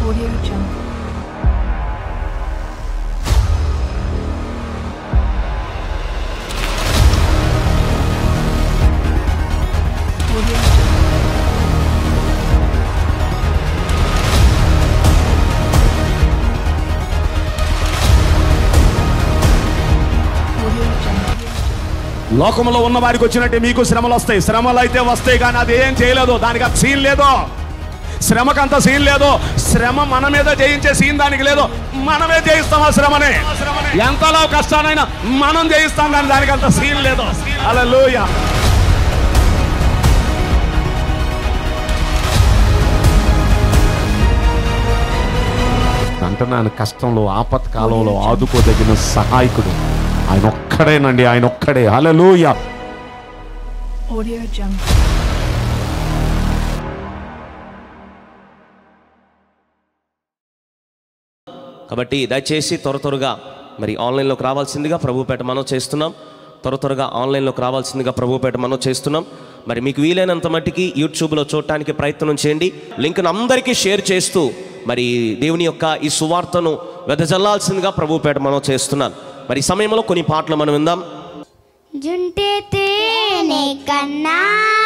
Audio Jungle. Audio Jungle. Audio Jungle. లోకంలో ఉన్న వారికి వచ్చినట్టే మీకు శ్రమలు వస్తాయి శ్రమలు అయితే వస్తాయి కానీ అది ఏం చేయలేదు దానికి అంత సీన్ లేదు శ్రమకంత సీన్ లేదు శ్రమ మన మీద జయించే సీన్ దానికి లేదు మనమే జయిస్తాం ఆ శ్రమని ఎంతలో కష్టానైనా మనం జయిస్తాం కానీ దానికి అంత సీన్ లేదు అలా అంటున్నాను కష్టంలో ఆపత్కాలంలో ఆదుకోదగిన సహాయకుడు ఆయన ఒక్కడేనండి ఆయన ఒక్కడే హల్లెలూయా Audio Jungle. కాబట్టి దయచేసి త్వర త్వరగా మరి ఆన్లైన్లోకి రావాల్సిందిగా ప్రభుపేట మనం చేస్తున్నాం త్వర త్వరగా ఆన్లైన్లోకి రావాల్సిందిగా ప్రభుపేట మనం చేస్తున్నాం మరి మీకు వీలైనంత మట్టికి యూట్యూబ్లో చూడటానికి ప్రయత్నం చేయండి లింక్ను అందరికీ షేర్ చేస్తూ మరి దేవుని యొక్క ఈ సువార్తను వెదజల్లాల్సిందిగా ప్రభుపేట మనం చేస్తున్నాం మరి ఈ సమయంలో కొన్ని పాటలు మనం విందాం జుంటే తేనె కన్నా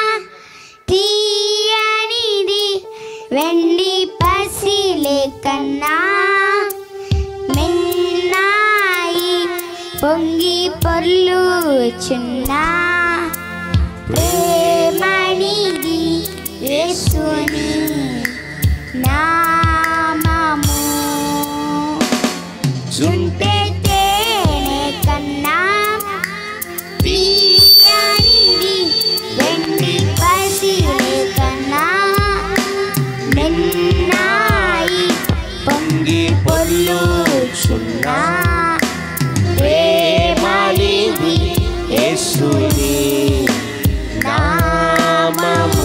తీయనిది వెండి పసిలే కన్నా మిన్నాయి పొంగి పొర్లుచున్నా ప్రేమనిది యేసుని నామము జుంటే తేనె కన్నా తీయనిది వెండి పసిడి కన్నా నిన్నాయి పొంగి పొల్లుచున్నా ప్రేమనిది యేసుని నామము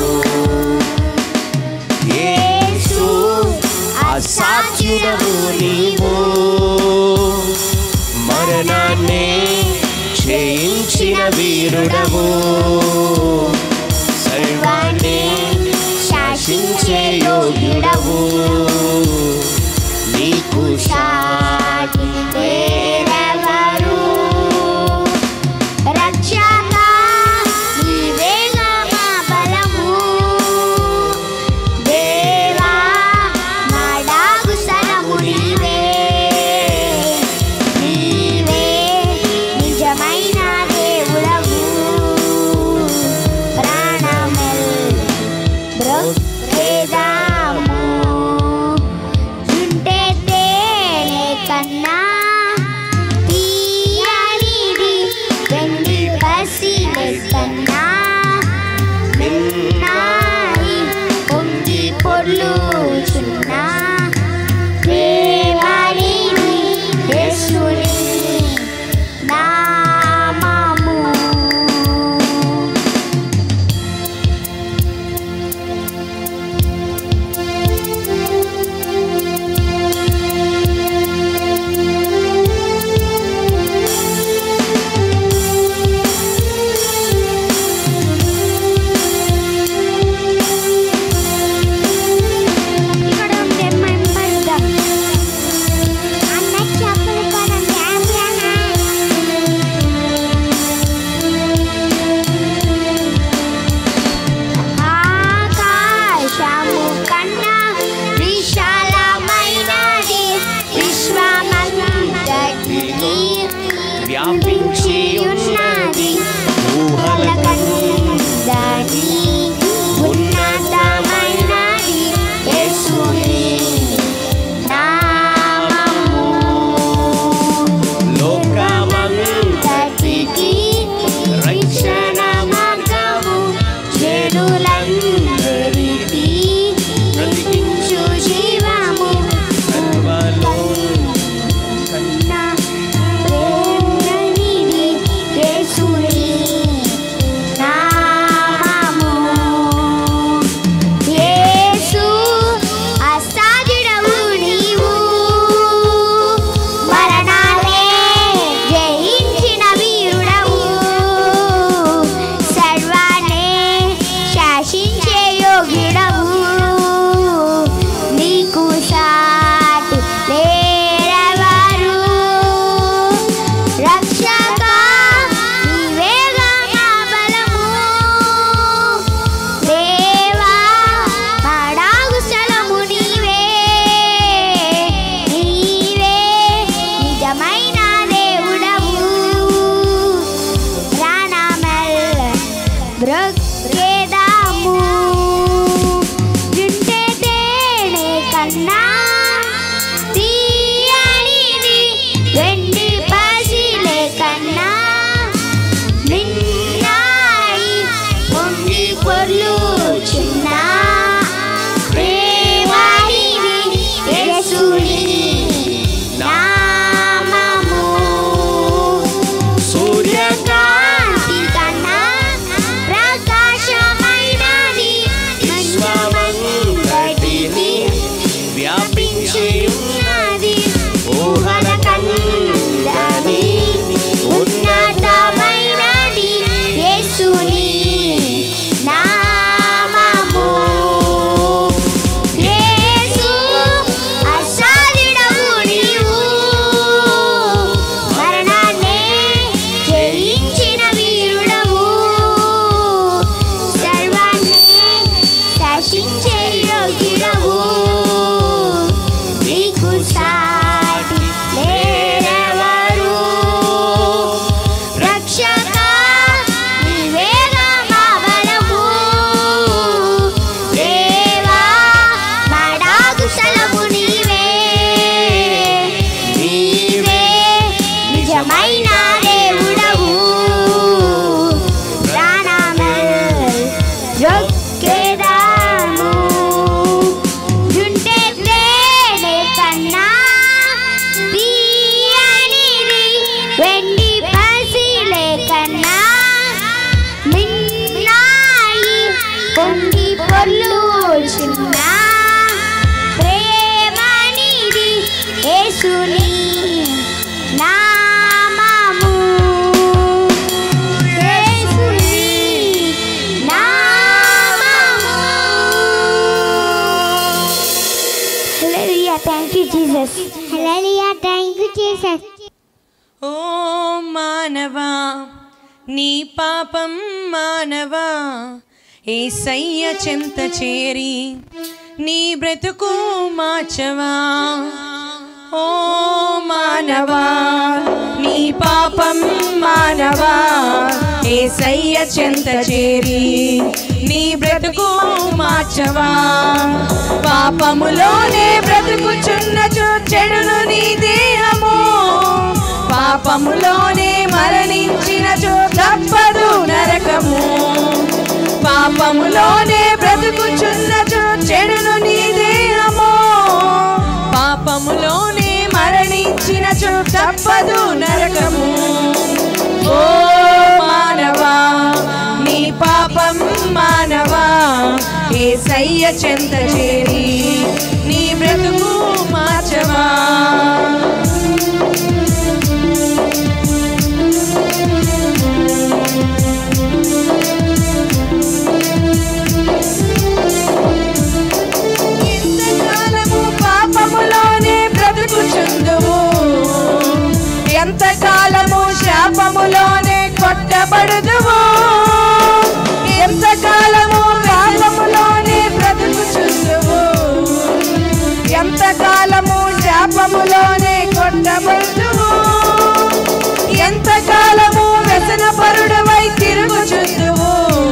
యేసు అసాధ్యుడవు నీవు మరణాన్ని జయించిన వీరుడవు సర్వాన్ని శాసించే యోగ్యుడవు నీకు సాటి వేరెవరు రక్షక నీవేగా మా బలము దేవా మా డాగు సరము నీవే నీవే నిజమైన దేవుడవు ప్రాణమెల్ బ్రొక్కేదాము జుంటే తేనె కన్నా తీయనిది వెండి పసిలె కన్నా మిన్నాయి పొంగి పొర్లుచున్నా ప్రేమనిది యేసుని నామము thank you Jesus hallelujah thank you Jesus ఓ మానవా నీ పాపం మానవా ఏసయ్య చెంత చేరి నీ బ్రతుకు మార్చవా ఓ మానవా నీ పాపం మానవా ఏసయ్య చెంత చేరి నీ బ్రతుకు మార్చవా పాపములోనే బ్రతుకుచున్న చెడును నీ దేహము పాపములోనే మరణించిన తప్పదు నరకము పాపములోనే బ్రతుకుచున్న చెడును నీ దేహము పాపములోనే మరణించిన తప్పదు నరకము ఓ మానవా నీ పాపం మానవా ఏ సయ్య చెంత చేరి నీ బ్రతుకు మార్చవా ఎంతకాలము పాపములోనే బ్రతుకుచుందువు ఎంతకాలము శాపములోనే కొట్టబడుదువు ఎంతకాలము పాపములోనే బ్రతుకుచుందువు ఎంతకాలము శాపములోనే కొట్టబడుదువు ఎంతకాలము వ్యసన పరుడవై తిరుగుచుందువు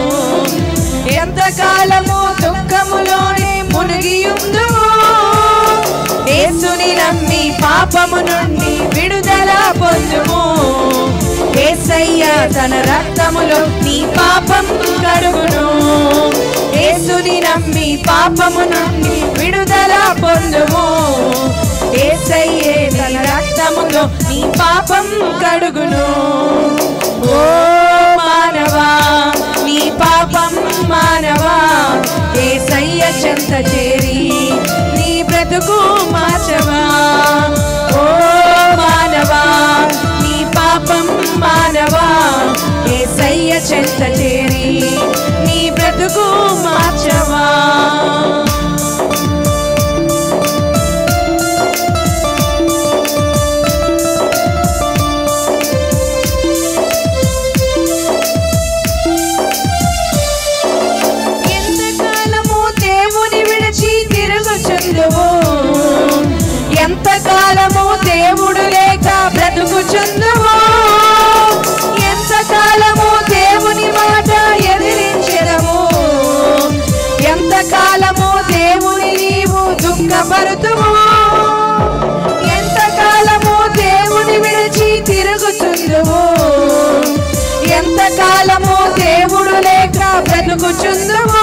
ఎంతకాలము దుఃఖములోనే మునిగియుందువు యేసుని నమ్మి పాపము నుండి విడుదల పొందుము యేసయ్య తన రక్తములో నీ పాపం కడుగును యేసుని నమ్మి పాపము నుండి విడుదల పొందుము యేసయ్యే తన రక్తములో నీ పాపం కడుగును ఓ మానవా నీ పాపం మానవా ఏసయ్య చెంత చేరి నీ బ్రతుకు మార్చవా ఓ మానవా నీ పాపం మానవా ఏసయ్య చెంత చేరి నీ బ్రతుకు మార్చవా ఎంతకాలము దేవుని విడిచి తిరుగుచుందువు ఎంతకాలము దేవుడు లేక బ్రతుకుచుందువు ఎంతకాలము దేవుని మాట ఎదిరించెదము ఎంతకాలము దేవుని నీవు దుఃఖపరుతువు ఎంతకాలము దేవుని విడిచి తిరుగుచుందువు ఎంతకాలము దేవుడు లేక బ్రతుకుచుందువు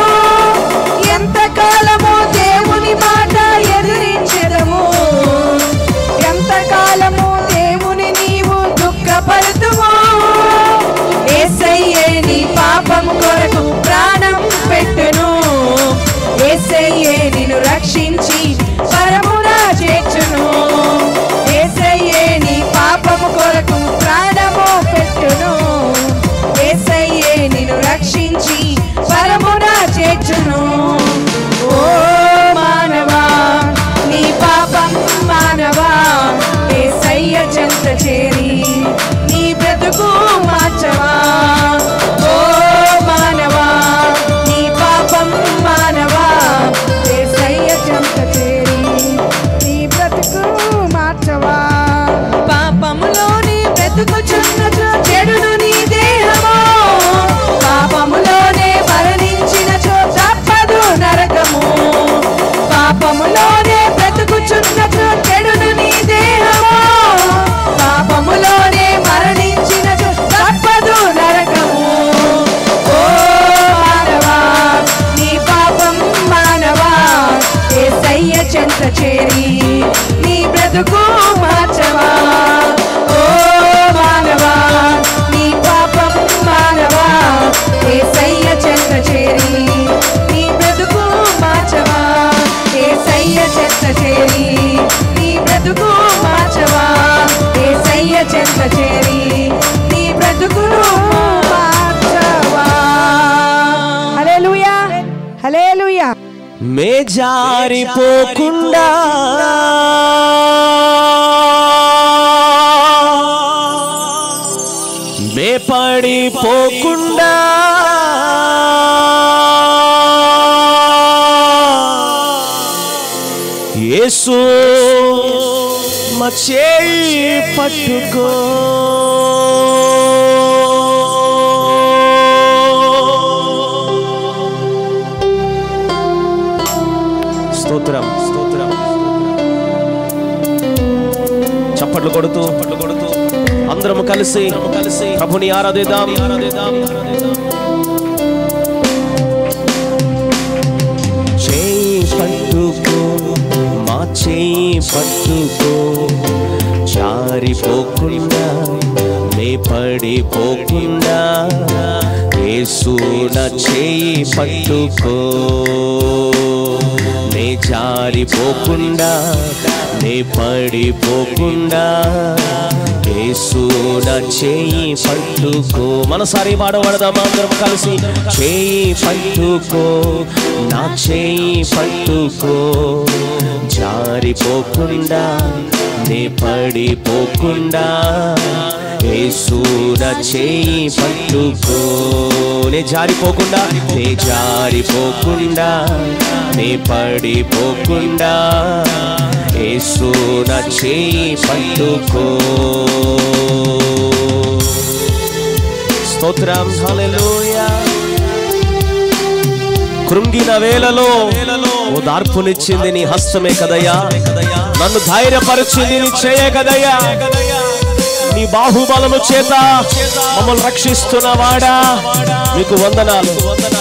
ఎంతకాలము దేవుని మాట ఎదిరించెదము ఎంతకాలము దేవుని నీవు దుఃఖపడుతువు ఏసయ్యే నీ పాపము కొరకు ప్రాణం పెట్టును ఏసయ్యే నిన్ను రక్షించి పరమున చేర్చును ఏసయ్యే నీ పాపము కొరకు ప్రాణము పెట్టును ఏసయ్యే నిన్ను రక్షించి పరమున చేర్చును ఓ మానవా నీ పాపం మానవా ఏసయ్య చెంత చేరి నీ బ్రతుకు మార్చవా ఓ మానవా నీ పాపం మానవా ఏసయ్య చెంత చేరి నీ బ్రతుకు మార్చవా పాపములోని బ్రతుకుచున్న చెడును నీ దేహము పాపములోనే మరణించిన చో తప్పదు నరకము పాపములోనే బ్రతుకుచున్న చో చెడును నీ దేహము పాపములోనే మరణించిన చో తప్పదు నరకము ఓ మానవా నీ పాపం మానవా ఏసయ్య చెంత చేరి నీ బ్రతుకు మార్చవా ఓ మానవా నీ పాపం మానవా ఏసయ్య చెంత చేరి నీ బ్రతుకు మార్చవా ఏసయ్య చెంత చేరి నీ బ్రతుకు మార్చవా ఏసయ్య చెంత చేరి నీ బ్రతుకు మార్చవా హల్లెలూయా హల్లెలూయా మే జారిపోకుండా మేపడిపోకుండా యేసు మా చేయి పట్టుకో స్తోత్రం స్తోత్రం చప్పట్లు కొడుతూ చప్పట్లు కొడుతూ అందరము కలిసి కలిసి ప్రభుని ఆరాధిద్దాం ఆరాధిద్దాం చేయి పట్టుకో మా చేయి పట్టుకో జారిపోకుండా నే పడిపోకుండా యేసు నా చేయి పట్టుకో నే జారిపోకుండా నే పడిపోకుండా యేసు నా చేయి పట్టుకో మనసారి పాడబడదామా అందరం కలిసి చేయి పట్టుకో నా చేయి పట్టుకో జారిపోకుండా నే పడిపోకుండా యేసు నా చేయి పట్టుకో నే జారిపోకుండా నే జారిపోకుండా నే పడిపోకుండా యేసు నా చేయి పట్టుకో స్తోత్రం హల్లెలూయా కృంగిన వేలలో ఓదార్పునిచ్చింది నీ హస్తమే కదయ్యా నన్ను ధైర్యపరిచింది నీ చేయ కదయ్యా నీ బాహుబలము చేత మమ్మల్ని రక్షిస్తున్న వాడా మీకు వందనాలు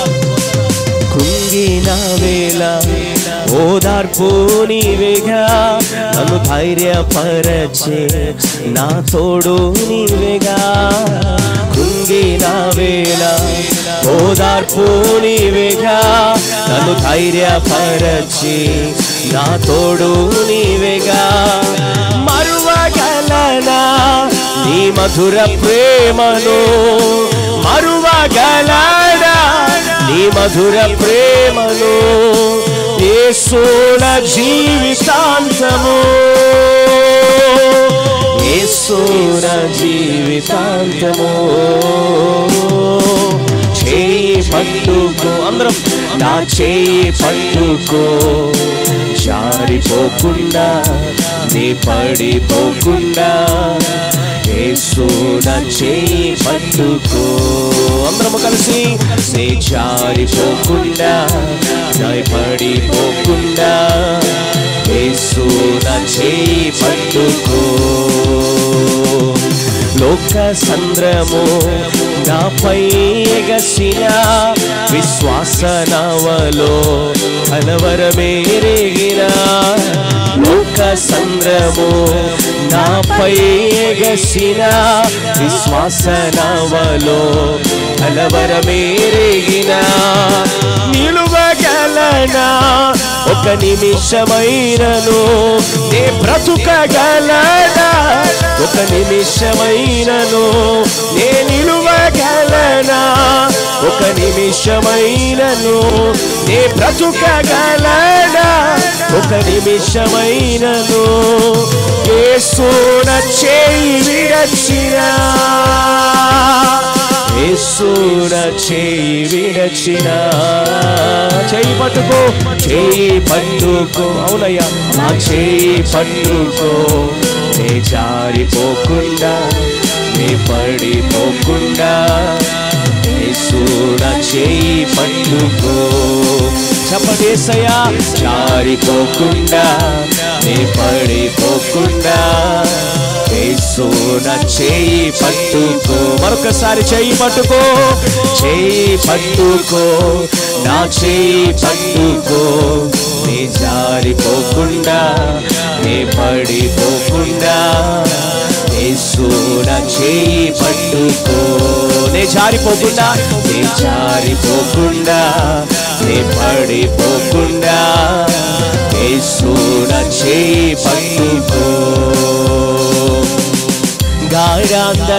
కృంగిన వేళ ఓదార్పు నీవేగా నన్ను ధైర్యపరచే నా తోడు నీవేగా కృంగిన వేళ ఓదార్పు నీవేగా నన్ను ధైర్యపరచి నా తోడు నీవేగా మరువగలనా నీ మధుర ప్రేమను మరువగలనా నీ మధుర ప్రేమను యేసుల జీవితాంతము యేసుల జీవితాంతము చేయి పట్టుకో అందరం నా చేయి పట్టుకో జారిపోకుండా నీ పడిపోకుండా యేసు నా చేయి పట్టుకో అందరము కలిసి నీ జారిపోకుండా నా పడిపోకుండా యేసు నా చేయి పట్టుకో లోక సంద్రము నాపై ఎగసిన విశ్వాస నవలో కలవరమేరేగిన లోక సంద్రము నాపై ఎగసిన విశ్వాస నవలో కలవరమేరేగిన నిలువగలనా ఒక నిమిషమైనను నే బ్రతుకగలనా ఒక నిమిషమైనను నే నిలువగలనా ఒక నిమిషమైనను నే బ్రతుకగలనా ఒక నిమిషమైనను యేసున చేయి విడచినా యేసున చేయి విడచిన చేయి పట్టుకో చేయి పట్టుకో అవునయ్యా నా చేయి పట్టుకో నే జారిపోకుండా నే పడిపోకుండా యేసున చేయి పట్టుకో చెప్పదేసయ్యా జారిపోకుండా నే పడిపోకుండా యేసు నా చేయి పట్టుకో మరొకసారి చేయి పట్టుకో చేయి పట్టుకో నా చేయి పట్టుకో నీ జారిపోకుండా నీ పడిపోకుండా యేసు నా చేయి పట్టుకో నే జారిపోకుండా నే జారిపోకుండా నే పడిపోకుండా యేసు నా చేయి పట్టుకో గాఢాంధ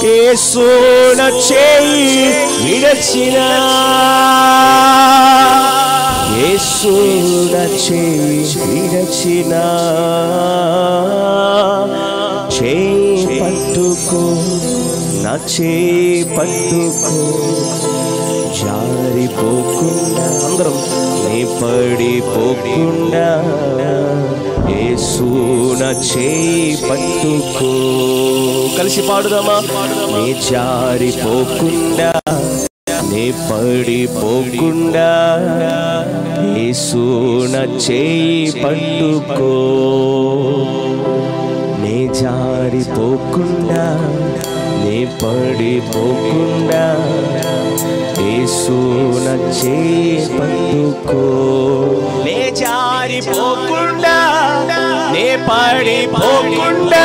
యేసున చేయి విడచిన యేసున చేయి విడచిన చేయి పట్టుకో నా చేయి పట్టుకో జారిపోకుండా అందరం నీ పడిపోకుండా యేసున చేయి పట్టుకో కలిసి పాడుదామా నీ జారిపోకుండా నీ పడిపోకుండా యేసున చేయి పట్టుకో నీ జారిపోకుండా నీ పడిపోకుండా యేసున చేయి పట్టుకో నే జారిపోకుండా నే పడిపోకుండా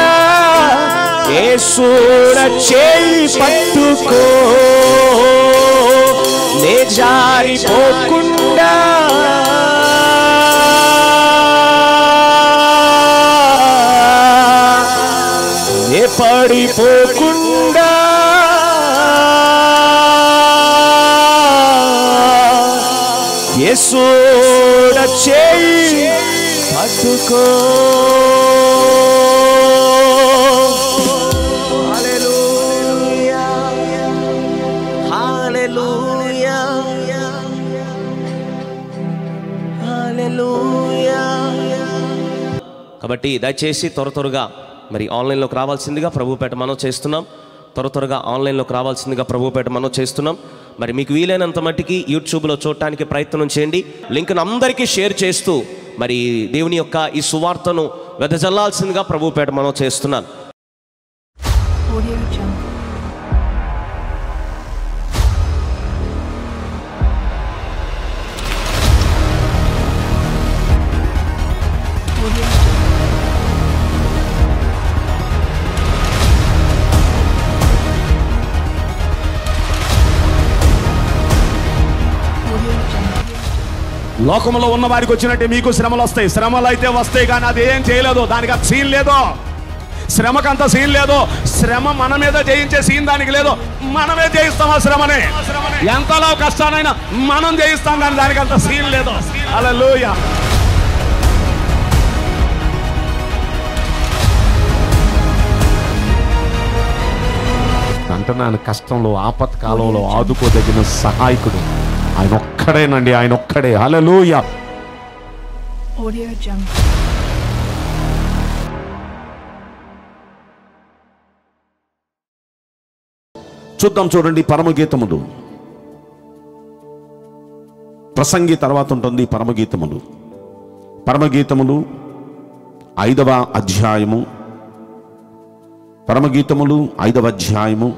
యేసున చేయి పట్టుకో నే జారిపోకుండా నే పడిపోకుండా యేసుడ చేయి పట్టుకో హల్లెలూయా హల్లెలూయా హల్లెలూయా కాబట్టి దయచేసి త్వర త్వరగా మరి ఆన్లైన్లోకి రావాల్సిందిగా ప్రభుపేట మనం చేస్తున్నాం త్వర త్వరగా ఆన్లైన్లోకి రావాల్సిందిగా ప్రభుపేట మనం చేస్తున్నాం మరి మీకు వీలైనంత మట్టికి యూట్యూబ్లో చూడటానికి ప్రయత్నం చేయండి లింక్ను అందరికీ షేర్ చేస్తూ మరి దేవుని యొక్క ఈ సువార్తను వెదజల్లాల్సిందిగా ప్రభుపేట మనం చేస్తున్నాను Audio Jungle. Audio Jungle. Audio Jungle. లోకంలో ఉన్న వారికి వచ్చినట్టే మీకు శ్రమలు వస్తాయి శ్రమలు అయితే వస్తాయి కానీ అది ఏం చేయలేదు దానికి అంత సీన్ లేదు శ్రమకంత సీన్ లేదు శ్రమ మన మీద జయించే సీన్ దానికి లేదు మనమే జయిస్తాం ఆ శ్రమని ఎంతలో కష్టానైనా మనం జయిస్తాం కానీ దానికి అంత సీన్ లేదు అలా అంటున్నాను కష్టంలో ఆపత్ కాలంలో ఆదుకోదగిన సహాయకుడు ఆయన ఒక్కడేనండి ఆయన ఒక్కడే హలలోయ Audio Jungle. చూద్దాం చూడండి పరమగీతములు ప్రసంగి తర్వాత ఉంటుంది పరమగీతములు పరమగీతములు ఐదవ అధ్యాయము పరమగీతములు ఐదవ అధ్యాయము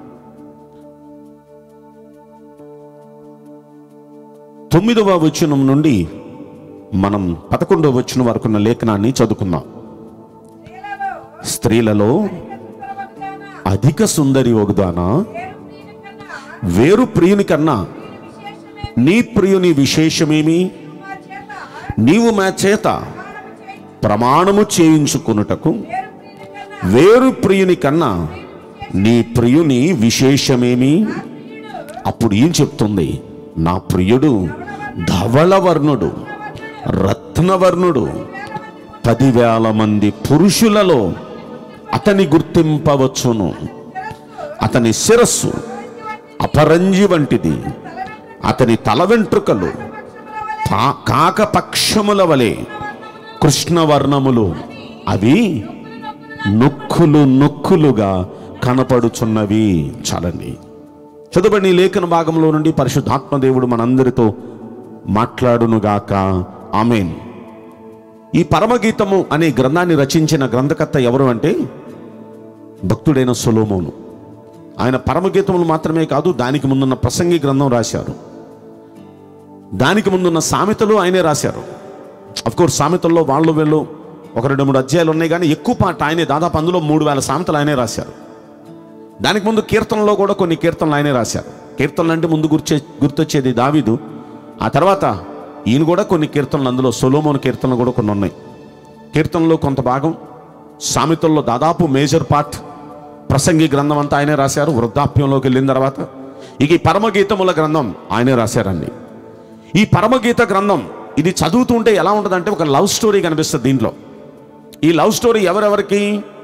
తొమ్మిదవ వచనం నుండి మనం పదకొండవ వచనం వరకు ఉన్న లేఖనాన్ని చదువుకుందాం స్త్రీలలో అధిక సుందరి ఒకదానా వేరు ప్రియుని కన్నా నీ ప్రియుని విశేషమేమి నీవు మా చేత ప్రమాణము చేయించుకొనుటకు వేరు ప్రియుని కన్నా నీ ప్రియుని విశేషమేమి అప్పుడు ఏం చెప్తుంది నా ప్రియుడు ధవళవర్ణుడు రత్నవర్ణుడు పదివేల మంది పురుషులలో అతని గుర్తింపవచ్చును అతని శిరస్సు అపరంజి వంటిది అతని తల వెంట్రుకలు పా- కాకపక్షముల వలె కృష్ణవర్ణములు అవి నొక్కులు నొక్కులుగా కనపడుచున్నవి చాలండి చదువుబడి ఈ లేఖన భాగంలో నుండి పరిశుద్ధాత్మదేవుడు మనందరితో మాట్లాడునుగాక ఆమెన్ ఈ పరమగీతము అనే గ్రంథాన్ని రచించిన గ్రంథకర్త ఎవరు అంటే భక్తుడైన సొలోమోను ఆయన పరమగీతములు మాత్రమే కాదు దానికి ముందున్న ప్రసంగి గ్రంథం రాశారు దానికి ముందున్న సామెతలు ఆయనే రాశారు అఫ్ కోర్స్ సామెతల్లో వాళ్ళు వీళ్ళు ఒక రెండు మూడు అధ్యాయాలు ఉన్నాయి కానీ ఎక్కువ పాట ఆయనే దాదాపు అందులో మూడు వేల సామెతలు ఆయనే రాశారు దానికి ముందు కీర్తనలో కూడా కొన్ని కీర్తనలు ఆయనే రాశారు కీర్తనలు అంటే ముందు గుర్చే గుర్తొచ్చేది దావీదు ఆ తర్వాత ఈయన కూడా కొన్ని కీర్తనలు అందులో సొలోమోన్ కీర్తనలు కూడా కొన్ని ఉన్నాయి కీర్తనలో కొంత భాగం సామెతల్లో దాదాపు మేజర్ పార్ట్ ప్రసంగి గ్రంథం అంతా ఆయనే రాశారు వృద్ధాప్యంలోకి వెళ్ళిన తర్వాత ఇక ఈ పరమగీతముల గ్రంథం ఆయనే రాశారండి ఈ పరమగీత గ్రంథం ఇది చదువుతుంటే ఎలా ఉంటుందంటే ఒక లవ్ స్టోరీ కనిపిస్తుంది దీంట్లో ఈ లవ్ స్టోరీ ఎవరెవరికి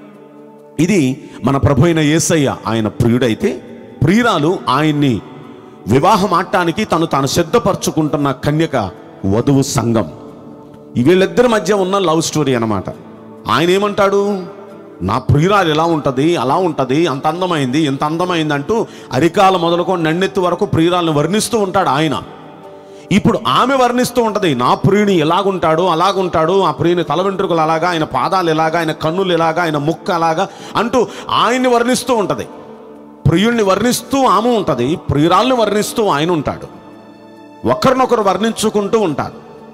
ఇది మన ప్రభు అయిన యేసయ్య ఆయన ప్రియుడైతే ప్రియురాలు ఆయన్ని వివాహం ఆడటానికి తను తాను సిద్ధపరచుకుంటున్న కన్యక వధువు సంఘం ఈ వీళ్ళిద్దరి మధ్య ఉన్న లవ్ స్టోరీ అన్నమాట ఆయన ఏమంటాడు నా ప్రియురాలు ఎలా ఉంటుంది అలా ఉంటుంది అంత అందమైంది ఇంత అందమైంది అంటూ అరికాల మొదలుకొని నన్నెత్తి వరకు ప్రియురాలను వర్ణిస్తూ ఉంటాడు ఆయన ఇప్పుడు ఆమె వర్ణిస్తూ ఉంటది నా ప్రియుని ఎలాగుంటాడు అలాగుంటాడు ఆ ప్రియుని తల వెంట్రుకలు అలాగా ఆయన పాదాలు ఎలాగా ఆయన కన్నులు ఎలాగా ఆయన ముక్క అలాగా అంటూ ఆయన్ని వర్ణిస్తూ ఉంటది ప్రియుణ్ణి వర్ణిస్తూ ఆమె ఉంటది ప్రియురాల్ని వర్ణిస్తూ ఆయన ఉంటాడు ఒకరినొకరు వర్ణించుకుంటూ ఉంటారు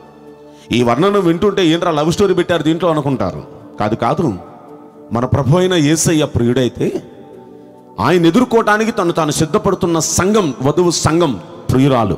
ఈ వర్ణన వింటుంటే ఏంట్రా లవ్ స్టోరీ పెట్టారు దీంట్లో అనుకుంటారు కాదు కాదు మన ప్రభు అయిన యేసయ్య ప్రియుడైతే ఆయన ఎదుర్కోవటానికి తను తాను సిద్ధపడుతున్న సంఘం వధువు సంఘం ప్రియురాలు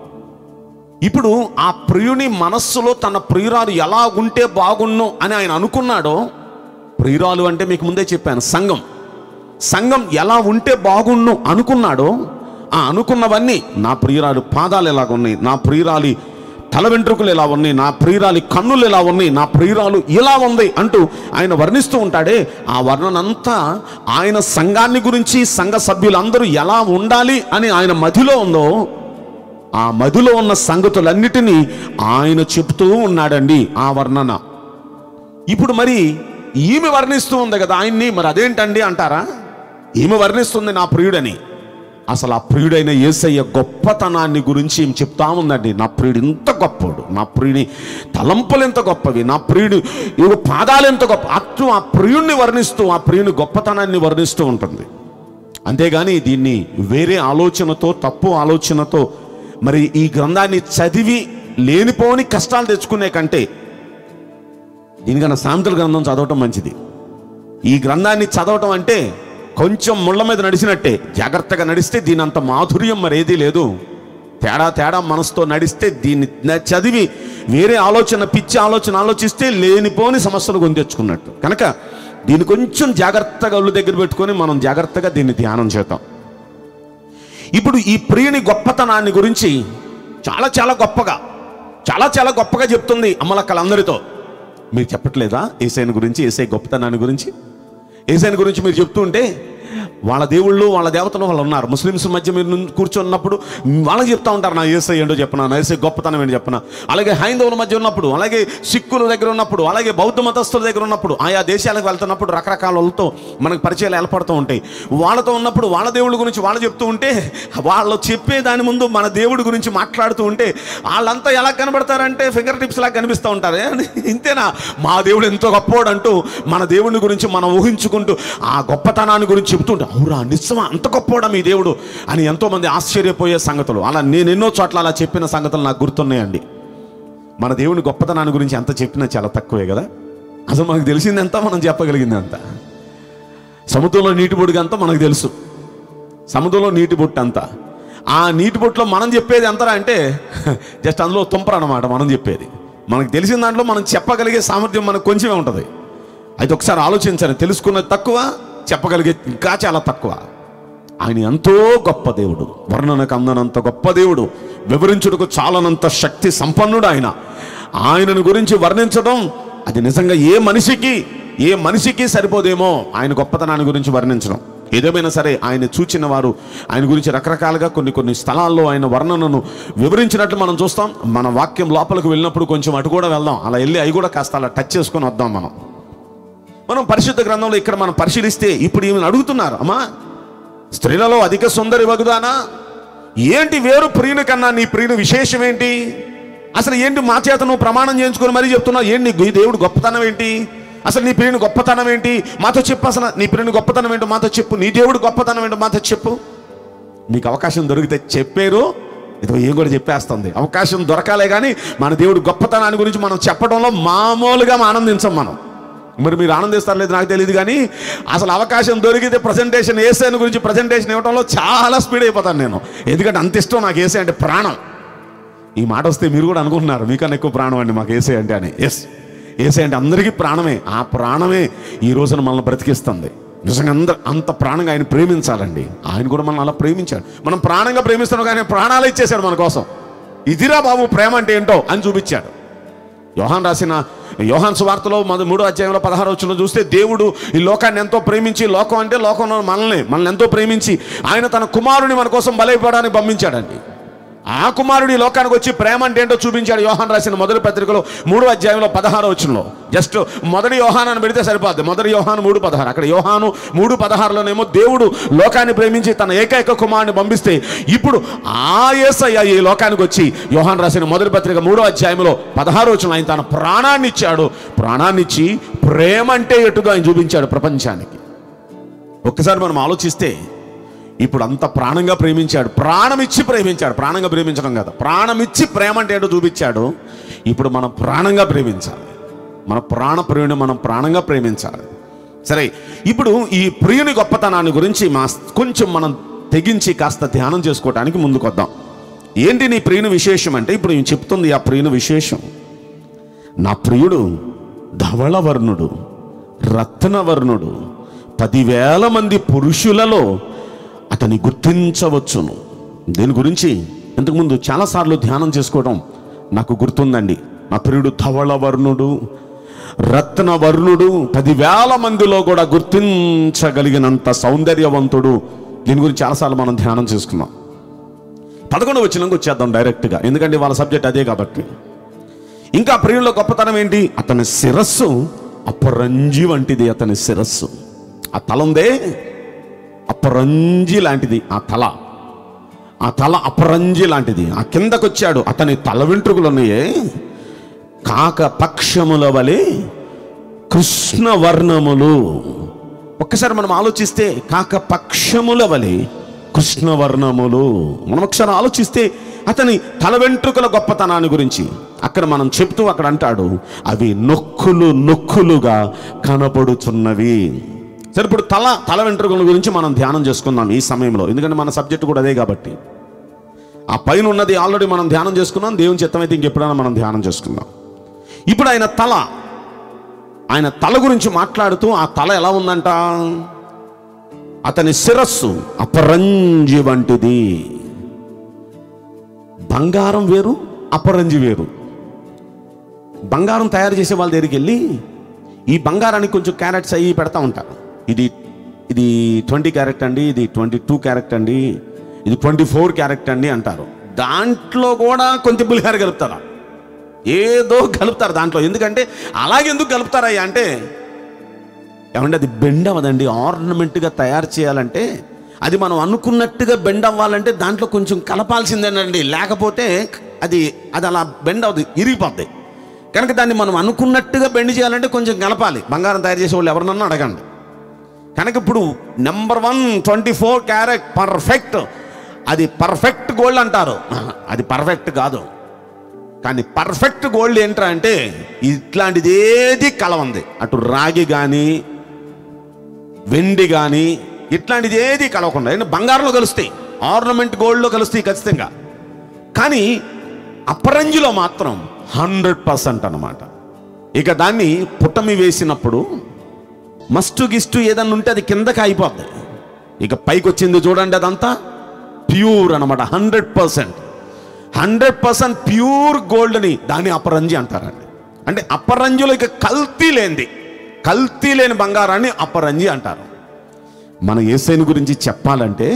ఇప్పుడు ఆ ప్రియుని మనస్సులో తన ప్రియురాలు ఎలా ఉంటే బాగున్ను అని ఆయన అనుకున్నాడో ప్రియురాలు అంటే మీకు ముందే చెప్పాను సంఘం సంఘం ఎలా ఉంటే బాగున్ను అనుకున్నాడో ఆ అనుకున్నవన్నీ నా ప్రియురాలు పాదాలు ఎలా ఉన్నాయి నా ప్రియురాలి తల వెంట్రుకలు ఎలా ఉన్నాయి నా ప్రియురాలి కన్నులు ఎలా ఉన్నాయి నా ప్రియురాలు ఇలా ఉంది అంటూ ఆయన వర్ణిస్తూ ఉంటాడే ఆ వర్ణనంతా ఆయన సంఘాన్ని గురించి సంఘ సభ్యులందరూ ఎలా ఉండాలి అని ఆయన మదిలో ఉందో ఆ మదిలో ఉన్న సంగతులన్నిటినీ ఆయన చెప్తూ ఉన్నాడండి ఆ వర్ణన ఇప్పుడు మరి ఈమె వర్ణిస్తూ ఉంది కదా ఆయన్ని మరి అదేంటండి అంటారా ఈమె వర్ణిస్తుంది నా ప్రియుడని అసలు ఆ ప్రియుడైన యేసయ్య గొప్పతనాన్ని గురించి ఈమె చెప్తా ఉందండి నా ప్రియుడు ఇంత గొప్పడు నా ప్రియుని తలంపులు ఎంత గొప్పవి నా ప్రియుడు ఇవి పాదాలు ఎంత గొప్ప అటు ఆ ప్రియుణ్ణి వర్ణిస్తూ ఆ ప్రియుని గొప్పతనాన్ని వర్ణిస్తూ ఉంటుంది అంతేగాని దీన్ని వేరే ఆలోచనతో తప్పు ఆలోచనతో మరి ఈ గ్రంథాన్ని చదివి లేనిపోని కష్టాలు తెచ్చుకునే కంటే దీనికన్నా సామెతల గ్రంథం చదవటం మంచిది ఈ గ్రంథాన్ని చదవటం అంటే కొంచెం ముళ్ళ మీద నడిచినట్టే జాగ్రత్తగా నడిస్తే దీని అంత మాధుర్యం మరేదీ లేదు తేడా తేడా మనసుతో నడిస్తే దీన్ని న- చదివి వేరే ఆలోచన పిచ్చి ఆలోచన ఆలోచిస్తే లేనిపోని సమస్యలు కొని తెచ్చుకున్నట్టు కనుక దీన్ని కొంచెం జాగ్రత్తగా ఒళ్ళు దగ్గర పెట్టుకొని మనం జాగ్రత్తగా దీన్ని ధ్యానం చేద్దాం ఇప్పుడు ఈ ప్రియుని గొప్పతనాన్ని గురించి చాలా చాలా గొప్పగా చాలా చాలా గొప్పగా చెప్తుంది అమ్మలక్కలందరితో మీరు చెప్పట్లేదా ఏసైని గురించి ఏసై గొప్పతనాన్ని గురించి ఏసైని గురించి మీరు చెప్తుంటే వాళ్ళ దేవుళ్ళు వాళ్ళ దేవతలు వాళ్ళు ఉన్నారు ముస్లిమ్స్ మధ్య మీరు ను- కూర్చున్నప్పుడు వాళ్ళకి చెప్తా ఉంటారు నా ఏసై ఏంటో చెప్పనా నా ఏసై గొప్పతనం ఏంటో చెప్పనా అలాగే హైందవుల మధ్య ఉన్నప్పుడు అలాగే సిక్కుల దగ్గర ఉన్నప్పుడు అలాగే బౌద్ధ మతస్థుల దగ్గర ఉన్నప్పుడు ఆయా దేశాలకు వెళ్తున్నప్పుడు రకరకాల వాళ్ళతో మనకు పరిచయాలు ఏర్పడుతూ ఉంటాయి వాళ్ళతో ఉన్నప్పుడు వాళ్ళ దేవుడి గురించి వాళ్ళు చెప్తూ ఉంటే వాళ్ళు చెప్పే దాని ముందు మన దేవుడి గురించి మాట్లాడుతూ ఉంటే వాళ్ళంతా ఎలా కనబడతారంటే ఫింగర్ టిప్స్ లాగా కనిపిస్తూ ఉంటారు ఏ? ఇంతేనా మా దేవుడు ఎంతో గొప్పోడు అంటూ మన దేవుడి గురించి మనం ఊహించుకుంటూ ఆ గొప్పతనాన్ని గురించి చెప్తుంటే అవురా నిజమా అంత గొప్పోడా మీ దేవుడు అని ఎంతోమంది ఆశ్చర్యపోయే సంగతులు అలా నేను ఎన్నో చోట్ల అలా చెప్పిన సంగతులు నాకు గుర్తున్నాయండి మన దేవుని గొప్పతనాన్ని గురించి ఎంత చెప్పినా చాలా తక్కువే కదా అసలు మనకు తెలిసింది ఎంత మనం చెప్పగలిగింది అంత సముద్రంలో నీటి బొడుగు అంతా మనకు తెలుసు సముద్రంలో నీటి బొట్టు అంతా ఆ నీటి బొట్టులో మనం చెప్పేది ఎంతరా అంటే జస్ట్ అందులో తుంపర అన్నమాట మనం చెప్పేది మనకు తెలిసిన దాంట్లో మనం చెప్పగలిగే సామర్థ్యం మనకు కొంచెమే ఉంటుంది అయితే ఒకసారి ఆలోచించండి తెలుసుకున్నది తక్కువ చెప్పగలిగే ఇంకా చాలా తక్కువ ఆయన ఎంతో గొప్ప దేవుడు వర్ణనకు అందనంత గొప్ప దేవుడు వివరించుటకు చాలనంత శక్తి సంపన్నుడు ఆయన ఆయనను గురించి వర్ణించడం అది నిజంగా ఏ మనిషికి ఏ మనిషికి సరిపోదేమో ఆయన గొప్పతనాన్ని గురించి వర్ణించడం ఏదేమైనా సరే ఆయన చూచిన వారు ఆయన గురించి రకరకాలుగా కొన్ని కొన్ని స్థలాల్లో ఆయన వర్ణనను వివరించినట్లు మనం చూస్తాం మన వాక్యం లోపలికి వెళ్ళినప్పుడు కొంచెం అటు కూడా వెళ్దాం అలా వెళ్ళి అవి కూడా కాస్త అలా టచ్ చేసుకొని వద్దాం మనం మనం పరిశుద్ధ గ్రంథంలో ఇక్కడ మనం పరిశీలిస్తే ఇప్పుడు ఈమెను అడుగుతున్నారు అమ్మా స్త్రీలలో అధిక సుందరి వగుదానా ఏంటి వేరు ప్రియుని కన్నా నీ ప్రియుని విశేషం ఏంటి అసలు ఏంటి మా చేత నువ్వు ప్రమాణం చేయించుకొని మరీ చెప్తున్నావు ఏంటి నీ దేవుడు గొప్పతనం ఏంటి అసలు నీ ప్రియుని గొప్పతనం ఏంటి మాతో చెప్పు అసలు నీ ప్రియుని గొప్పతనం ఏంటో మాతో చెప్పు నీ దేవుడు గొప్పతనం ఏంటో మాతో చెప్పు మీకు అవకాశం దొరికితే చెప్పారు ఇదో ఏం కూడా చెప్పేస్తుంది అవకాశం దొరకాలే కానీ మన దేవుడు గొప్పతనాన్ని గురించి మనం చెప్పడంలో మామూలుగా ఆనందించం మనం మరి మీరు ఆనందిస్తారు లేదు నాకు తెలియదు కానీ అసలు అవకాశం దొరికితే ప్రజెంటేషన్ ఏసైన గురించి ప్రజెంటేషన్ ఇవ్వడంలో చాలా స్పీడ్ అయిపోతాను నేను ఎందుకంటే అంత ఇష్టం నాకు ఏసై అంటే ప్రాణం ఈ మాట వస్తే మీరు కూడా అనుకుంటున్నారు మీకన్నా ఎక్కువ ప్రాణం అండి మాకు ఏసై అంటే అని ఎస్ ఏసై అంటే అందరికీ ప్రాణమే ఆ ప్రాణమే ఈ రోజున మనల్ని బ్రతికిస్తుంది నిజంగా అంత అంత ప్రాణంగా ఆయన ప్రేమించాలండి ఆయన కూడా మనల్ని అలా ప్రేమించాడు మనం ప్రాణంగా ప్రేమిస్తున్నాం కానీ ఆయన ప్రాణాలు ఇచ్చేశాడు మన కోసం ఇదిరా బాబు ప్రేమ అంటే ఏంటో అని చూపించాడు యోహాన్ రాసిన యోహాన్ సువార్తలో మొద మూడో అధ్యాయంలో పదహారు వచ్చిన చూస్తే దేవుడు ఈ లోకాన్ని ఎంతో ప్రేమించి లోకం అంటే లోకంలో మనల్ని మనల్ని ఎంతో ప్రేమించి ఆయన తన కుమారుని మన కోసం బలైపోవడానికి పంపించాడండి ఆ కుమారుడు ఈ లోకానికి వచ్చి ప్రేమ అంటే ఏంటో చూపించాడు యోహాన్ రాసిన మొదటి పత్రికలో మూడో అధ్యాయంలో పదహారు వచ్చినలో జస్ట్ మొదటి యోహాన్ అని పెడితే సరిపోద్ది మొదటి యోహాను మూడు పదహారు అక్కడ యోహాను మూడు పదహారులోనేమో దేవుడు లోకాన్ని ప్రేమించి తన ఏకైక కుమారుని పంపిస్తే ఇప్పుడు ఆ యేసయ్య ఈ లోకానికి వచ్చి యోహాన్ రాసిన మొదటి పత్రిక మూడో అధ్యాయంలో పదహారు వచ్చిన ఆయన తన ప్రాణాన్ని ఇచ్చాడు ప్రాణాన్ని ఇచ్చి ప్రేమ అంటే ఎటుగా ఆయన చూపించాడు ప్రపంచానికి ఒక్కసారి మనం ఆలోచిస్తే ఇప్పుడు అంత ప్రాణంగా ప్రేమించాడు ప్రాణం ఇచ్చి ప్రేమించాడు ప్రాణంగా ప్రేమించడం కదా ప్రాణం ఇచ్చి ప్రేమ అంటే ఏంటో చూపించాడు ఇప్పుడు మనం ప్రాణంగా ప్రేమించాలి మన ప్రాణ ప్రియుని మనం ప్రాణంగా ప్రేమించాలి సరే ఇప్పుడు ఈ ప్రియుని గొప్పతనాన్ని గురించి మా కొంచెం మనం తెగించి కాస్త ధ్యానం చేసుకోవడానికి ముందుకొద్దాం ఏంటి నీ ప్రియుని విశేషం అంటే ఇప్పుడు నేను చెప్తుంది ఆ ప్రియుని విశేషం నా ప్రియుడు ధవళవర్ణుడు రత్నవర్ణుడు పదివేల మంది పురుషులలో అతని గుర్తించవచ్చును దీని గురించి ఇంతకుముందు చాలాసార్లు ధ్యానం చేసుకోవడం నాకు గుర్తుందండి నా ప్రియుడు ధవళవర్ణుడు రత్నవర్ణుడు పదివేల మందిలో కూడా గుర్తించగలిగినంత సౌందర్యవంతుడు దీని గురించి చాలాసార్లు మనం ధ్యానం చేసుకున్నాం పదకొండు వచ్చినాక వచ్చేద్దాం డైరెక్ట్గా ఎందుకంటే వాళ్ళ సబ్జెక్ట్ అదే కాబట్టి ఇంకా ప్రియుల గొప్పతనం ఏంటి అతని శిరస్సు అపరంజి వంటిది అతని శిరస్సు ఆ తల ఉందే అపరంజి లాంటిది ఆ తల ఆ తల అపరంజి లాంటిది ఆ కిందకొచ్చాడు అతని తల వెంట్రుకలు ఉన్నాయే కాక పక్షముల వలె కృష్ణవర్ణములు ఒక్కసారి మనం ఆలోచిస్తే కాక పక్షముల వలె కృష్ణవర్ణములు మనం ఒకసారి ఆలోచిస్తే అతని తల వెంట్రుకల గొప్పతనాన్ని గురించి అక్కడ మనం చెప్తూ అక్కడ అంటాడు అవి నొక్కులు నొక్కులుగా కనపడుచున్నవి సరే ఇప్పుడు తల తల వెంట్రుకల గురించి మనం ధ్యానం చేసుకుందాం ఈ సమయంలో ఎందుకంటే మన సబ్జెక్ట్ కూడా అదే కాబట్టి ఆ పైన ఉన్నది ఆల్రెడీ మనం ధ్యానం చేసుకున్నాం దేవుని చిత్తమైతే ఇంకెప్పుడైనా మనం ధ్యానం చేసుకుందాం ఇప్పుడు ఆయన తల ఆయన తల గురించి మాట్లాడుతూ ఆ తల ఎలా ఉందంట అతని శిరస్సు అపరంజి వంటిది బంగారం వేరు అపరంజి వేరు బంగారం తయారు చేసే వాళ్ళ దగ్గరికి వెళ్ళి ఈ బంగారానికి కొంచెం క్యారెట్స్ అయ్యి పెడతా ఉంటారు ఇది ఇది ట్వంటీ క్యారెట్ అండి ఇది ట్వంటీ టూ క్యారెట్ అండి ఇది ట్వంటీ ఫోర్ క్యారెట్ అండి అంటారు దాంట్లో కూడా కొంచెం పులిహార కలుపుతారా ఏదో కలుపుతారు దాంట్లో ఎందుకంటే అలాగే ఎందుకు కలుపుతారయ్యా అంటే ఏమంటే అది బెండ్ అవ్వదండి ఆర్నమెంట్గా తయారు చేయాలంటే అది మనం అనుకున్నట్టుగా బెండ్ అవ్వాలంటే దాంట్లో కొంచెం కలపాల్సిందేనండి లేకపోతే అది అది అలా బెండ్ అవ్వదు ఇరిగిపోద్ది కనుక దాన్ని మనం అనుకున్నట్టుగా బెండ్ చేయాలంటే కొంచెం కలపాలి బంగారం తయారు చేసే వాళ్ళు ఎవరినన్నా అడగండి కనుక ఇప్పుడు number one twenty four carat perfect అది పర్ఫెక్ట్ గోల్డ్ అంటారు అది పర్ఫెక్ట్ కాదు కానీ పర్ఫెక్ట్ గోల్డ్ ఏంట్రా అంటే ఇట్లాంటిది ఏది కలవంది అటు రాగి కానీ వెండి కానీ ఇట్లాంటిది ఏది కలవకుండా ఎందుకంటే బంగారంలో కలుస్తాయి ఆర్నమెంట్ గోల్డ్లో కలుస్తాయి ఖచ్చితంగా కానీ అపరంజిలో మాత్రం హండ్రెడ్ పర్సెంట్ అనమాట ఇక దాన్ని పుట్టమి వేసినప్పుడు మస్టు గిస్టు ఏదన్నా ఉంటే అది కిందకి అయిపోద్ది ఇక పైకి వచ్చింది చూడండి అదంతా ప్యూర్ అనమాట hundred percent hundred percent pure గోల్డ్ని దాన్ని అపరంజి అంటారండి అంటే అపరంజిలో ఇక కల్తీ లేనిది కల్తీ లేని బంగారాన్ని అపరంజి అంటారు మన ఏసైని గురించి చెప్పాలంటే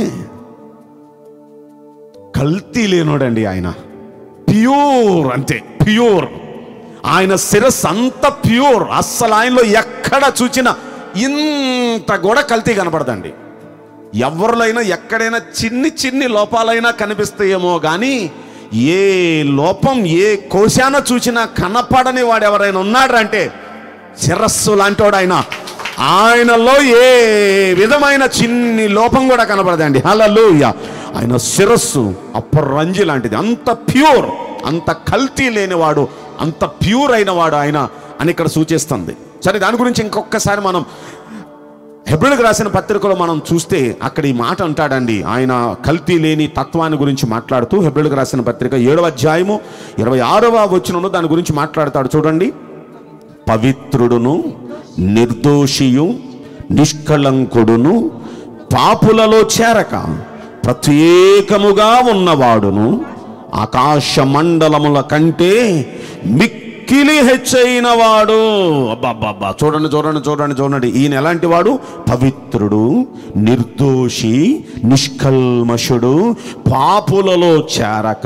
కల్తీ లేనోడండి ఆయన ప్యూర్ అంతే ప్యూర్ ఆయన శిరస్సు అంత ప్యూర్ అస్సలు ఆయనలో ఎక్కడ చూచినా ఇంత కూడా కల్తీ కనపడదండి ఎవరిలైనా ఎక్కడైనా చిన్ని చిన్ని లోపాలైనా కనిపిస్తాయేమో కానీ ఏ లోపం ఏ కోశాన చూసినా కనపడని వాడు ఎవరైనా ఉన్నాడంటే శిరస్సు లాంటివాడు ఆయన ఆయనలో ఏ విధమైన చిన్ని లోపం కూడా కనపడదండి హల్లెలూయ ఆయన శిరస్సు అప్పరంజి లాంటిది అంత ప్యూర్ అంత కల్తీ లేనివాడు అంత ప్యూర్ అయిన వాడు ఆయన అని ఇక్కడ సూచిస్తుంది సరే దాని గురించి ఇంకొకసారి మనం హెబ్రిల్కి రాసిన పత్రికలో మనం చూస్తే అక్కడ ఈ మాట అంటాడండి ఆయన కల్తీ లేని తత్వాన్ని గురించి మాట్లాడుతూ హెబ్రిల్కి రాసిన పత్రిక ఏడవ అధ్యాయము ఇరవై ఆరవ వచనంలో దాని గురించి మాట్లాడతాడు చూడండి పవిత్రుడును నిర్దోషియు నిష్కళంకుడును పాపులలో చేరక ప్రత్యేకముగా ఉన్నవాడును ఆకాశ మండలముల కంటే మిక్కిలి హెచ్చైన వాడు అబ్బబ్బబ్బా చూడండి చూడండి చూడండి చూడండి ఈయన ఎలాంటి వాడు పవిత్రుడు నిర్దోషి నిష్కల్మషుడు పాపులలో చేరక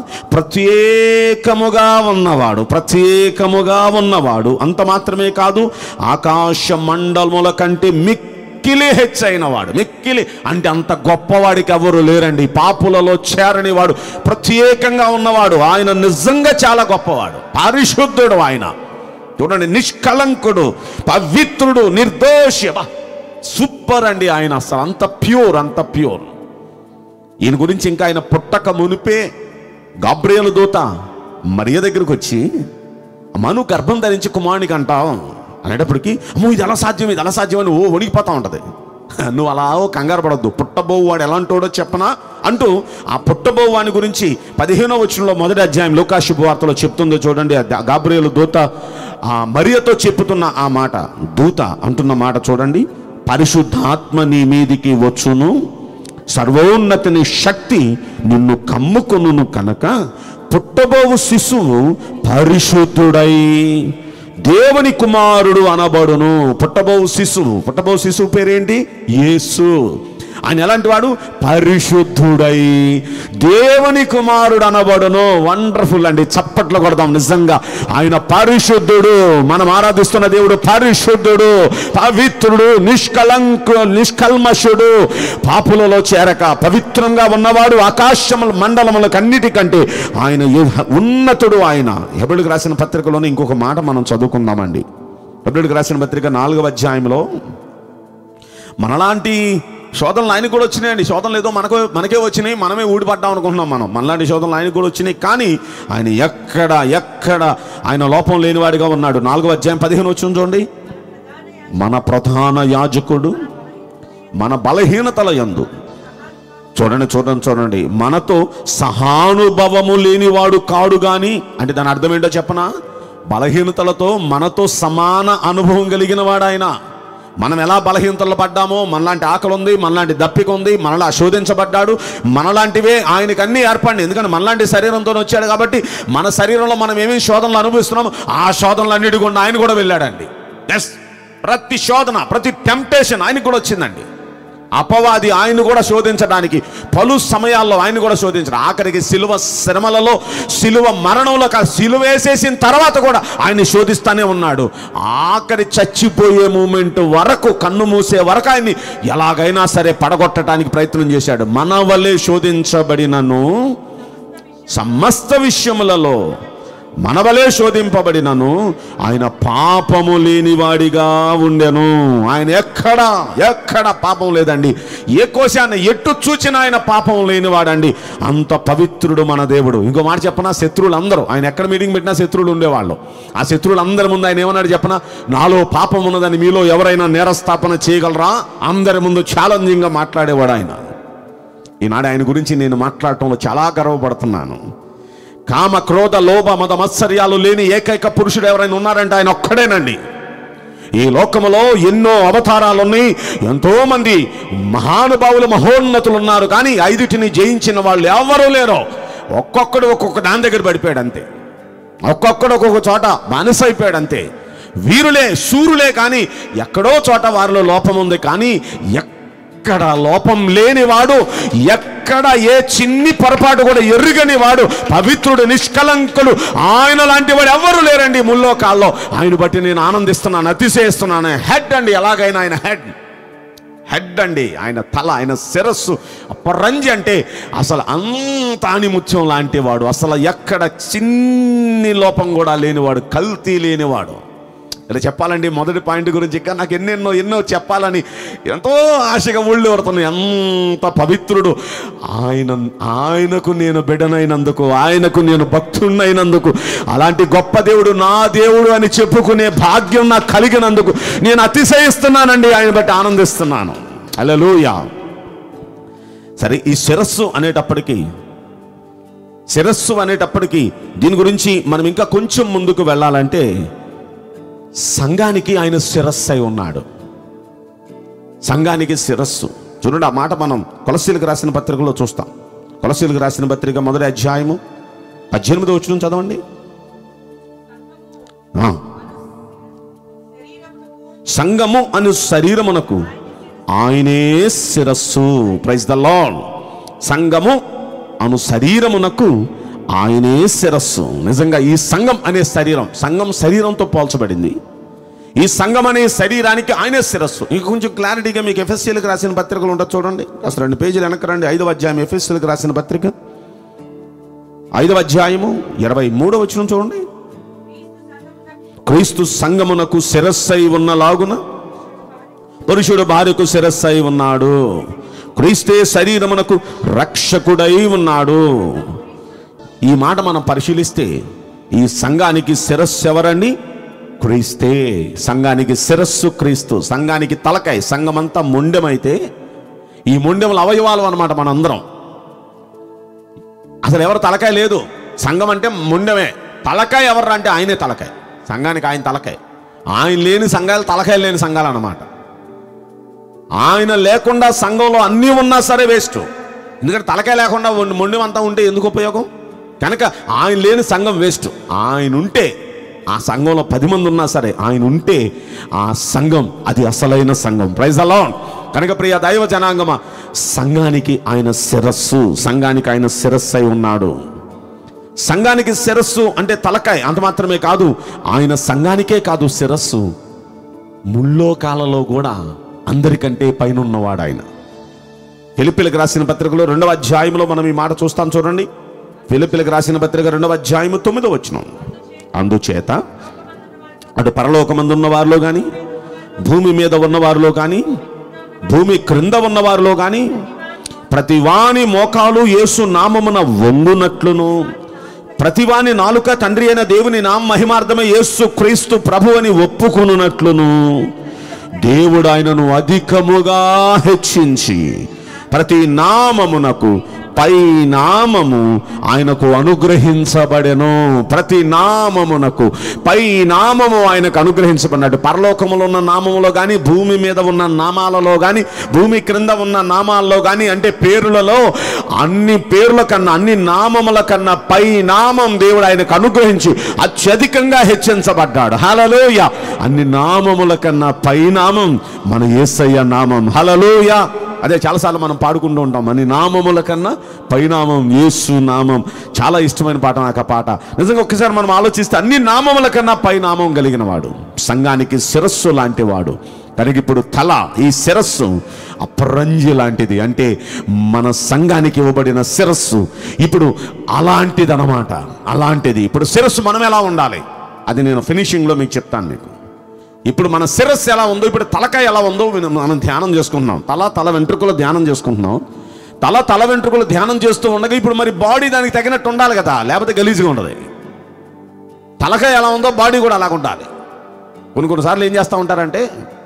ప్రత్యేకముగా ఉన్నవాడు ప్రత్యేకముగా ఉన్నవాడు అంత మాత్రమే కాదు ఆకాశ మండలముల కంటే మిక్కి మిక్కిలి హెచ్చైన వాడు మిక్కిలి అంటే అంత గొప్పవాడికి ఎవరు లేరండి పాపులలో చేరని వాడు ప్రత్యేకంగా ఉన్నవాడు ఆయన నిజంగా చాలా గొప్పవాడు పరిశుద్ధుడు ఆయన చూడండి నిష్కలంకుడు పవిత్రుడు నిర్దోషి అబ్బా, సూపర్ అండి ఆయన అసలు అంత ప్యూర్ అంత ప్యూర్ ఈయన గురించి ఇంకా ఆయన పుట్టక మునిపే గాబ్రియలు దూత మరియ దగ్గరకు వచ్చి మను గర్భం ధరించి కుమారునికి అంటాం అనేటప్పటికి అమ్మో ఇది ఎలా సాధ్యం ఇది ఎలా సాధ్యం అని ఓ వణికిపోతా ఉంటది నువ్వు అలా ఓ కంగారు పడద్దు పుట్టబోవు వాడు ఎలాంటోడో చెప్పనా అంటూ ఆ పుట్టబోవు వాని గురించి పదిహేనో వచనంలో మొదటి అధ్యాయం లోకా శుభవార్తలో చెప్తుందో చూడండి ఆ గాబ్రియలు దూత ఆ మరియతో చెప్పుతున్న ఆ మాట దూత అంటున్న మాట చూడండి పరిశుద్ధాత్మ నీ మీదికి వచ్చును సర్వోన్నతిని శక్తి నిన్ను కమ్ముకొనును కనుక పుట్టబోవు శిశువు పరిశుద్ధుడై దేవుని కుమారుడు అనబడును పుట్టబోవు శిశువు పుట్టబోవు శిశువు పేరేంటి యేసు ఆయన ఎలాంటి వాడు పరిశుద్ధుడై దేవుని కుమారుడు అనబడును వండర్ఫుల్ అండి చప్పట్లు కొడదాం నిజంగా ఆయన పరిశుద్ధుడు మనం ఆరాధిస్తున్న దేవుడు పరిశుద్ధుడు పవిత్రుడు నిష్కలంకు నిష్కల్మషుడు పాపులలో చేరక పవిత్రంగా ఉన్నవాడు ఆకాశముల మండలములకు అన్నిటికంటే ఆయన ఎ- ఉన్నతుడు ఆయన ఎబుడికి రాసిన పత్రికలోనే ఇంకొక మాట మనం చదువుకుందామండి ఎబుడికి రాసిన పత్రిక నాలుగవ అధ్యాయంలో మనలాంటి శోధనలు ఆయనకు కూడా వచ్చినాయండి శోధనలు ఏదో మనకు మనకే వచ్చినాయి మనమే ఊడిపడ్డాం అనుకుంటున్నాం మనం మనలాంటి శోధనలు ఆయనకు కూడా వచ్చినాయి కానీ ఆయన ఎక్కడ ఎక్కడ ఆయన లోపం లేనివాడిగా ఉన్నాడు నాలుగో అధ్యాయం పదిహేను వచ్చిన చూడండి మన ప్రధాన యాజకుడు మన బలహీనతల యందు చూడండి చూడండి చూడండి మనతో సహానుభవము లేనివాడు కాడు గాని అంటే దాని అర్థం ఏంటో చెప్పనా బలహీనతలతో మనతో సమాన అనుభవం కలిగిన వాడు ఆయన మనం ఎలా బలహీనతలు పడ్డామో మనలాంటి ఆకలి ఉంది మనలాంటి దప్పిక ఉంది మనలా శోధించబడ్డాడు మనలాంటివే ఆయనకి అన్ని ఏర్పడి ఎందుకంటే మనలాంటి శరీరంతో వచ్చాడు కాబట్టి మన శరీరంలో మనం ఏమేమి శోధనలు అనుభవిస్తున్నామో ఆ శోధనలు అన్నిటి కూడా ఆయన కూడా వెళ్ళాడండి ఎస్ ప్రతి శోధన ప్రతి టెంప్టేషన్ ఆయనకు కూడా వచ్చిందండి అపవాది ఆయన కూడా శోధించడానికి పలు సమయాల్లో ఆయన కూడా శోధించడం ఆఖరికి సిలువ శ్రమలలో సిలువ మరణంలో కాదు సిలువ వేసేసిన తర్వాత కూడా ఆయన శోధిస్తానే ఉన్నాడు ఆఖరి చచ్చిపోయే మూమెంట్ వరకు కన్ను మూసే వరకు ఆయన్ని ఎలాగైనా సరే పడగొట్టడానికి ప్రయత్నం చేశాడు మన వల్లే శోధించబడినను సమస్త విషయములలో మనవలే శోధింపబడినను ఆయన పాపము లేనివాడిగా ఉండెను ఆయన ఎక్కడ ఎక్కడ పాపం లేదండి ఏ కోశాన్ని ఎట్టు చూచిన ఆయన పాపం లేనివాడండి అంత పవిత్రుడు మన దేవుడు ఇంకో మాట చెప్పనా శత్రువులు అందరూ ఆయన ఎక్కడ మీటింగ్ పెట్టినా శత్రువులు ఉండేవాళ్ళు ఆ శత్రువులు అందరి ముందు ఆయన ఏమన్నాడు చెప్పనా నాలో పాపం ఉన్నదని మీలో ఎవరైనా నేరస్థాపన చేయగలరా అందరి ముందు ఛాలెంజింగ్గా మాట్లాడేవాడు ఆయన ఈనాడు ఆయన గురించి నేను మాట్లాడటంలో చాలా గర్వపడుతున్నాను కామ క్రోధ లోభ మద మత్సర్యాలు లేని ఏకైక పురుషుడు ఎవరైనా ఉన్నారంటే ఆయన ఒక్కడేనండి ఈ లోకములో ఎన్నో అవతారాలు ఉన్నాయి ఎంతో మంది మహానుభావులు మహోన్నతులు ఉన్నారు కానీ ఐదుటిని జయించిన వాళ్ళు ఎవరూ లేరు ఒక్కొక్కడు ఒక్కొక్క దాని దగ్గర పడిపోయాడు అంతే ఒక్కొక్కడు ఒక్కొక్క చోట బానిస అయిపోయాడు అంతే వీరులే శూరులే కానీ ఎక్కడో చోట వారిలో లోపం ఉంది కానీ ఎక్కడ లోపం లేనివాడు ఎక్కడ ఏ చిన్ని పొరపాటు కూడా ఎరుగని వాడు పవిత్రుడు నిష్కలంకుడు ఆయన లాంటి వాడు ఎవరు లేరండి ముల్లోకాల్లో ఆయన బట్టి నేను ఆనందిస్తున్నాను అతిశయిస్తున్నాను హెడ్ అండి ఎలాగైనా ఆయన హెడ్ హెడ్ అండి ఆయన తల ఆయన శిరస్సు పరంజి అంటే అసలు అంత ఆణిముత్యం లాంటి వాడు అసలు ఎక్కడ చిన్ని లోపం కూడా లేనివాడు కల్తీ లేనివాడు ఇలా చెప్పాలండి మొదటి పాయింట్ గురించి ఇంకా నాకు ఎన్నెన్నో ఎన్నో చెప్పాలని ఎంతో ఆశగా ఊళ్ళో పడుతున్నాయి ఎంత పవిత్రుడు ఆయన ఆయనకు నేను బిడనైనందుకు ఆయనకు నేను భక్తుడినైనందుకు అలాంటి గొప్ప దేవుడు నా దేవుడు అని చెప్పుకునే భాగ్యం నాకు కలిగినందుకు నేను అతిశయిస్తున్నానండి ఆయన బట్టి ఆనందిస్తున్నాను అలలుయా సరే ఈ శిరస్సు అనేటప్పటికీ శిరస్సు అనేటప్పటికీ దీని గురించి మనం ఇంకా కొంచెం ముందుకు వెళ్ళాలంటే సంఘానికి ఆయన శిరస్సు అయి ఉన్నాడు సంఘానికి శిరస్సు చూడండి ఆ మాట మనం కొలసీలకు రాసిన పత్రికలో చూస్తాం కొలసీలకు రాసిన పత్రిక మొదటి అధ్యాయము పద్దెనిమిది వచ్చిన చదవండి ఆ. సంఘము అను శరీరమునకు ఆయనే శిరస్సు ప్రైజ్ ద లార్డ్ సంఘము అను శరీరమునకు ఆయనే శిరస్సు నిజంగా ఈ సంఘం అనే శరీరం సంఘం శరీరంతో పోల్చబడింది ఈ సంఘం అనే శరీరానికి ఆయనే శిరస్సు ఇంక కొంచెం క్లారిటీగా మీకు ఎఫ్ఎస్సీలకు రాసిన పత్రికలు ఉంటుంది చూడండి అసలు రెండు పేజీలు వెనక్కి రండి ఐదవ అధ్యాయం ఎఫ్ఎస్సీలకు రాసిన పత్రిక ఐదవ అధ్యాయము ఇరవై మూడవ వచ్చిన చూడండి క్రీస్తు సంగమునకు శిరస్సై ఉన్నలాగున పురుషుడు భార్యకు శిరస్సై ఉన్నాడు క్రీస్తే శరీరమునకు రక్షకుడై ఉన్నాడు ఈ మాట మనం పరిశీలిస్తే ఈ సంఘానికి శిరస్సు ఎవరండి క్రీస్తే సంఘానికి శిరస్సు క్రీస్తు సంఘానికి తలకాయ సంఘమంతా మొండెమైతే ఈ మొండెముల అవయవాలు అనమాట మనందరం అసలు ఎవరు తలకాయ లేదు సంఘం అంటే ముండమే తలకాయ ఎవరు అంటే ఆయనే తలకాయ సంఘానికి ఆయన తలకాయ ఆయన లేని సంఘాలు తలకాయ లేని సంఘాలు అన్నమాట ఆయన లేకుండా సంఘంలో అన్నీ ఉన్నా సరే వేస్ట్ ఎందుకంటే తలకాయ లేకుండా ఉండి- మొండెం అంతా ఉంటే ఎందుకు ఉపయోగం కనుక ఆయన లేని సంఘం వేస్ట్ ఆయన ఉంటే ఆ సంఘంలో పది మంది ఉన్నా సరే ఆయన ఉంటే ఆ సంఘం అది అసలైన సంఘం ప్రైజ్ అలాన్ కనుక ప్రియ దైవ జనాంగమ సంఘానికి ఆయన శిరస్సు సంఘానికి ఆయన శిరస్సు అయి ఉన్నాడు సంఘానికి శిరస్సు అంటే తలకాయ అంత మాత్రమే కాదు ఆయన సంఘానికే కాదు శిరస్సు ముల్లోకాలలో కూడా అందరికంటే పైన ఉన్నవాడు ఆయన ఫిలిపిలకు రాసిన పత్రికలో రెండవ అధ్యాయంలో మనం ఈ మాట చూస్తాం చూడండి ఫిలిపిలకు రాసిన పత్రిక రెండవ అధ్యాయము తొమ్మిదో వచ్చిన అందుచేత అటు పరలోకమందు ఉన్న వారిలో కానీ భూమి మీద ఉన్న వారిలో కానీ భూమి క్రింద ఉన్న వారిలో కానీ ప్రతివాని మోకాలు యేసు నామమున వంగునట్లును ప్రతివాని నాలుక తండ్రి అయిన దేవుని నామ మహిమార్థమే యేసు క్రీస్తు ప్రభు అని ఒప్పుకొనున్నట్లును దేవుడు ఆయనను అధికముగా హెచ్చించి ప్రతి నామమునకు పై నామము ఆయనకు అనుగ్రహించబడెను ప్రతి నామమునకు పై నామము ఆయనకు అనుగ్రహించబడినట్టు పరలోకములో ఉన్న నామములో కానీ భూమి మీద ఉన్న నామాలలో కానీ భూమి క్రింద ఉన్న నామాల్లో కానీ అంటే పేరులలో అన్ని పేర్ల కన్నా అన్ని నామముల కన్నా పై నామం దేవుడు ఆయనకు అనుగ్రహించి అత్యధికంగా హెచ్చించబడ్డాడు హలలోయ అన్ని నామముల కన్నా పై నామం మన యేసయ్య నామం హలలోయ అదే చాలాసార్లు మనం పాడుకుంటూ ఉంటాం అని నామముల కన్నా పైనామం యేసు నామం చాలా ఇష్టమైన పాట నాకు ఆ పాట నిజంగా ఒక్కసారి మనం ఆలోచిస్తే అన్ని నామముల కన్నా పైనామం కలిగిన వాడు సంఘానికి శిరస్సు లాంటి వాడు కనుక ఇప్పుడు తల ఈ శిరస్సు అపరంజి లాంటిది అంటే మన సంఘానికి ఇవ్వబడిన శిరస్సు ఇప్పుడు అలాంటిదన్నమాట అలాంటిది ఇప్పుడు శిరస్సు మనం ఎలా ఉండాలి అది నేను ఫినిషింగ్లో మీకు చెప్తాను మీకు ఇప్పుడు మన శిరస్సు ఎలా ఉందో ఇప్పుడు తలకాయ ఎలా ఉందో మనం- మనం ధ్యానం చేసుకుంటున్నాం తల తల వెంట్రుకలు ధ్యానం చేసుకుంటున్నాం తల తల వెంట్రుకలు ధ్యానం చేస్తూ ఉండగా ఇప్పుడు మరి బాడీ దానికి తగినట్టు ఉండాలి కదా లేకపోతే గలీజ్గా ఉండదు తలకాయ ఎలా ఉందో బాడీ కూడా అలాగ ఉండాలి కొన్ని కొన్నిసార్లు ఏం చేస్తూ ఉంటారంటే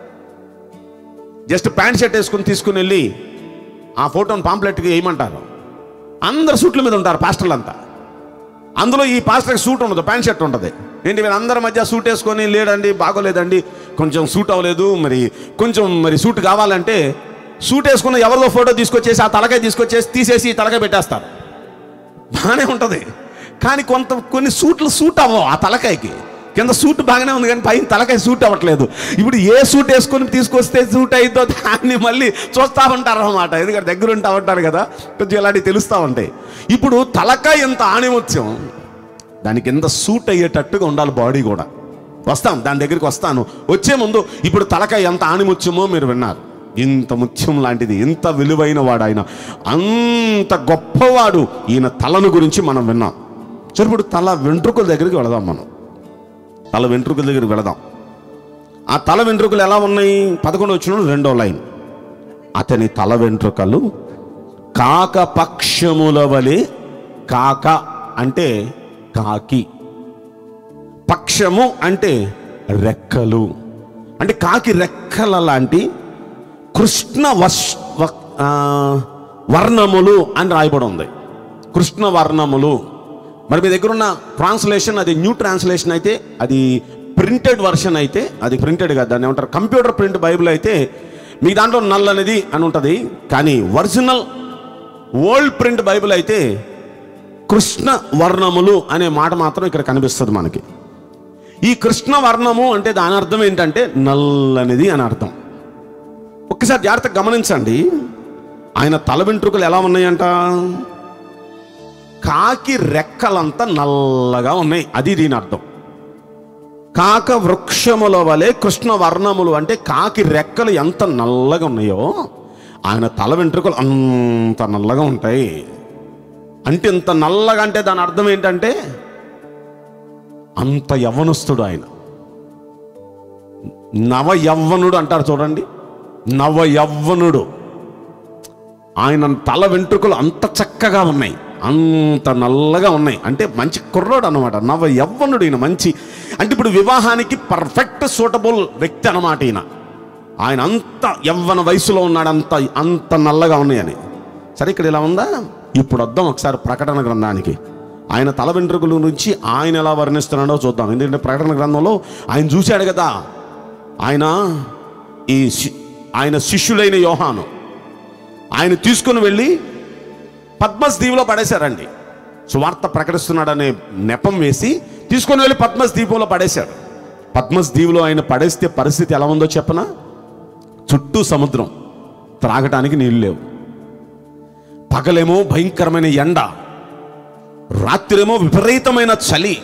జస్ట్ ప్యాంట్ షర్ట్ వేసుకుని తీసుకుని వెళ్ళి ఆ ఫోటోని పాంప్లెట్కి వేయమంటారు అందరు సూట్ల మీద ఉంటారు పాస్టర్లు అంతా అందులో ఈ పాస్టర్కి సూట్ ఉండదు ప్యాంట్ షర్ట్ ఉంటుంది ఏంటి మీరు అందరి మధ్య సూట్ వేసుకొని లేదండి బాగోలేదండి కొంచెం సూట్ అవ్వలేదు మరి కొంచెం మరి సూట్ కావాలంటే సూట్ వేసుకున్న ఎవరిదో ఫోటో తీసుకొచ్చేసి ఆ తలకాయ తీసుకొచ్చేసి తీసేసి ఈ తలకాయ పెట్టేస్తారు బాగానే ఉంటుంది కానీ కొంత కొన్ని సూట్లు సూట్ అవ్వవు ఆ తలకాయకి కింద సూట్ బాగానే ఉంది కానీ పైన తలకాయ సూట్ అవ్వట్లేదు ఇప్పుడు ఏ సూట్ వేసుకొని తీసుకొస్తే సూట్ అయిద్దో దాన్ని మళ్ళీ చూస్తూ ఉంటారు అనమాట ఎందుకంటే దగ్గర ఉంటా ఉంటారు కదా కొంచెం ఇలాంటివి తెలుస్తూ ఉంటాయి ఇప్పుడు తలకాయ ఎంత ఆణిముత్యం దానికి ఎంత సూట్ అయ్యేటట్టుగా ఉండాలి బాడీ కూడా వస్తాం దాని దగ్గరికి వస్తాను వచ్చే ముందు ఇప్పుడు తలకాయ ఎంత ఆణిముత్యమో మీరు విన్నారు ఇంత ముత్యం లాంటిది ఇంత విలువైన వాడు ఆయన అంత గొప్పవాడు ఈయన తలను గురించి మనం విన్నాం సరే ఇప్పుడు తల వెంట్రుకల దగ్గరికి వెళదాం మనం తల వెంట్రుకల దగ్గరికి వెళదాం ఆ తల వెంట్రుకలు ఎలా ఉన్నాయి పదకొండు వచ్చిన రెండో లైన్ అతని తల వెంట్రుకలు కాక పక్షముల వలె కాక అంటే కాకి పక్షము అంటే రెక్కలు అంటే కాకి రెక్కల లాంటి కృష్ణ వర్ష వ- ఆ, వర్ణములు అని రాయబడి ఉంది కృష్ణ వర్ణములు మరి మీ దగ్గర ఉన్న ట్రాన్స్లేషన్ అది న్యూ ట్రాన్స్లేషన్ అయితే అది ప్రింటెడ్ వర్షన్ అయితే అది ప్రింటెడ్ కాదు దాన్ని ఏమంటారు కంప్యూటర్ ప్రింట్ బైబిల్ అయితే మీ దాంట్లో నల్లనిది అని ఉంటుంది కానీ ఒరిజినల్ ఓల్డ్ ప్రింట్ బైబిల్ అయితే కృష్ణ వర్ణములు అనే మాట మాత్రం ఇక్కడ కనిపిస్తుంది మనకి ఈ కృష్ణ వర్ణము అంటే దాని అర్థం ఏంటంటే నల్లనిది అని అర్థం ఒక్కసారి జాగ్రత్తగా గమనించండి ఆయన తల వెంట్రుకలు ఎలా ఉన్నాయంట కాకి రెక్కలంతా నల్లగా ఉన్నాయి అది దీని అర్థం కాక వృక్షముల వలె కృష్ణ వర్ణములు అంటే కాకి రెక్కలు ఎంత నల్లగా ఉన్నాయో ఆయన తల వెంట్రుకలు అంత నల్లగా ఉంటాయి అంటే ఇంత నల్లగా అంటే దాని అర్థం ఏంటంటే అంత యవ్వనస్తుడు ఆయన నవ యవ్వనుడు అంటారు చూడండి నవ యవ్వనుడు ఆయన తల వెంట్రుకలు అంత చక్కగా ఉన్నాయి అంత నల్లగా ఉన్నాయి అంటే మంచి కుర్రోడు అనమాట నవ యవ్వనుడు ఈయన మంచి అంటే ఇప్పుడు వివాహానికి పర్ఫెక్ట్ సూటబుల్ వ్యక్తి అనమాట ఈయన ఆయన అంత యవ్వన వయసులో ఉన్నాడు అంత అంత నల్లగా ఉన్నాయని సరే ఇక్కడ ఇలా ఉందా ఇప్పుడు వద్దాం ఒకసారి ప్రకటన గ్రంథానికి ఆయన తల వెంట్రుకల నుంచి ఆయన ఎలా వర్ణిస్తున్నాడో చూద్దాం ఎందుకంటే ప్రకటన గ్రంథంలో ఆయన చూశాడు కదా ఆయన ఈ శి- ఆయన శిష్యులైన యోహాను ఆయన తీసుకుని వెళ్ళి పద్మస్ దీవిలో పడేశారండి సువార్త ప్రకటిస్తున్నాడనే నెపం వేసి తీసుకొని వెళ్ళి పద్మస్ దీపంలో పడేశాడు పద్మస్ దీవిలో ఆయన పడేస్తే పరిస్థితి ఎలా ఉందో చెప్పనా చుట్టూ సముద్రం త్రాగటానికి నీళ్ళు లేవు పగలేమో భయంకరమైన ఎండ రాత్రేమో విపరీతమైన చలి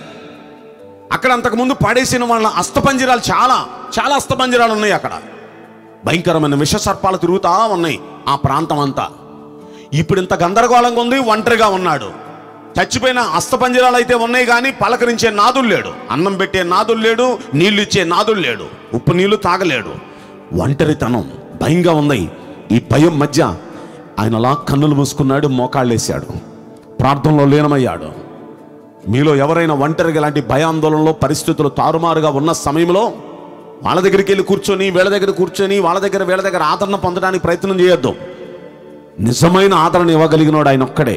అక్కడ అంతకుముందు పడేసిన వాళ్ళ అస్తపంజరాలు చాలా చాలా అస్తపంజరాలు ఉన్నాయి అక్కడ భయంకరమైన విష సర్పాలు తిరుగుతా ఉన్నాయి ఆ ప్రాంతం అంతా ఇప్పుడు ఇంత గందరగోళంగా ఉంది ఒంటరిగా ఉన్నాడు చచ్చిపోయిన అస్తపంజరాలు అయితే ఉన్నాయి కానీ పలకరించే నాదులు లేడు అన్నం పెట్టే నాదులు లేడు నీళ్లు ఇచ్చే నాదులు లేడు ఉప్పు నీళ్లు తాగలేడు ఒంటరితనం భయంగా ఉన్నాయి ఈ భయం మధ్య ఆయన అలా కన్నులు మూసుకున్నాడు మోకాళ్ళేశాడు ప్రార్థనలో లీనమయ్యాడు మీలో ఎవరైనా ఒంటరిగా ఇలాంటి భయాందోళనలో పరిస్థితులు తారుమారుగా ఉన్న సమయంలో వాళ్ళ దగ్గరికి వెళ్ళి కూర్చొని వీళ్ళ దగ్గర కూర్చొని వాళ్ళ దగ్గర వీళ్ళ దగ్గర ఆదరణ పొందడానికి ప్రయత్నం చేయొద్దు నిజమైన ఆదరణ ఇవ్వగలిగినవాడు ఆయన ఒక్కడే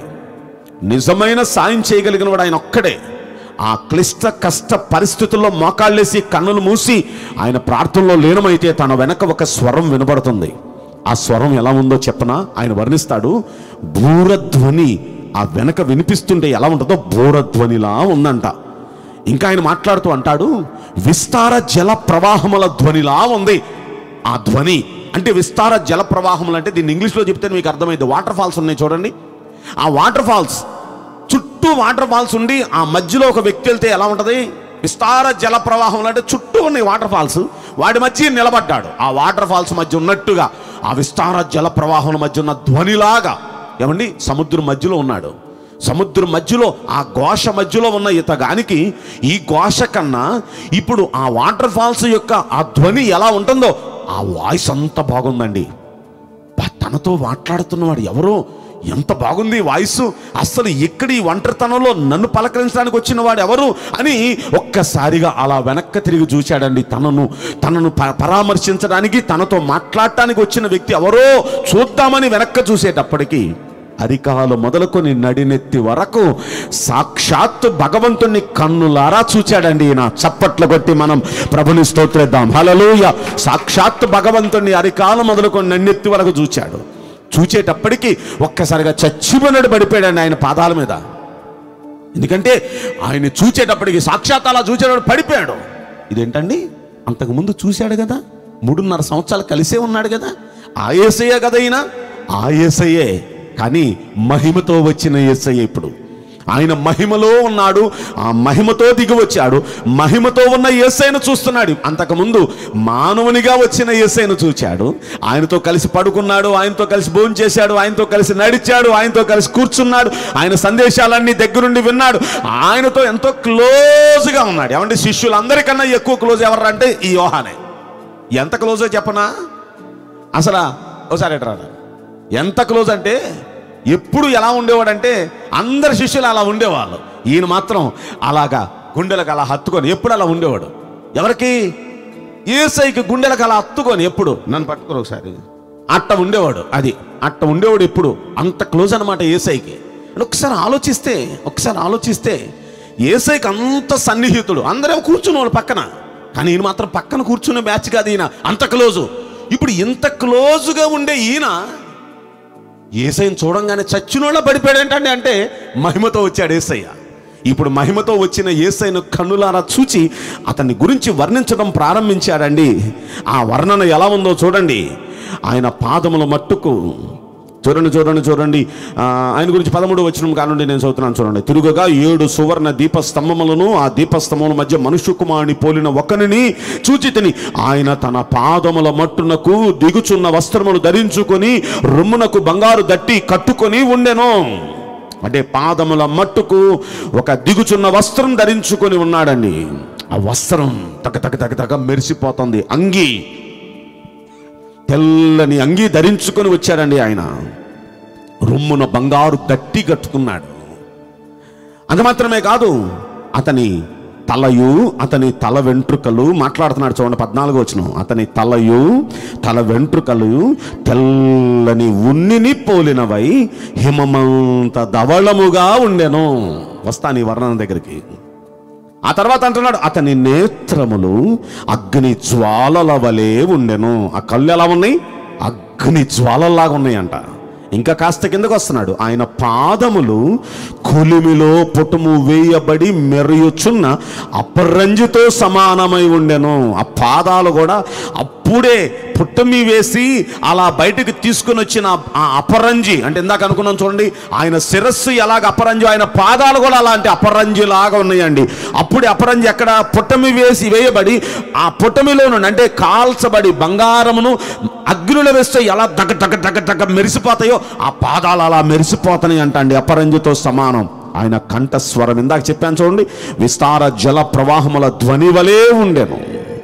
నిజమైన సాయం చేయగలిగినవాడు ఆయన ఒక్కడే ఆ క్లిష్ట కష్ట పరిస్థితుల్లో మోకాళ్ళేసి కన్నులు మూసి ఆయన ప్రార్థనలో లీనమైతే తన వెనక ఒక స్వరం వినబడుతుంది ఆ స్వరం ఎలా ఉందో చెప్పనా ఆయన వర్ణిస్తాడు భూరధ్వని ఆ వెనక వినిపిస్తుంటే ఎలా ఉంటుందో భూరధ్వనిలా ఉందంట ఇంకా ఆయన మాట్లాడుతూ అంటాడు విస్తార జల ప్రవాహముల ధ్వనిలా ఉంది ఆ ధ్వని అంటే విస్తార జల ప్రవాహములు అంటే దీన్ని ఇంగ్లీష్లో చెప్తే మీకు అర్థమైంది వాటర్ ఫాల్స్ ఉన్నాయి చూడండి ఆ వాటర్ ఫాల్స్ చుట్టూ వాటర్ ఫాల్స్ ఉండి ఆ మధ్యలో ఒక వ్యక్తి వెళ్తే ఎలా ఉంటుంది విస్తార జల ప్రవాహం అంటే చుట్టూ ఉన్నాయి వాటర్ ఫాల్స్ వాటి మధ్య ఈయన నిలబడ్డాడు ఆ వాటర్ ఫాల్స్ మధ్య ఉన్నట్టుగా ఆ విస్తార జల ప్రవాహం మధ్య ఉన్న ధ్వనిలాగా ఏమండి సముద్రం మధ్యలో ఉన్నాడు సముద్రం మధ్యలో ఆ ఘోష మధ్యలో ఉన్న ఇతగానికి ఈ ఘోష కన్నా ఇప్పుడు ఆ వాటర్ ఫాల్స్ యొక్క ఆ ధ్వని ఎలా ఉంటుందో ఆ వాయిస్ అంత బాగుందండి బా, తనతో మాట్లాడుతున్నవాడు ఎవరో ఎంత బాగుంది ఈ వాయిస్ అస్సలు ఎక్కడి ఒంటరితనంలో నన్ను పలకరించడానికి వచ్చిన వాడు ఎవరు అని ఒక్కసారిగా అలా వెనక్కి తిరిగి చూశాడండి తనను తనను ప- పరామర్శించడానికి తనతో మాట్లాడటానికి వచ్చిన వ్యక్తి ఎవరో చూద్దామని వెనక్కి చూసేటప్పటికి అరికాలు మొదలుకొని నడినెత్తి వరకు సాక్షాత్తు భగవంతుణ్ణి కన్నులారా చూచాడండి ఈయన చప్పట్లు కొట్టి మనం ప్రభుని స్తోత్రిద్దాం హలలుయ సాక్షాత్తు భగవంతుణ్ణి అరికాలు మొదలుకొని నన్నెత్తి వరకు చూచాడు చూచేటప్పటికి ఒక్కసారిగా చచ్చిపోయినట్టు పడిపోయాడండి ఆయన పాదాల మీద ఎందుకంటే ఆయన చూచేటప్పటికి సాక్షాత్ అలా చూచేటప్పుడు పడిపోయాడు ఇదేంటండి అంతకుముందు చూశాడు కదా మూడున్నర సంవత్సరాలు కలిసే ఉన్నాడు కదా ఆ ఏసయ్య కదా ఈయన ఆ ఏసయ్యే కానీ మహిమతో వచ్చిన ఏసయ్య ఇప్పుడు ఆయన మహిమలో ఉన్నాడు ఆ మహిమతో దిగి వచ్చాడు మహిమతో ఉన్న ఏసైను చూస్తున్నాడు అంతకుముందు మానవునిగా వచ్చిన ఏసైను చూచాడు ఆయనతో కలిసి పడుకున్నాడు ఆయనతో కలిసి భోజనం చేశాడు ఆయనతో కలిసి నడిచాడు ఆయనతో కలిసి కూర్చున్నాడు ఆయన సందేశాలన్నీ దగ్గరుండి విన్నాడు ఆయనతో ఎంతో క్లోజ్గా ఉన్నాడు ఏమంటే శిష్యులందరికన్నా ఎక్కువ క్లోజ్ ఎవరు అంటే ఈ యోహానే ఎంత క్లోజో చెప్పనా అసలు ఒకసారి ఎట్రా ఎంత క్లోజ్ అంటే ఎప్పుడు ఎలా ఉండేవాడంటే అందరి శిష్యులు అలా ఉండేవాళ్ళు ఈయన మాత్రం అలాగా గుండెలకు అలా హత్తుకొని ఎప్పుడు అలా ఉండేవాడు ఎవరికి ఏసైకి గుండెలకు అలా హత్తుకొని ఎప్పుడు నన్ను పట్టుకోరు ఒకసారి అట్ట ఉండేవాడు అది అట్ట ఉండేవాడు ఎప్పుడు అంత క్లోజ్ అనమాట ఏసైకి అంటే ఒకసారి ఆలోచిస్తే ఒకసారి ఆలోచిస్తే ఏసైకి అంత సన్నిహితుడు అందరేమో కూర్చునేవాడు పక్కన కానీ ఈయన మాత్రం పక్కన కూర్చునే బ్యాచ్ కాదు ఈయన అంత క్లోజు ఇప్పుడు ఇంత క్లోజ్గా ఉండే ఈయన ఏసైని చూడంగానే చచ్చినోళ్ళ పడిపోయాడేంటండి అంటే మహిమతో వచ్చాడు ఏసయ్య ఇప్పుడు మహిమతో వచ్చిన ఏసైను కన్నులారా చూచి అతన్ని గురించి వర్ణించడం ప్రారంభించాడండి ఆ వర్ణన ఎలా ఉందో చూడండి ఆయన పాదముల మట్టుకు చూడండి చూడండి చూడండి ఆ, ఆయన గురించి పదమూడు వచ్చిన కానుండి నేను చదువుతున్నాను చూడండి తిరుగుగా ఏడు సువర్ణ దీపస్తంభములను ఆ దీపస్తంభముల మధ్య మనుష్య కుమారుని పోలిన ఒకనిని చూచి తిని ఆయన తన పాదముల మట్టునకు దిగుచున్న వస్త్రములు ధరించుకొని రొమ్మునకు బంగారు దట్టి కట్టుకొని ఉండెను అంటే పాదముల మట్టుకు ఒక దిగుచున్న వస్త్రం ధరించుకొని ఉన్నాడండి ఆ వస్త్రం తగ తగ తగ తగ మెరిసిపోతుంది అంగి తెల్లని అంగి ధరించుకొని వచ్చాడండి ఆయన రొమ్మున బంగారు దట్టి కట్టుకున్నాడు అంత మాత్రమే కాదు అతని తలయు అతని తల వెంట్రుకలు మాట్లాడుతున్నాడు చూడండి పద్నాలుగు వచ్చిన అతని తలయు తల వెంట్రుకలు తెల్లని ఉన్నిని పోలినవై హిమమంత ధవళముగా ఉండెను వస్తాను ఈ వర్ణన దగ్గరికి ఆ తర్వాత అంటున్నాడు అతని నేత్రములు అగ్ని జ్వాలల వలె ఉండెను ఆ కళ్ళు ఎలా ఉన్నాయి అగ్ని జ్వాలల్లాగా ఉన్నాయంట ఇంకా కాస్త కిందకు వస్తున్నాడు ఆయన పాదములు కొలిమిలో పుటుము వేయబడి మెరుగుచున్న అపరంజితో సమానమై ఉండెను ఆ పాదాలు కూడా అప్పుడే పుట్టమి వేసి అలా బయటకు తీసుకుని వచ్చిన ఆ అపరంజి అంటే ఇందాక అనుకున్నాం చూడండి ఆయన శిరస్సు ఎలాగ అపరంజి ఆయన పాదాలు కూడా అలాంటి అపరంజి లాగా ఉన్నాయండి అప్పుడే అపరంజి ఎక్కడ పుట్టమి వేసి వేయబడి ఆ పుట్టమిలో నుండి అంటే కాల్చబడి బంగారమును అగ్నిలో వేస్తే ఎలా దగ్గ దగ్గ దగ్గ దగ్గ మెరిసిపోతాయో ఆ పాదాలు అలా మెరిసిపోతాయి అంటండి అపరంజితో సమానం ఆయన కంఠస్వరం ఇందాక చెప్పాను చూడండి విస్తార జల ప్రవాహముల ధ్వని వలె ఉండెను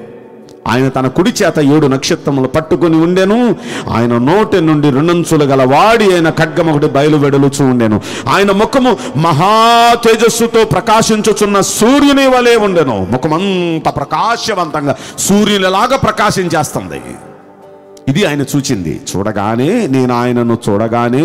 ఆయన తన కుడి చేత ఏడు నక్షత్రములు పట్టుకొని ఉండెను ఆయన నోటి నుండి రెండంచులు గల వాడి అయిన ఖడ్గం ఒకటి బయలు వెడలుచు ఉండెను ఆయన ముఖము మహా తేజస్సుతో ప్రకాశించుచున్న సూర్యుని వలె ఉండెను ముఖమంత ప్రకాశవంతంగా సూర్యునిలాగా ప్రకాశించేస్తుంది ఇది ఆయన చూచింది చూడగానే నేను ఆయనను చూడగానే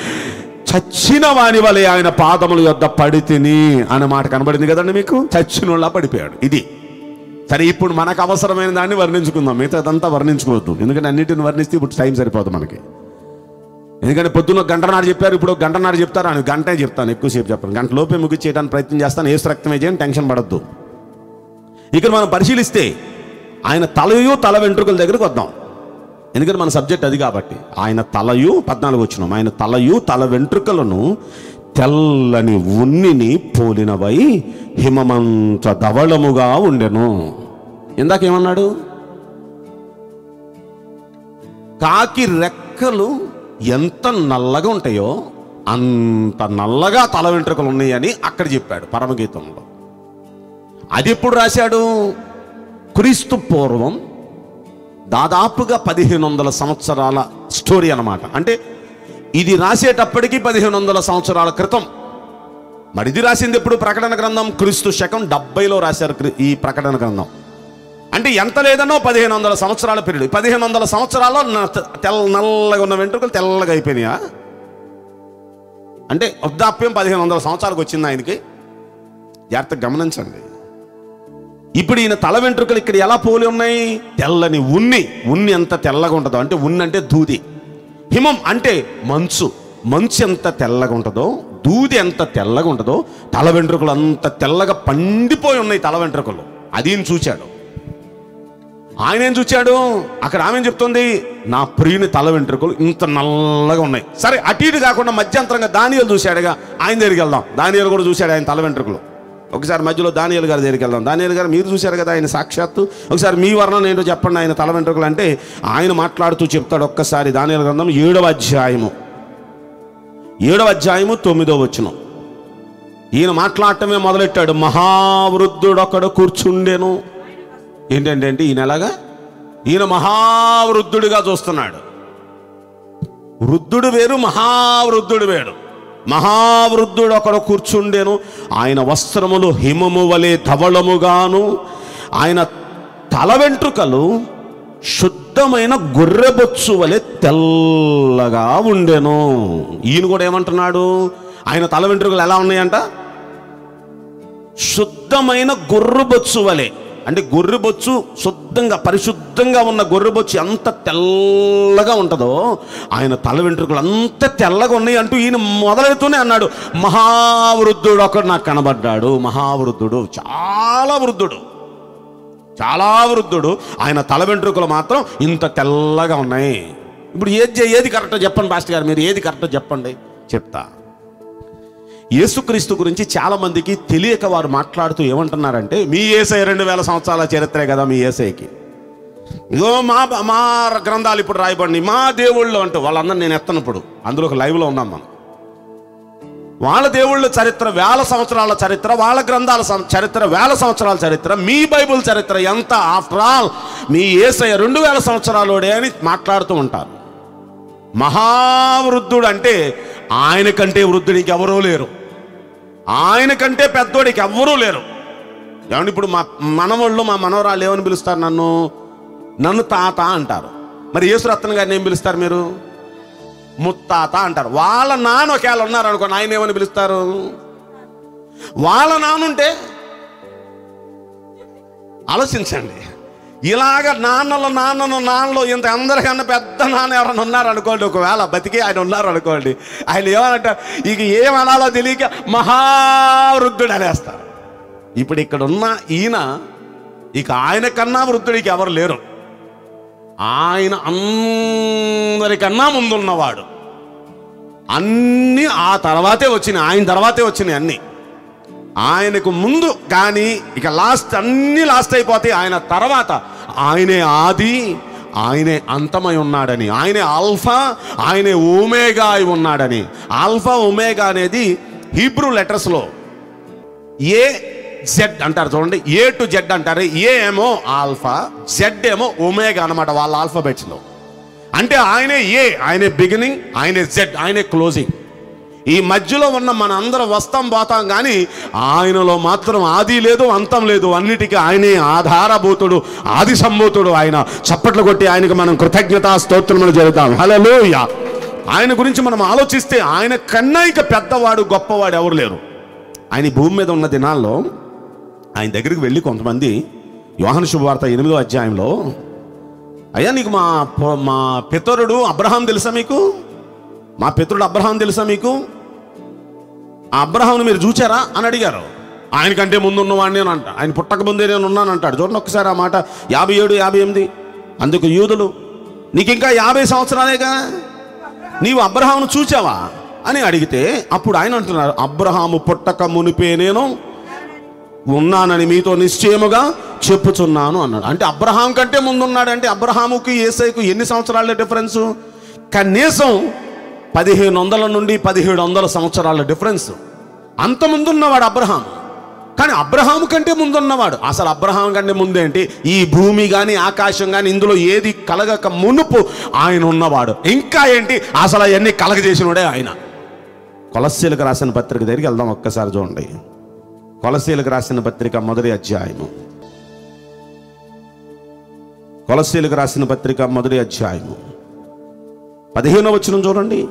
చచ్చిన వాని వలె ఆయన పాదముల యొద్ద పడి తిని అనే మాట కనబడింది కదండి మీకు చచ్చినోళ్ళ పడిపోయాడు ఇది సరే ఇప్పుడు మనకు అవసరమైన దాన్ని వర్ణించుకుందాం మిగతాదంతా వర్ణించుకోవద్దు ఎందుకంటే అన్నిటిని వర్ణిస్తే ఇప్పుడు టైం సరిపోదు మనకి ఎందుకంటే పొద్దున్న ఒక గంట నాడు చెప్పారు ఇప్పుడు ఒక గంట నాడు చెప్తారు అని గంటే చెప్తాను ఎక్కువసేపు చెప్పాను గంట లోపే ముగ్గు చేయడానికి ప్రయత్నం చేస్తాను ఏసు రక్తమే చేయని టెన్షన్ పడద్దు ఇక్కడ మనం పరిశీలిస్తే ఆయన తలయు తల వెంట్రుకల దగ్గరకు వద్దాం ఎందుకంటే మన సబ్జెక్ట్ అది కాబట్టి ఆయన తలయు పద్నాలుగు వచ్చినాం ఆయన తలయు తల వెంట్రుకలను తెల్లని ఉన్నిని పోలినవై హిమమంత ధవళముగా ఉండెను ఇందాకేమన్నాడు కాకి రెక్కలు ఎంత నల్లగా ఉంటాయో అంత నల్లగా తల వెంట్రుకలు ఉన్నాయని అక్కడ చెప్పాడు పరమగీతంలో అది ఎప్పుడు రాశాడు క్రీస్తు పూర్వం దాదాపుగా పదిహేను వందల సంవత్సరాల స్టోరీ అన్నమాట అంటే ఇది రాసేటప్పటికి పదిహేను వందల సంవత్సరాల క్రితం మరి ఇది రాసింది ఎప్పుడు ప్రకటన గ్రంథం క్రీస్తు శకం డెబ్బైలో రాశారు క్రి- ఈ ప్రకటన గ్రంథం అంటే ఎంత లేదనో పదిహేను వందల సంవత్సరాల పీరియడ్ పదిహేను వందల సంవత్సరాల్లో న- తెల్ల నల్లగా ఉన్న వెంట్రుకలు తెల్లగా అయిపోయినాయా అంటే వృద్ధాప్యం పదిహేను వందల సంవత్సరాలకు వచ్చింది ఆయనకి జాగ్రత్తగా గమనించండి ఇప్పుడు ఈయన తల వెంట్రుకలు ఇక్కడ ఎలా పోలి ఉన్నాయి తెల్లని ఉన్ని ఉన్ని ఎంత తెల్లగా ఉంటుందో అంటే ఉన్ని అంటే దూది హిమం అంటే మంచు మంచు ఎంత తెల్లగా ఉంటుందో దూది ఎంత తెల్లగా ఉంటుందో తల వెంట్రుకలు అంత తెల్లగా పండిపోయి ఉన్నాయి తల వెంట్రుకలు అది ఈయన చూశాడు ఆయన ఏం చూచాడు అక్కడ ఆమె ఏం చెప్తుంది నా ప్రియుని తల వెంట్రుకలు ఇంత నల్లగా ఉన్నాయి సరే అటు ఇటు కాకుండా మధ్యంతరంగా దానియలు చూశాడుగా ఆయన దగ్గరికి వెళ్దాం దానియలు కూడా చూశాడు ఆయన తల వెంట్రుకలు ఒకసారి మధ్యలో దానియలు గారి దగ్గరికి వెళ్దాం దానియలు గారు మీరు చూశారు కదా ఆయన సాక్షాత్తు ఒకసారి మీ వర్ణన ఏంటో చెప్పండి ఆయన తల వెంట్రుకలు అంటే ఆయన మాట్లాడుతూ చెప్తాడు ఒక్కసారి దానియలు గ్రంథం ఏడవ అధ్యాయము ఏడవ అధ్యాయము తొమ్మిదో వచనం ఈయన మాట్లాడటమే మొదలెట్టాడు మహావృద్ధుడొకడు కూర్చుండెను ఏంటంటే అంటే ఈయన ఎలాగా ఈయన మహావృద్ధుడిగా చూస్తున్నాడు వృద్ధుడు వేరు మహావృద్ధుడు వేరు మహావృద్ధుడు ఒకడు కూర్చుండెను ఆయన వస్త్రములు హిమము వలె ధవళముగాను ఆయన తల వెంట్రుకలు శుద్ధమైన గొర్రెబొచ్చు వలె తెల్లగా ఉండెను ఈయన కూడా ఏమంటున్నాడు ఆయన తల వెంట్రుకలు ఎలా ఉన్నాయంట శుద్ధమైన గొర్రెబొచ్చు వలె అంటే గొర్రెబొచ్చు శుద్ధంగా పరిశుద్ధంగా ఉన్న గొర్రెబొచ్చు ఎంత తెల్లగా ఉంటుందో ఆయన తల వెంట్రుకలు అంత తెల్లగా ఉన్నాయి అంటూ ఈయన మొదలెడుతూనే అన్నాడు మహావృద్ధుడు ఒకడు నాకు కనబడ్డాడు మహావృద్ధుడు చాలా వృద్ధుడు చాలా వృద్ధుడు ఆయన తల వెంట్రుకలు మాత్రం ఇంత తెల్లగా ఉన్నాయి ఇప్పుడు ఏది చే- ఏది కరెక్టో చెప్పండి పాస్టర్ గారు మీరు ఏది కరెక్టో చెప్పండి చెప్తా యేసుక్రీస్తు గురించి చాలా మందికి తెలియక వారు మాట్లాడుతూ ఏమంటున్నారంటే మీ ఏసై రెండు వేల సంవత్సరాల చరిత్రే కదా మీ ఏసైకి ఇగో మా మా గ్రంథాలు ఇప్పుడు రాయబడి మా దేవుళ్ళు అంటూ వాళ్ళందరూ నేను ఎత్తనప్పుడు అందులో ఒక లైవ్లో ఉన్నాం మనం వాళ్ళ దేవుళ్ళ చరిత్ర వేల సంవత్సరాల చరిత్ర వాళ్ళ గ్రంథాల సం- చరిత్ర వేల సంవత్సరాల చరిత్ర మీ బైబిల్ చరిత్ర ఎంత ఆఫ్టర్ ఆల్ మీ ఏసయ్య రెండు వేల సంవత్సరాలోడే అని మాట్లాడుతూ ఉంటారు మహావృద్ధుడు అంటే ఆయన కంటే వృద్ధుడికి ఎవరూ లేరు ఆయన కంటే పెద్దోడికి ఎవ్వరూ లేరు ఏమంటే ఇప్పుడు మా మనవాళ్ళు మా మనవరాళ్ళు ఏమని పిలుస్తారు నన్ను నన్ను తాత అంటారు మరి యేసురత్న గారిని ఏం పిలుస్తారు మీరు ముత్తాత అంటారు వాళ్ళ నాన్న ఒకవేళ ఉన్నారు అనుకోండి ఆయన ఏమని పిలుస్తారు వాళ్ళ నాన్నుంటే ఆలోచించండి ఇలాగ నాన్నల నాన్నల నాన్నలో ఇంత అందరికన్నా పెద్ద నాన్న ఎవరైనా ఉన్నారు అనుకోండి ఒకవేళ బతికి ఆయన ఉన్నారు అనుకోండి ఆయన ఏమనంటారు ఇక ఏమనాలో తెలియక మహావృద్ధుడు అనేస్తారు ఇప్పుడు ఇక్కడ ఉన్న ఈయన ఇక ఆయన కన్నా వృద్ధుడికి ఎవరు లేరు ఆయన అందరికన్నా ముందున్నవాడు అన్నీ ఆ తర్వాతే వచ్చినాయి ఆయన తర్వాతే వచ్చినాయి అన్నీ ఆయనకు ముందు కానీ ఇక లాస్ట్ అన్ని లాస్ట్ అయిపోతాయి ఆయన తర్వాత ఆయనే ఆది ఆయనే అంతమై ఉన్నాడని ఆయనే ఆల్ఫా ఆయనే ఒమేగా అయి ఉన్నాడని ఆల్ఫా ఒమేగా అనేది హీబ్రూ లెటర్స్లో ఏ జెడ్ అంటారు చూడండి ఏ టు జెడ్ అంటారు ఏ ఏమో ఆల్ఫా జెడ్ ఏమో ఒమేగా అనమాట వాళ్ళ ఆల్ఫాబెట్స్లో అంటే ఆయనే ఏ ఆయనే బిగినింగ్ ఆయనే జెడ్ ఆయనే క్లోజింగ్ ఈ మధ్యలో ఉన్న మన అందరం వస్తాం పోతాం కానీ ఆయనలో మాత్రం ఆది లేదు అంతం లేదు అన్నిటికీ ఆయనే ఆధారభూతుడు ఆది సంభూతుడు ఆయన చప్పట్లు కొట్టి ఆయనకు మనం కృతజ్ఞతా స్తోత్రములు జరుగుతాం హలో ఆయన గురించి మనం ఆలోచిస్తే ఆయన కన్నా ఇక పెద్దవాడు గొప్పవాడు ఎవరు లేరు ఆయన ఈ భూమి మీద ఉన్న దినాల్లో ఆయన దగ్గరికి వెళ్ళి కొంతమంది యోహన శుభవార్త ఎనిమిదో అధ్యాయంలో అయ్యా నీకు మా పొ- మా పితరుడు అబ్రహాం తెలుసా మీకు మా పితరుడు అబ్రహాం తెలుసా మీకు ఆ అబ్రహాంను మీరు చూచారా అని అడిగారు ఆయనకంటే ముందు ఉన్నవాడిని అని అంట ఆయన పుట్టక ముందే నేను ఉన్నాను అంటాడు చూడండి ఒక్కసారి ఆ మాట యాభై ఏడు యాభై ఎనిమిది అందుకు యూదులు నీకు ఇంకా యాభై సంవత్సరాలేగా నీవు అబ్రహామును చూచావా అని అడిగితే అప్పుడు ఆయన అంటున్నారు అబ్రహాము పుట్టక మునిపే నేను ఉన్నానని మీతో నిశ్చయముగా చెప్పుచున్నాను అన్నాడు అంటే అబ్రహాం కంటే ముందున్నాడు అంటే అబ్రహాముకి ఏసైకు ఎన్ని సంవత్సరాల డిఫరెన్స్ కనీసం పదిహేను వందల నుండి పదిహేడు వందల సంవత్సరాల డిఫరెన్స్ అంత ముందున్నవాడు అబ్రహాం కానీ అబ్రహాము కంటే ముందున్నవాడు అసలు అబ్రహాం కంటే ముందేంటి ఈ భూమి కానీ ఆకాశం కానీ ఇందులో ఏది కలగక మునుపు ఆయన ఉన్నవాడు ఇంకా ఏంటి అసలు అవన్నీ కలగజేసినోడే ఆయన కొలస్సీలకు రాసిన పత్రిక దగ్గరికి వెళ్దాం ఒక్కసారి చూడండి కొలసీలకు రాసిన పత్రిక మొదటి అధ్యాయము కొలసీలకు రాసిన పత్రిక మొదటి అధ్యాయము పదిహేనవ వచనం చూడండి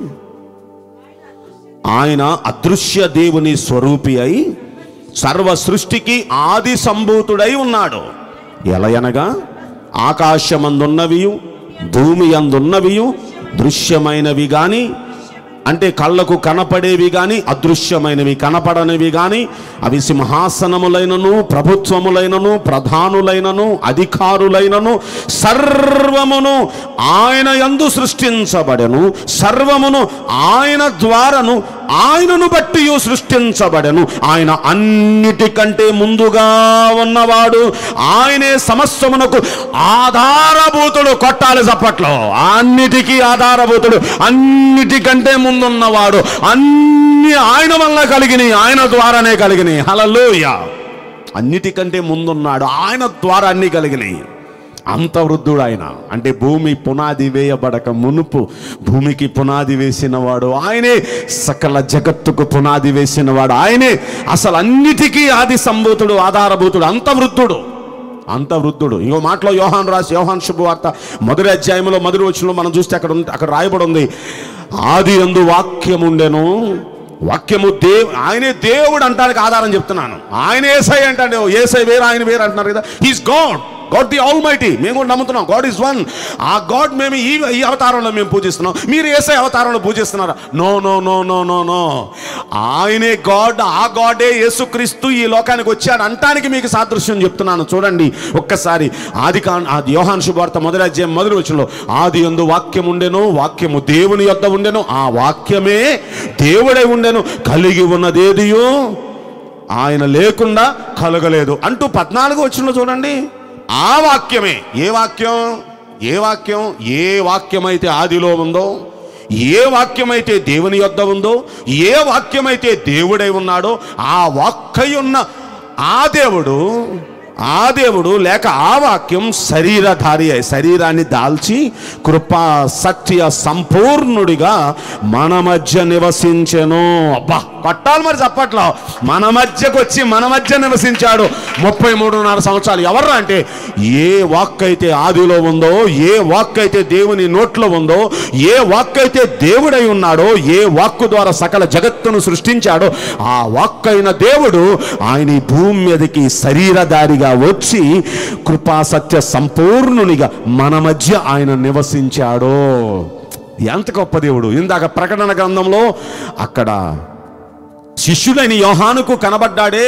ఆయన అదృశ్య దేవుని స్వరూపి అయి సర్వ సృష్టికి ఆది సంభూతుడై ఉన్నాడు ఎలయనగా ఆకాశమందున్నవియు భూమి అందున్నవియు దృశ్యమైనవి గాని అంటే కళ్ళకు కనపడేవి గాని అదృశ్యమైనవి కనపడనివి గాని అవి సింహాసనములైనను ప్రభుత్వములైనను ప్రధానులైనను అధికారులైనను సర్వమును ఆయన యందు సృష్టించబడెను సర్వమును ఆయన ద్వారను ఆయనను బట్టి సృష్టించబడెను ఆయన అన్నిటికంటే ముందుగా ఉన్నవాడు ఆయనే సమస్తమునకు ఆధారభూతుడు కొట్టాలి చప్పట్లో అన్నిటికీ ఆధారభూతుడు అన్నిటికంటే ముందున్నవాడు అన్ని ఆయన వల్ల కలిగినాయి ఆయన ద్వారానే కలిగినాయి హలలోయ అన్నిటికంటే ముందున్నాడు ఆయన ద్వారా అన్ని కలిగినాయి అంత వృద్ధుడు ఆయన అంటే భూమి పునాది వేయబడక మునుపు భూమికి పునాది వేసినవాడు ఆయనే సకల జగత్తుకు పునాది వేసినవాడు ఆయనే అసలు అన్నిటికీ ఆది సంభూతుడు ఆధారభూతుడు అంత వృద్ధుడు అంత వృద్ధుడు ఇంకో మాటలో యోహాన్ రాసి యోహాన్ శుభవార్త మొదటి అధ్యాయంలో మొదటి వచనంలో మనం చూస్తే అక్కడ ఉంటే అక్కడ రాయబడి ఉంది ఆది అందు వాక్యం ఉండెను వాక్యము దేవ్ ఆయనే దేవుడు అంటానికి ఆధారం చెప్తున్నాను ఆయన ఏసై అంటే ఏసై వేరు ఆయన వేరు అంటున్నారు కదా is God God the almighty మేము కూడా నమ్ముతున్నాం గాడ్ ఈజ్ వన్ ఆ గాడ్ మేము ఈ ఈ అవతారంలో మేము పూజిస్తున్నాం మీరు ఏసై అవతారంలో పూజిస్తున్నారా no no no no no no ఆయనే గాడ్ ఆ గాడే యేసుక్రీస్తు ఈ లోకానికి వచ్చాడు అంటానికి మీకు సాదృశ్యం చెప్తున్నాను చూడండి ఒక్కసారి ఆది కా ఆది యోహాన్ శుభార్త మొదటి అధ్యాయం మొదటి వచ్చినలో ఆది ఎందు వాక్యం ఉండెను వాక్యము దేవుని యొద్ద ఉండెను ఆ వాక్యమే దేవుడై ఉండెను కలిగి ఉన్నదేదియో ఆయన లేకుండా కలగలేదు అంటూ పద్నాలుగు వచ్చిన చూడండి ఆ వాక్యమే ఏ వాక్యం ఏ వాక్యం ఏ వాక్యమైతే ఆదిలో ఉందో ఏ వాక్యమైతే దేవుని యొద్ద ఉందో ఏ వాక్యమైతే దేవుడై ఉన్నాడో ఆ వాక్కై ఉన్న ఆ దేవుడు ఆ దేవుడు లేక ఆ వాక్యం శరీరధారి అయి శరీరాన్ని దాల్చి కృపా సత్య సంపూర్ణుడిగా మన మధ్య నివసించెను అబ్బా కొట్టాలి మరి చెప్పట్లో మన మధ్యకు వచ్చి మన మధ్య నివసించాడు ముప్పై మూడున్నర సంవత్సరాలు ఎవరు అంటే ఏ వాక్ అయితే ఆదిలో ఉందో ఏ వాక్ అయితే దేవుని నోట్లో ఉందో ఏ వాక్ అయితే దేవుడై ఉన్నాడో ఏ వాక్కు ద్వారా సకల జగత్తును సృష్టించాడో ఆ వాక్ అయిన దేవుడు ఆయన ఈ భూమి మీదకి శరీరధారిగా వచ్చి కృపా సత్య సంపూర్ణునిగా మన మధ్య ఆయన నివసించాడు ఎంత గొప్ప దేవుడు ఇందాక ప్రకటన గ్రంథంలో అక్కడ శిష్యుడైన యోహానుకు కనబడ్డాడే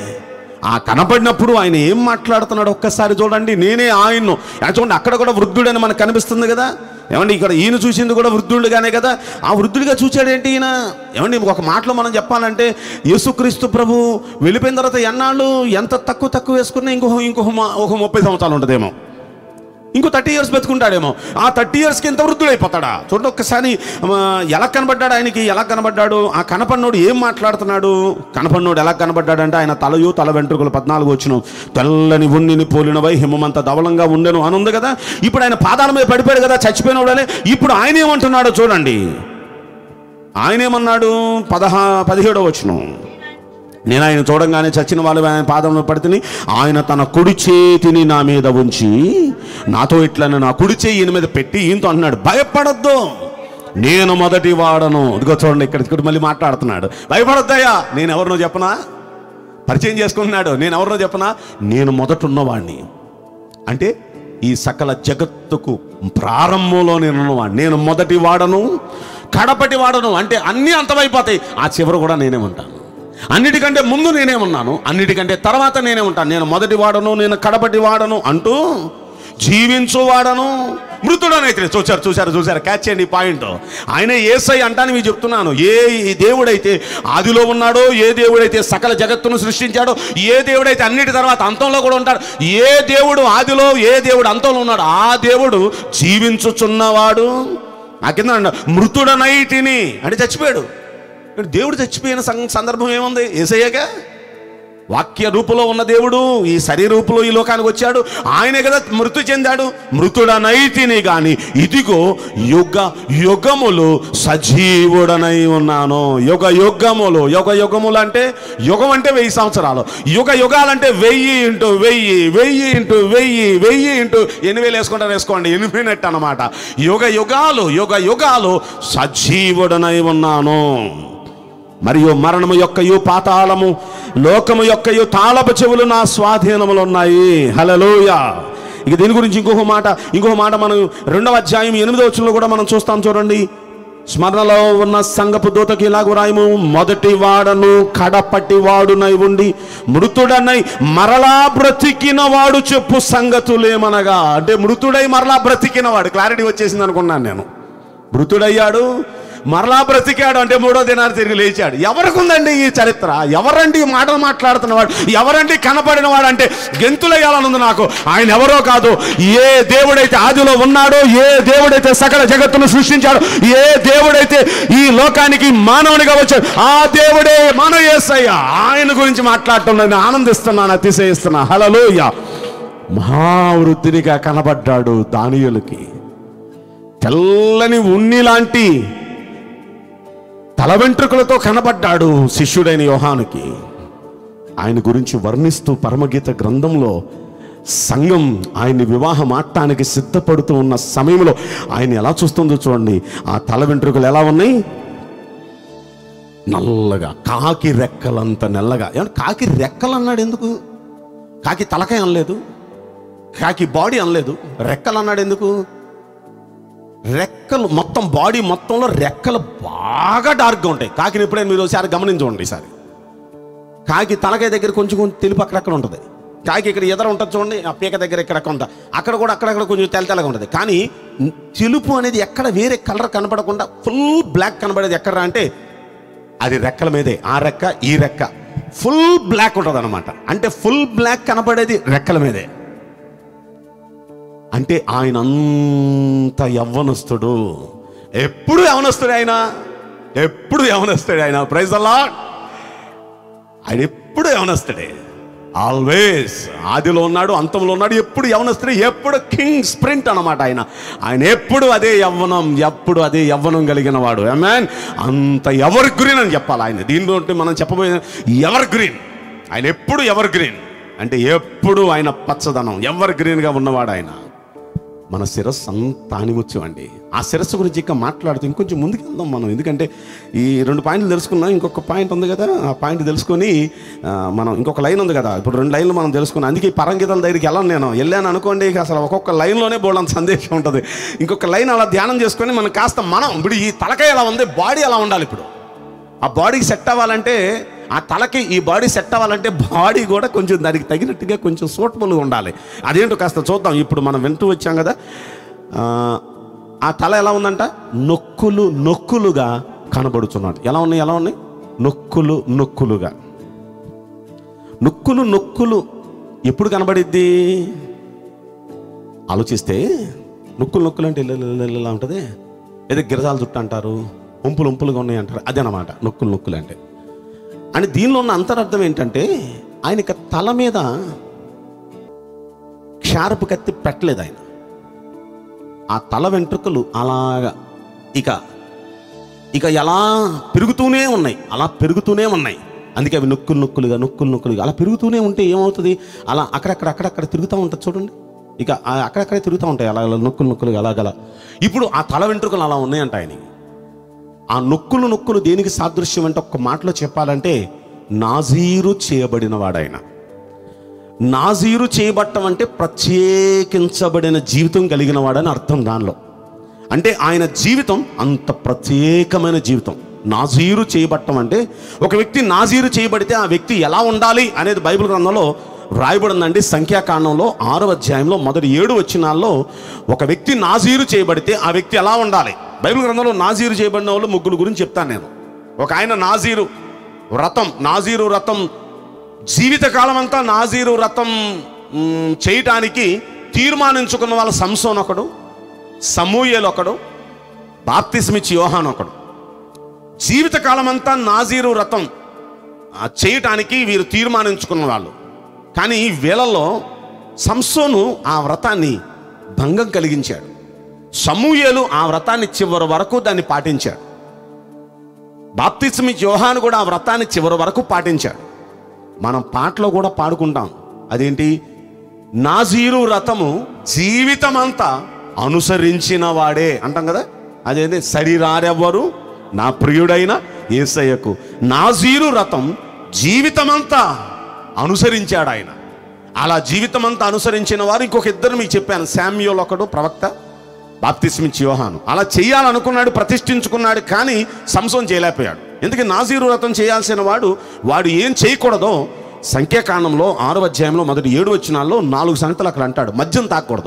ఆ కనపడినప్పుడు ఆయన ఏం మాట్లాడుతున్నాడు ఒక్కసారి చూడండి నేనే ఆయన్ను ఆ చూడండి అక్కడ కూడా వృద్ధుడని మనకు కనిపిస్తుంది కదా ఏమండి ఇక్కడ ఈయన చూసింది కూడా వృద్ధుడుగానే కదా ఆ వృద్ధుడిగా చూచాడేంటి ఈయన ఏమండి ఒక మాటలో మనం చెప్పాలంటే యేసుక్రీస్తు ప్రభు వెళ్ళిపోయిన తర్వాత ఎన్నాళ్ళు ఎంత తక్కువ తక్కువ వేసుకున్నా ఇంకో ఇంకో మ- ఒక ముప్పై సంవత్సరాలు ఉంటుందేమో ఇంకో థర్టీ ఇయర్స్ బతుకుంటాడేమో ఆ థర్టీ ఇయర్స్కి ఎంత వృద్ధుడైపోతాడా చూడండి ఒక్కసారి ఆ, ఎలా కనబడ్డాడు ఆయనకి ఎలా కనబడ్డాడు ఆ కనపడినోడు ఏం మాట్లాడుతున్నాడు కనపడినోడు ఎలా కనబడ్డాడంటే ఆయన తలయు తల వెంట్రుకలు పద్నాలుగు వచ్చిన తెల్లని ఉన్నిని పోలినవై హిమమంత ధవలంగా ఉండెను అని ఉంది కదా ఇప్పుడు ఆయన పాదాల మీద పడిపోయాడు కదా చచ్చిపోయినోడలే ఇప్పుడు ఆయన ఏమంటున్నాడో చూడండి ఆయన ఏమన్నాడు పదహా పదిహేడో వచ్చిన నేను ఆయన చూడంగానే చచ్చిన వాళ్ళు ఆయన పాదంలో పడితే ఆయన తన కుడి చేతిని నా మీద ఉంచి నాతో ఇట్లా నా కుడి చేయి ఈయన మీద పెట్టి ఈయనతో అంటున్నాడు భయపడొద్దు నేను మొదటి వాడను ఇదిగో చూడండి ఇక్కడ ఇక్కడ మళ్ళీ మాట్లాడుతున్నాడు భయపడొద్దయ్యా నేను ఎవరినో చెప్పనా పరిచయం చేసుకుంటున్నాడు నేను ఎవరినో చెప్పనా నేను మొదట ఉన్నవాడిని అంటే ఈ సకల జగత్తుకు ప్రారంభంలో నేను ఉన్నవాడిని నేను మొదటి వాడను కడపటి వాడను అంటే అన్నీ అంతమైపోతాయి ఆ చివర కూడా నేనే ఉంటాను అన్నిటికంటే ముందు నేనే ఉన్నాను అన్నిటికంటే తర్వాత నేనే ఉంటాను నేను మొదటి వాడను నేను కడపటి వాడను అంటూ జీవించు వాడను మృతుడనైతే చూశారు చూశారు చూశారు క్యాచ్ చేయండి ఈ పాయింట్ ఆయన ఏసై అంటాను మీకు చెప్తున్నాను ఏ ఈ దేవుడైతే ఆదిలో ఉన్నాడో ఏ దేవుడైతే సకల జగత్తును సృష్టించాడో ఏ దేవుడైతే అన్నిటి తర్వాత అంతంలో కూడా ఉంటాడు ఏ దేవుడు ఆదిలో ఏ దేవుడు అంతంలో ఉన్నాడు ఆ దేవుడు జీవించుచున్నవాడు ఆ కింద అన్నాడు, మృతుడనైటిని అంటే చచ్చిపోయాడు ఇక్కడ దేవుడు చచ్చిపోయిన సం- సందర్భం ఏముంది ఏసయ్యగా వాక్య రూపంలో ఉన్న దేవుడు ఈ శరీర రూపంలో ఈ లోకానికి వచ్చాడు ఆయనే కదా మృతి చెందాడు మృతుడనైతిని గాని ఇదిగో యుగ యుగములు సజీవుడనై ఉన్నాను యుగ యుగములు యుగ యుగములు అంటే యుగం అంటే వెయ్యి సంవత్సరాలు యుగ యుగాలంటే వెయ్యి ఇంటూ వెయ్యి వెయ్యి ఇంటూ వెయ్యి వెయ్యి ఇంటూ ఎన్ని వేలు వేసుకుంటారు వేసుకోండి ఎనిమినట్టు అనమాట యుగ యుగాలు యుగ యుగాలు సజీవుడనై ఉన్నాను మరియు మరణము యొక్కయు పాతాళము లోకము యొక్కయు తాళపు చెవులు నా స్వాధీనములు ఉన్నాయి హలలోయ ఇక దీని గురించి ఇంకొక మాట ఇంకొక మాట మనం రెండవ అధ్యాయం ఎనిమిదవ వచనంలో కూడా మనం చూస్తాం చూడండి స్మరణలో ఉన్న సంగపు దూతకి ఇలాగ రాయము మొదటి వాడను కడపటి వాడునై ఉండి మృతుడనై మరలా బ్రతికిన వాడు చెప్పు సంగతులేమనగా అంటే మృతుడై మరలా బ్రతికిన వాడు క్లారిటీ వచ్చేసింది అనుకున్నాను నేను మృతుడయ్యాడు మరలా బ్రతికాడు అంటే మూడో దినాలు తిరిగి లేచాడు ఎవరికి ఉందండి ఈ చరిత్ర ఎవరండి ఈ మాటలు మాట్లాడుతున్నవాడు ఎవరండి కనపడినవాడు అంటే గెంతులయ్యాలనుంది నాకు ఆయన ఎవరో కాదు ఏ దేవుడైతే ఆదిలో ఉన్నాడో ఏ దేవుడైతే సకల జగత్తును సృష్టించాడో ఏ దేవుడైతే ఈ లోకానికి మానవునిగా వచ్చాడు ఆ దేవుడే మన యేసయ్య ఆయన గురించి మాట్లాడటం నేను ఆనందిస్తున్నాను అతిశయిస్తున్నా హలలోయ మహావృద్ధినిగా కనబడ్డాడు దానియులకి తెల్లని ఉన్ని లాంటి తల వెంట్రుకలతో కనబడ్డాడు శిష్యుడైన యోహానుకి ఆయన గురించి వర్ణిస్తూ పరమగీత గ్రంథంలో సంఘం ఆయన్ని వివాహం ఆడటానికి సిద్ధపడుతూ ఉన్న సమయంలో ఆయన ఎలా చూస్తుందో చూడండి ఆ తల వెంట్రుకలు ఎలా ఉన్నాయి నల్లగా కాకి రెక్కలంత నల్లగా ఏమన్నా కాకి రెక్కలు అన్నాడు ఎందుకు కాకి తలకాయ అనలేదు కాకి బాడీ అనలేదు రెక్కలు అన్నాడు ఎందుకు రెక్కలు మొత్తం బాడీ మొత్తంలో రెక్కలు బాగా డార్క్గా ఉంటాయి కాకిని ఎప్పుడైనా మీరు ఒకసారి గమనించండి ఈసారి కాకి తలకాయ దగ్గర కొంచెం కొంచెం తెలుపు అక్కడక్కడ ఉంటుంది కాకి ఇక్కడ ఎదర ఉంటుంది చూడండి ఆ పీక దగ్గర ఇక్కడ కొంత అక్కడ కూడా అక్కడక్కడ కొంచెం తెల్ల తెల్లగా ఉంటుంది కానీ తెలుపు అనేది ఎక్కడ వేరే కలర్ కనపడకుండా ఫుల్ బ్లాక్ కనబడేది ఎక్కడ అంటే అది రెక్కల మీదే ఆ రెక్క ఈ రెక్క ఫుల్ బ్లాక్ ఉంటుంది అనమాట అంటే ఫుల్ బ్లాక్ కనబడేది రెక్కల మీదే అంటే ఆయన అంత యవ్వనస్తుడు ఎప్పుడు యవనస్తుడు ఆయన ఎప్పుడు యవనస్తుడు ఆయన ప్రైజ్ అల్లా ఆయన ఎప్పుడు యవనస్తుడే ఆల్వేస్ ఆదిలో ఉన్నాడు అంతంలో ఉన్నాడు ఎప్పుడు యవనస్తుడే ఎప్పుడు కింగ్ స్ప్రింట్ అన్నమాట ఆయన ఆయన ఎప్పుడు అదే యవ్వనం ఎప్పుడు అదే యవ్వనం కలిగిన వాడు మ్యాన్ అంత ఎవర్ గ్రీన్ అని చెప్పాలి ఆయన దీనిలో ఉంటే మనం చెప్పబోయే ఎవర్ గ్రీన్ ఆయన ఎప్పుడు ఎవర్ గ్రీన్ అంటే ఎప్పుడు ఆయన పచ్చదనం ఎవర్ గ్రీన్గా ఉన్నవాడు ఆయన మన శిరస్సు అంత ఆనిముత్యం అండి ఆ శిరస్సు గురించి ఇంకా మాట్లాడుతూ ఇంకొంచెం ముందుకు వెళ్దాం మనం ఎందుకంటే ఈ రెండు పాయింట్లు తెలుసుకున్నాం ఇంకొక పాయింట్ ఉంది కదా ఆ పాయింట్ తెలుసుకొని ఆ, మనం ఇంకొక లైన్ ఉంది కదా ఇప్పుడు రెండు లైన్లు మనం తెలుసుకున్నాం అందుకే ఈ పరంగితల దగ్గరికి వెళ్ళాను నేను వెళ్ళాను అనుకోండి ఇక అసలు ఒక్కొక్క లైన్లోనే బోల్డంత సందేశం ఉంటుంది ఇంకొక లైన్ అలా ధ్యానం చేసుకొని మనం కాస్త మనం ఇప్పుడు ఈ తలకాయ ఎలా ఉంది బాడీ ఎలా ఉండాలి ఇప్పుడు ఆ బాడీకి సెట్ అవ్వాలంటే ఆ తలకి ఈ బాడీ సెట్ అవ్వాలంటే బాడీ కూడా కొంచెం దానికి తగినట్టుగా కొంచెం సూటబుల్గా ఉండాలి అదేంటో కాస్త చూద్దాం ఇప్పుడు మనం వింటూ వచ్చాం కదా ఆ, ఆ తల ఎలా ఉందంట నొక్కులు నొక్కులుగా కనబడుతున్నాడు ఎలా ఉన్నాయి ఎలా ఉన్నాయి నొక్కులు నొక్కులుగా నొక్కులు నొక్కులు ఎప్పుడు కనబడిద్ది ఆలోచిస్తే నొక్కులు నొక్కులు అంటే ఇలా ఇలా ఇలా ఇలా ఉంటుంది ఏదో గిరజాల చుట్టూ అంటారు ఉంపులు ఉంపులుగా ఉన్నాయి అంటారు అదేనమాట నొక్కులు నొక్కులు అంటే అని దీనిలో ఉన్న అంతరార్థం ఏంటంటే ఆయనకి తల మీద క్షారపు కత్తి పెట్టలేదు ఆయన ఆ తల వెంట్రుకలు అలాగా ఇక ఇక ఎలా పెరుగుతూనే ఉన్నాయి అలా పెరుగుతూనే ఉన్నాయి అందుకే అవి నొక్కులు నొక్కులుగా నొక్కులు నొక్కులుగా అలా పెరుగుతూనే ఉంటే ఏమవుతుంది అలా అక్కడక్కడ అక్కడక్కడ తిరుగుతూ ఉంటుంది చూడండి ఇక ఆ అక్కడక్కడే తిరుగుతూ ఉంటాయి అలా అలా నొక్కులు నొక్కులుగా అలాగలా ఇప్పుడు ఆ తల వెంట్రుకలు అలా ఉన్నాయంట ఆయనకి ఆ నొక్కులు నొక్కులు దేనికి సాదృశ్యం అంటే ఒక్క మాటలో చెప్పాలంటే నాజీరు చేయబడిన వాడాయన నాజీరు చేయబట్టం అంటే ప్రత్యేకించబడిన జీవితం కలిగిన వాడని అర్థం దానిలో అంటే ఆయన జీవితం అంత ప్రత్యేకమైన జీవితం నాజీరు చేయబట్టం అంటే ఒక వ్యక్తి నాజీరు చేయబడితే ఆ వ్యక్తి ఎలా ఉండాలి అనేది బైబిల్ గ్రంథంలో రాయబడిందండి సంఖ్యాకాండంలో ఆరవ అధ్యాయంలో మొదటి ఏడు వచ్చినాల్లో ఒక వ్యక్తి నాజీరు చేయబడితే ఆ వ్యక్తి ఎలా ఉండాలి బైబిల్ గ్రంథంలో నాజీరు చేయబడిన వాళ్ళు ముగ్గురు గురించి చెప్తాను నేను ఒక ఆయన నాజీరు వ్రతం నాజీరు వ్రతం జీవితకాలం అంతా నాజీరు వ్రతం మ్, చేయటానికి తీర్మానించుకున్న వాళ్ళ సంసోన్ ఒకడు సమూయేలు ఒకడు బాప్తిస్మిచ్చి యోహాన్ ఒకడు జీవితకాలం అంతా నాజీరు వ్రతం ఆ, చేయటానికి వీరు తీర్మానించుకున్న వాళ్ళు కానీ వీళ్ళలో సంసోను ఆ వ్రతాన్ని భంగం కలిగించాడు సమూయేలు ఆ వ్రతాన్ని చివరి వరకు దాన్ని పాటించాడు బాప్తిస్మి యోహాను కూడా ఆ వ్రతాన్ని చివరి వరకు పాటించాడు మనం పాటలో కూడా పాడుకుంటాం అదేంటి నాజీరు వ్రతము జీవితమంతా అనుసరించిన వాడే అంటాం కదా అదేంటి శరీరారెవ్వరు నా ప్రియుడైన ఏసయ్యకు నాజీరు వ్రతం జీవితమంతా అనుసరించాడు ఆయన అలా జీవితమంతా అనుసరించిన వారు ఇంకొక ఇద్దరు మీకు చెప్పాను శామ్యోల్ ఒకడు ప్రవక్త బాప్తిస్మిచ్చి యోహాను అలా చేయాలనుకున్నాడు ప్రతిష్ఠించుకున్నాడు కానీ సంసం చేయలేకపోయాడు ఎందుకంటే నాజీరు వ్రతం చేయాల్సిన వాడు వాడు ఏం చేయకూడదో సంఖ్యాకాండంలో ఆరో అధ్యాయంలో మొదటి ఏడు వచ్చినాల్లో నాలుగు సంగతులు అక్కడ అంటాడు మద్యం తాకూడదు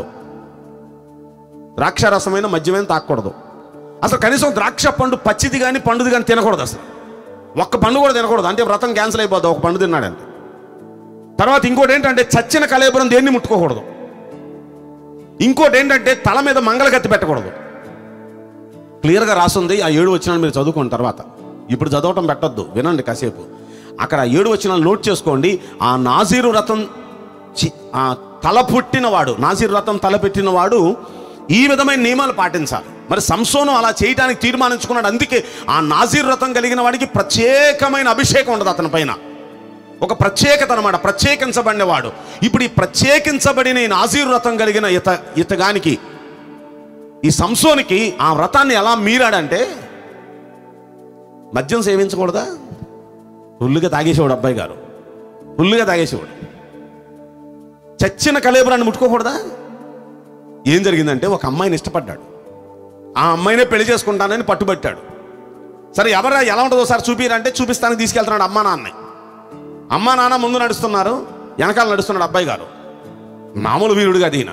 ద్రాక్షారసమైన మద్యమైన తాకూడదు అసలు కనీసం ద్రాక్ష పండు పచ్చిది కానీ పండుది కానీ తినకూడదు అసలు ఒక్క పండు కూడా తినకూడదు అంటే వ్రతం క్యాన్సిల్ అయిపోద్ది ఒక పండు తిన్నాడంటే తర్వాత ఇంకోటి ఏంటంటే చచ్చిన కలేబరం దేన్ని ముట్టుకోకూడదు ఇంకోటి ఏంటంటే తల మీద మంగళగత్తి పెట్టకూడదు క్లియర్గా రాసుంది ఆ ఏడు వచ్చినాలు మీరు చదువుకున్న తర్వాత ఇప్పుడు చదవటం పెట్టొద్దు వినండి కాసేపు అక్కడ ఆ ఏడు వచ్చినాలు నోట్ చేసుకోండి ఆ నాజీరు రథం చి- ఆ తల పుట్టినవాడు నాజీరు రథం తల పెట్టినవాడు ఈ విధమైన నియమాలు పాటించాలి మరి సంసోను అలా చేయడానికి తీర్మానించుకున్నాడు అందుకే ఆ నాజీరు రథం కలిగిన వాడికి ప్రత్యేకమైన అభిషేకం ఉండదు అతని పైన ఒక ప్రత్యేకత అనమాట ప్రత్యేకించబడినవాడు ఇప్పుడు ఈ ప్రత్యేకించబడిన ఈ నాజీరు వ్రతం కలిగిన ఇత ఇతగానికి ఈ సంసోనికి ఆ వ్రతాన్ని ఎలా మీరాడంటే మద్యం సేవించకూడదా ఫుల్లుగా తాగేసేవాడు అబ్బాయి గారు ఫుల్లుగా తాగేసేవాడు చచ్చిన కలేబరాన్ని ముట్టుకోకూడదా ఏం జరిగిందంటే ఒక అమ్మాయిని ఇష్టపడ్డాడు ఆ అమ్మాయినే పెళ్లి చేసుకుంటానని పట్టుబట్టాడు సరే ఎవరా ఎలా ఉంటుందో సార్ చూపిరంటే చూపిస్తానికి తీసుకెళ్తున్నాడు అమ్మా నాన్నని అమ్మా నాన్న ముందు నడుస్తున్నారు వెనకాల నడుస్తున్నాడు అబ్బాయి గారు మామూలు వీరుడుగా దీన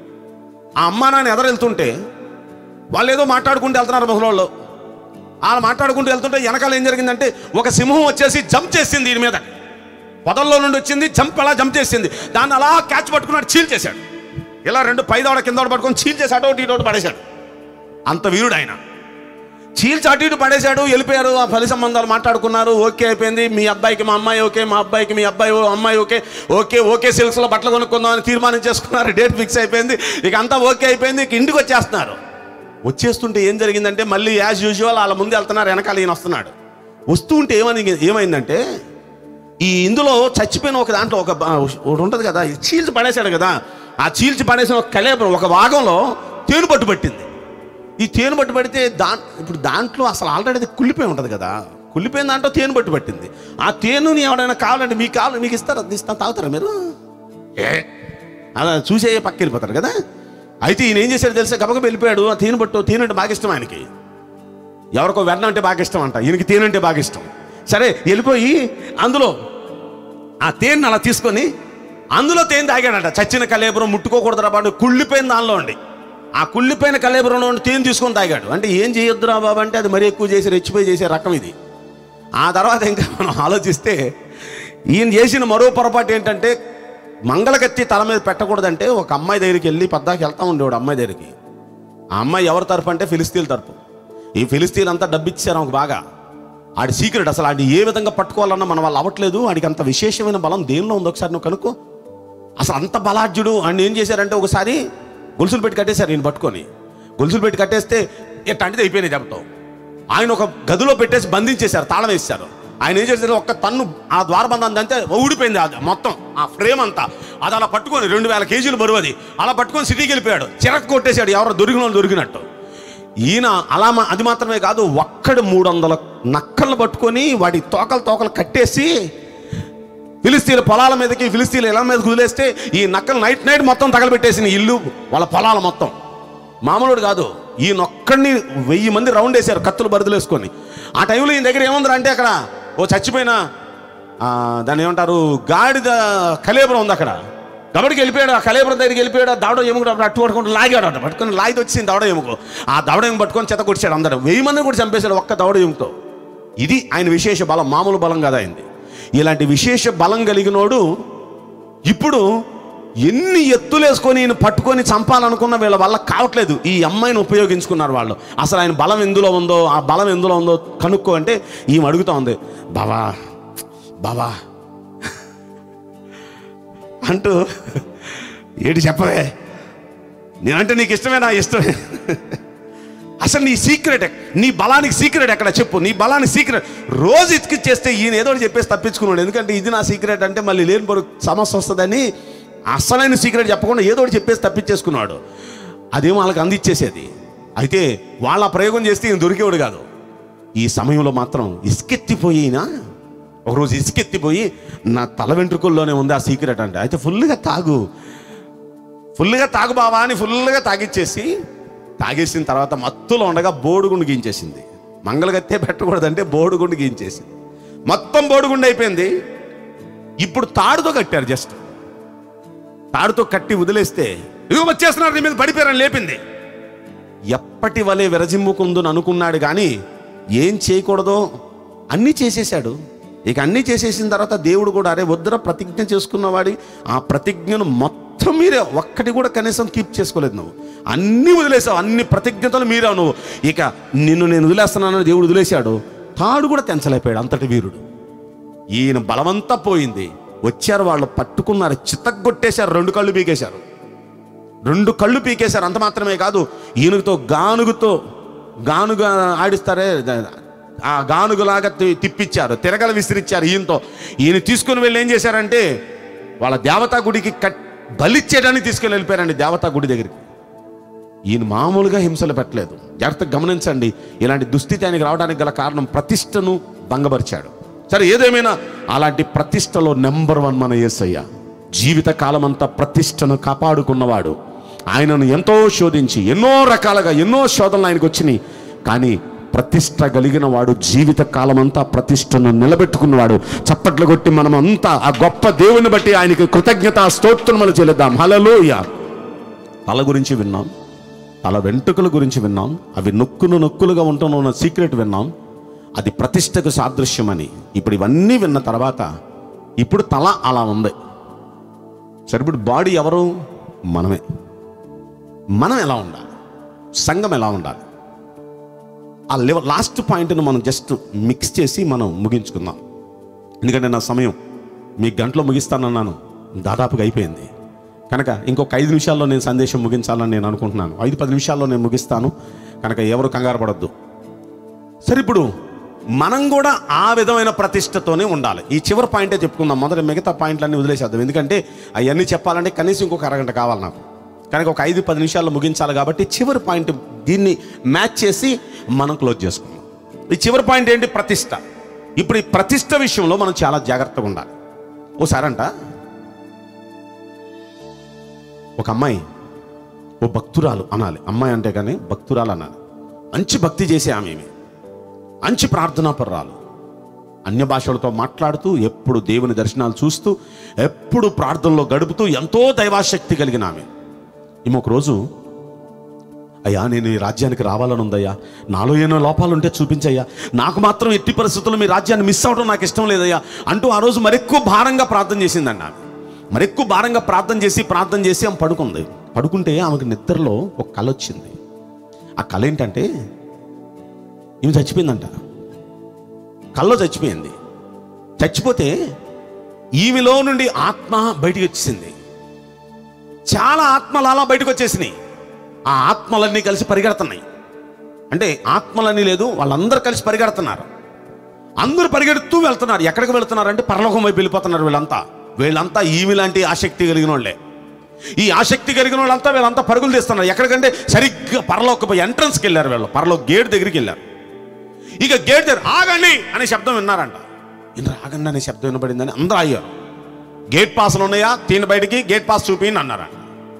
ఆ అమ్మా నాన్న ఎదరు వెళ్తుంటే వాళ్ళు ఏదో మాట్లాడుకుంటూ వెళ్తున్నారు ముసలోళ్ళు వాళ్ళు మాట్లాడుకుంటూ వెళ్తుంటే వెనకాల ఏం జరిగిందంటే ఒక సింహం వచ్చేసి జంప్ చేసింది దీని మీద పొదల్లో నుండి వచ్చింది జంప్ అలా జంప్ చేసింది దాన్ని అలా క్యాచ్ పట్టుకున్నాడు చీల్ చేశాడు ఇలా రెండు పై దవడ కింద దవడ పట్టుకొని చీల్ చేసి అటు ఒకటి ఇటు ఒకటి పడేశాడు అంత వీరుడు ఆయన చీల్చి అటు ఇటు పడేశాడు వెళ్ళిపోయారు ఆ ఫలి సంబంధాలు మాట్లాడుకున్నారు ఓకే అయిపోయింది మీ అబ్బాయికి మా అమ్మాయి ఓకే మా అబ్బాయికి మీ అబ్బాయి ఓ- అమ్మాయి ఓకే ఓకే ఓకే సిల్క్స్లో బట్టలు కొనుక్కుందాం అని తీర్మానం చేసుకున్నారు డేట్ ఫిక్స్ అయిపోయింది ఇక అంతా ఓకే అయిపోయింది ఇక ఇంటికి వచ్చేస్తున్నారు వచ్చేస్తుంటే ఏం జరిగిందంటే మళ్ళీ యాజ్ యూజువల్ వాళ్ళ ముందు వెళ్తున్నారు వెనకాల ఈయన వస్తున్నాడు వస్తూ ఉంటే ఏమని ఏమైందంటే ఈ ఇందులో చచ్చిపోయిన ఒక దాంట్లో ఒక బ- ఒకటి ఉంటుంది కదా ఈ చీల్చి పడేశాడు కదా ఆ చీల్చి పడేసిన ఒక కలేబరం ఒక భాగంలో తేను పట్టు పట్టింది ఈ తేను పట్టు పడితే దా ఇప్పుడు దాంట్లో అసలు ఆల్రెడీ అది కుళ్ళిపోయి ఉంటుంది కదా కుళ్ళిపోయిన దాంట్లో తేను పట్టు పట్టింది ఆ తేనుని ఎవరైనా కావాలంటే మీకు కావాలి మీకు ఇస్తారా ఇస్తాను తాగుతారా మీరు ఏ అలా చూసే పక్క వెళ్ళిపోతారు కదా అయితే ఈయన ఏం చేశాడు తెలిసే గబగబ వెళ్ళిపోయాడు ఆ తేనె పట్టు తేనె అంటే బాగా ఇష్టం ఆయనకి ఎవరికో వెన్న అంటే బాగా ఇష్టం అంట ఈయనకి తేనె అంటే బాగా ఇష్టం సరే వెళ్ళిపోయి అందులో ఆ తేనె అలా తీసుకొని అందులో తేనె తాగాడట చచ్చిన కలేబరం ముట్టుకోకూడదు రా బాబు కుళ్ళిపోయిన దానిలో ఉండి ఆ కుళ్ళిపోయిన కలేబరంలో ఉండి తేనె తీసుకొని తాగాడు అంటే ఏం చేయొద్దురా బాబు అంటే అది మరీ ఎక్కువ చేసి రెచ్చిపోయి చేసే రకం ఇది ఆ తర్వాత ఇంకా మనం ఆలోచిస్తే ఈయన చేసిన మరో పొరపాటు ఏంటంటే మంగళకత్తి తల మీద పెట్టకూడదంటే ఒక అమ్మాయి దగ్గరికి వెళ్ళి పద్దాకి వెళ్తా ఉండేవాడు అమ్మాయి దగ్గరికి ఆ అమ్మాయి ఎవరి తరపు అంటే ఫిలిస్తీన్ తరపు ఈ ఫిలిస్తీన్ అంతా డబ్బిచ్చారు ఆమెకు బాగా ఆడి సీక్రెట్ అసలు ఆడి ఏ విధంగా పట్టుకోవాలన్నా మన వాళ్ళు అవ్వట్లేదు ఆడికి అంత విశేషమైన బలం దేనిలో ఉందో ఒకసారి నువ్వు కనుక్కో అసలు అంత బలాఢ్యుడు ఆయన ఏం చేశారంటే ఒకసారి గొలుసులు పెట్టి కట్టేశారు ఈయన పట్టుకొని గొలుసులు పెట్టి కట్టేస్తే ఎట్టంటిది అయిపోయినాయి చెప్తావు ఆయన ఒక గదిలో పెట్టేసి బంధించేశారు తాళం వేశారు ఆయన ఏం చేశారు ఒక్క తన్ను ఆ ద్వారబంధం అంతే ఊడిపోయింది అది మొత్తం ఆ ఫ్రేమ్ అంతా అది అలా పట్టుకొని రెండు వేల కేజీలు బరువు అది అలా పట్టుకొని సిటీకి వెళ్ళిపోయాడు చిరక్ కొట్టేశాడు ఎవరో దొరికిన వాళ్ళు దొరికినట్టు ఈయన అలా మా- అది మాత్రమే కాదు ఒక్కడు మూడు వందల నక్కలను పట్టుకొని వాటి తోకలు తోకలు కట్టేసి ఫిలిస్తీన్ల పొలాల మీదకి ఫిలిస్తీన్ల ఇళ్ళ మీద కుదిలేస్తే ఈ నక్కలు నైట్ నైట్ మొత్తం తగలబెట్టేసిన ఇల్లు వాళ్ళ పొలాలు మొత్తం మామూలుడు కాదు ఈయనొక్కడిని వెయ్యి మంది రౌండ్ వేశారు కత్తులు బరుదులేసుకొని ఆ టైంలో ఈయన దగ్గర ఏముంది అంటే అక్కడ ఓ చచ్చిపోయిన ఆ, దాన్ని ఏమంటారు గాడిద కలేబరం ఉంది అక్కడ గబడికి వెళ్ళిపోయాడు ఆ కలేబరం దగ్గరికి వెళ్ళిపోయాడు ఆ దవడ ఎముక అట్టు పట్టుకుంటూ లాగాడు అట పట్టుకొని లాగితే వచ్చింది దవడ ఎముక ఆ దవడ ఎముక పట్టుకొని చెత్త కొట్టాడు అందరూ వెయ్యి మందిని కూడా చంపేశాడు ఒక్క దవడ ఎముకతో ఇది ఆయన విశేష బలం మామూలు బలం కదా అయింది ఇలాంటి విశేష బలం కలిగినోడు ఇప్పుడు ఎన్ని ఎత్తులేసుకొని ఈయన పట్టుకొని చంపాలనుకున్న వీళ్ళ వల్ల కావట్లేదు ఈ అమ్మాయిని ఉపయోగించుకున్నారు వాళ్ళు అసలు ఆయన బలం ఎందులో ఉందో ఆ బలం ఎందులో ఉందో కనుక్కో అంటే ఈమె అడుగుతా ఉంది బావా బావా అంటూ ఏటి చెప్పవే నేనంటే నీకు ఇష్టమే నా ఇష్టమే అసలు నీ సీక్రెట్ ఎక్- నీ బలానికి సీక్రెట్ ఎక్కడ చెప్పు నీ బలానికి సీక్రెట్ రోజు ఇతికి చేస్తే ఈయన ఏదో ఒకటి చెప్పేసి తప్పించుకున్నాడు ఎందుకంటే ఇది నా సీక్రెట్ అంటే మళ్ళీ లేని పొరుగు సమస్య వస్తుందని అసలైన సీక్రెట్ చెప్పకుండా ఏదో ఒకటి చెప్పేసి తప్పించేసుకున్నాడు అదేమో వాళ్ళకి అందిచ్చేసేది అయితే వాళ్ళ ప్రయోగం చేస్తే ఈయన దొరికేవాడు కాదు ఈ సమయంలో మాత్రం ఇసుకెత్తిపోయినా ఒకరోజు ఇసుకెత్తిపోయి నా తల వెంట్రుకల్లోనే ఉంది ఆ సీక్రెట్ అంటే అయితే ఫుల్గా తాగు ఫుల్గా తాగు బావా అని ఫుల్గా తాగిచ్చేసి తాగేసిన తర్వాత మత్తులో ఉండగా బోడుగుండు గీంచేసింది మంగళగత్తే పెట్టకూడదంటే బోడుగుండు గీంచేసింది మొత్తం బోడుగుండు అయిపోయింది ఇప్పుడు తాడుతో కట్టారు జస్ట్ తాడుతో కట్టి వదిలేస్తే ఇదిగో వచ్చేస్తున్నారు నీ మీద పడిపోయారని లేపింది ఎప్పటి వలె విరజిమ్ముకుందని అనుకున్నాడు కానీ ఏం చేయకూడదో అన్నీ చేసేశాడు ఇక అన్నీ చేసేసిన తర్వాత దేవుడు కూడా అరే వద్దురా ప్రతిజ్ఞ చేసుకున్నవాడి ఆ ప్రతిజ్ఞను మొత్తం మీరే ఒక్కటి కూడా కనీసం కీప్ చేసుకోలేదు నువ్వు అన్నీ వదిలేసావు అన్ని ప్రతిజ్ఞతలు మీరే నువ్వు ఇక నిన్ను నేను వదిలేస్తున్నానని దేవుడు వదిలేశాడు తాడు కూడా తెంచలేకపోయాడు అంతటి వీరుడు ఈయన బలమంతా పోయింది వచ్చారు వాళ్ళు పట్టుకున్నారు చిత్తగొట్టేశారు రెండు కళ్ళు పీకేశారు రెండు కళ్ళు పీకేశారు అంత మాత్రమే కాదు ఈయనతో గానుగుతో గానుగా ఆడిస్తారే ఆ గానుగులాగా తి- తిప్పించారు తిరగల విసిరిచ్చారు ఈయనతో ఈయన తీసుకుని వెళ్ళి ఏం చేశారంటే వాళ్ళ దేవతా గుడికి కట్ బలిచ్చేయడానికి తీసుకెళ్ళి వెళ్ళిపోయారండి దేవతా గుడి దగ్గరికి ఈయన మామూలుగా హింసలు పెట్టలేదు జాగ్రత్తగా గమనించండి ఇలాంటి దుస్థితి ఆయనకి రావడానికి గల కారణం ప్రతిష్టను భంగపరిచాడు సరే ఏదేమైనా అలాంటి ప్రతిష్టలో నెంబర్ వన్ మన యేసయ్య జీవిత కాలం అంతా ప్రతిష్టను కాపాడుకున్నవాడు ఆయనను ఎంతో శోధించి ఎన్నో రకాలుగా ఎన్నో శోధనలు ఆయనకు వచ్చినాయి కానీ ప్రతిష్ట కలిగిన వాడు జీవిత కాలం అంతా ప్రతిష్టను నిలబెట్టుకున్నవాడు చప్పట్లు కొట్టి మనం అంతా ఆ గొప్ప దేవుని బట్టి ఆయనకి కృతజ్ఞత స్తోత్రములు చెల్లిద్దాం హలలోయ తల గురించి విన్నాం తల వెంట్రుకల గురించి విన్నాం అవి నొక్కులు నొక్కులుగా ఉంటున్న సీక్రెట్ విన్నాం అది ప్రతిష్టకు సాదృశ్యమని ఇప్పుడు ఇవన్నీ విన్న తర్వాత ఇప్పుడు తల అలా ఉంది సరే ఇప్పుడు బాడీ ఎవరు మనమే మనం ఎలా ఉండాలి సంఘం ఎలా ఉండాలి ఆ లెవెల్ లాస్ట్ పాయింట్ను మనం జస్ట్ మిక్స్ చేసి మనం ముగించుకుందాం ఎందుకంటే నా సమయం మీ గంటలో ముగిస్తానన్నాను దాదాపుగా అయిపోయింది కనుక ఇంకొక ఐదు నిమిషాల్లో నేను సందేశం ముగించాలని నేను అనుకుంటున్నాను ఐదు పది నిమిషాల్లో నేను ముగిస్తాను కనుక ఎవరు కంగారు పడద్దు సరే ఇప్పుడు మనం కూడా ఆ విధమైన ప్రతిష్టతోనే ఉండాలి ఈ చివరి పాయింటే చెప్పుకుందాం మొదట మిగతా పాయింట్లన్నీ వదిలేసేద్దాం ఎందుకంటే అవన్నీ చెప్పాలంటే కనీసం ఇంకొక అరగంట కావాలి నాకు కనుక ఒక ఐదు పది నిమిషాల్లో ముగించాలి కాబట్టి చివరి పాయింట్ దీన్ని మ్యాచ్ చేసి మనం క్లోజ్ చేసుకుందాం ఈ చివరి పాయింట్ ఏంటి ప్రతిష్ట ఇప్పుడు ఈ ప్రతిష్ట విషయంలో మనం చాలా జాగ్రత్తగా ఉండాలి ఓసారంట ఒక అమ్మాయి ఓ భక్తురాలు అనాలి అమ్మాయి అంటే కానీ భక్తురాలు అనాలి మంచి భక్తి చేసే ఆమె ఈమె. మంచి ప్రార్థనాపర్రాలు అన్య భాషలతో మాట్లాడుతూ ఎప్పుడు దేవుని దర్శనాలు చూస్తూ ఎప్పుడు ప్రార్థనలో గడుపుతూ ఎంతో దైవాశక్తి కలిగిన ఆమె ఈమె ఒకరోజు అయ్యా నేను ఈ రాజ్యానికి రావాలని ఉందయ్యా నాలో ఏమో లోపాలు ఉంటే చూపించయ్యా నాకు మాత్రం ఎట్టి పరిస్థితుల్లో మీ రాజ్యాన్ని మిస్ అవడం నాకు ఇష్టం లేదయ్యా అంటూ ఆ రోజు మరెక్కువ భారంగా ప్రార్థన చేసిందండి ఆమె మరెక్కువ భారంగా ప్రార్థన చేసి ప్రార్థన చేసి ఆమె పడుకుంది పడుకుంటే ఆమెకు నిద్రలో ఒక కళ వచ్చింది ఆ కళ ఏంటంటే ఈమె చచ్చిపోయిందంట కల్లో చచ్చిపోయింది చచ్చిపోతే ఈమెలో నుండి ఆత్మ బయటికి వచ్చేసింది చాలా ఆత్మలు అలా బయటకు వచ్చేసినాయి ఆ ఆత్మలన్నీ కలిసి పరిగెడుతున్నాయి అంటే ఆత్మలన్నీ లేదు వాళ్ళందరూ కలిసి పరిగెడుతున్నారు అందరూ పరిగెడుతూ వెళ్తున్నారు ఎక్కడికి వెళ్తున్నారు అంటే పరలోకం వైపు వెళ్ళిపోతున్నారు వీళ్ళంతా వీళ్ళంతా ఈమె లాంటి ఆసక్తి కలిగిన వాళ్ళే ఈ ఆసక్తి కలిగిన వాళ్ళంతా వీళ్ళంతా పరుగులు తీస్తున్నారు ఎక్కడికంటే సరిగ్గా పరలోక ఎంట్రన్స్కి వెళ్ళారు వీళ్ళు పరలోక గేట్ దగ్గరికి వెళ్ళారు ఇక గేట్ దగ్గర ఆగండి అనే శబ్దం విన్నారంట ఇంద్ర ఆగండి అనే శబ్దం వినబడిందని అందరూ అయ్యారు గేట్ పాస్లు ఉన్నాయా తీని బయటికి గేట్ పాస్ చూపిండి అన్నారంట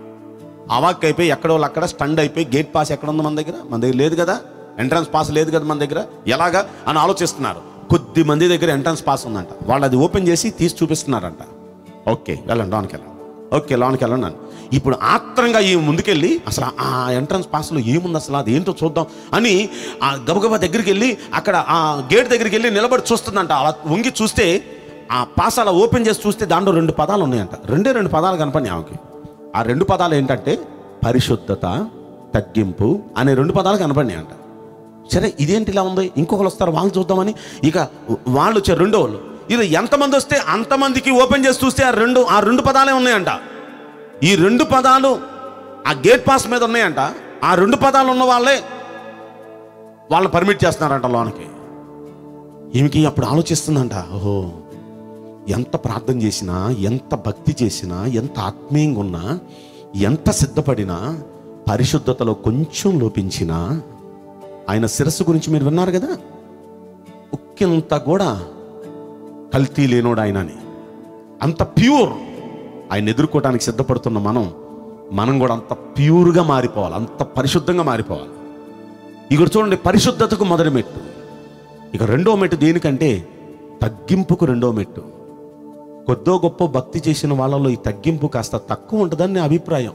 అవాక్ అయిపోయి ఎక్కడో వాళ్ళు అక్కడ స్టండ్ అయిపోయి గేట్ పాస్ ఎక్కడ ఉంది మన దగ్గర మన దగ్గర లేదు కదా ఎంట్రన్స్ పాస్ లేదు కదా మన దగ్గర ఎలాగా అని ఆలోచిస్తున్నారు కొద్ది మంది దగ్గర ఎంట్రన్స్ పాస్ ఉందంట వాళ్ళు అది ఓపెన్ చేసి తీసి చూపిస్తున్నారంట ఓకే వెళ్ళండి లోనికి వెళ్ళండి ఓకే లోనికి వెళ్ళండి అని ఇప్పుడు ఆత్రంగా ఈ ముందుకెళ్ళి అసలు ఆ ఎంట్రన్స్ పాస్లో ఏముంది అసలు అది ఏంటో చూద్దాం అని ఆ గబగబా దగ్గరికి వెళ్ళి అక్కడ ఆ గేట్ దగ్గరికి వెళ్ళి నిలబడి చూస్తుందంట అలా వంగి చూస్తే ఆ పాస్ అలా ఓపెన్ చేసి చూస్తే దాంట్లో రెండు పదాలు ఉన్నాయంట రెండే రెండు పదాలు కనపడి ఆమెకి ఆ రెండు పదాలు ఏంటంటే పరిశుద్ధత తగ్గింపు అనే రెండు పదాలు కనపడినాయంట సరే ఇదేంటి ఇలా ఉంది ఇంకొకరు వస్తారు వాళ్ళు చూద్దామని ఇక వాళ్ళు వచ్చారు రెండో వాళ్ళు ఇది ఎంతమంది వస్తే అంతమందికి ఓపెన్ చేసి చూస్తే ఆ రెండు ఆ రెండు పదాలే ఉన్నాయంట ఈ రెండు పదాలు ఆ గేట్ పాస్ మీద ఉన్నాయంట ఆ రెండు పదాలు ఉన్న వాళ్ళే వాళ్ళని పర్మిట్ చేస్తున్నారంట లోనికి ఈమెకి అప్పుడు ఆలోచిస్తుందంట ఓహో ఎంత ప్రార్థన చేసినా ఎంత భక్తి చేసినా ఎంత ఆత్మీయంగా ఉన్నా ఎంత సిద్ధపడినా పరిశుద్ధతలో కొంచెం లోపించినా ఆయన శిరస్సు గురించి మీరు విన్నారు కదా ఉక్కింత కూడా కల్తీ లేనోడు ఆయన అని అంత ప్యూర్ ఆయన ఎదుర్కోవడానికి సిద్ధపడుతున్న మనం మనం కూడా అంత ప్యూర్గా మారిపోవాలి అంత పరిశుద్ధంగా మారిపోవాలి ఇక్కడ చూడండి పరిశుద్ధతకు మొదటి మెట్టు ఇక రెండో మెట్టు దేనికంటే తగ్గింపుకు రెండో మెట్టు కొద్దో గొప్ప భక్తి చేసిన వాళ్ళలో ఈ తగ్గింపు కాస్త తక్కువ ఉంటుందని నా అభిప్రాయం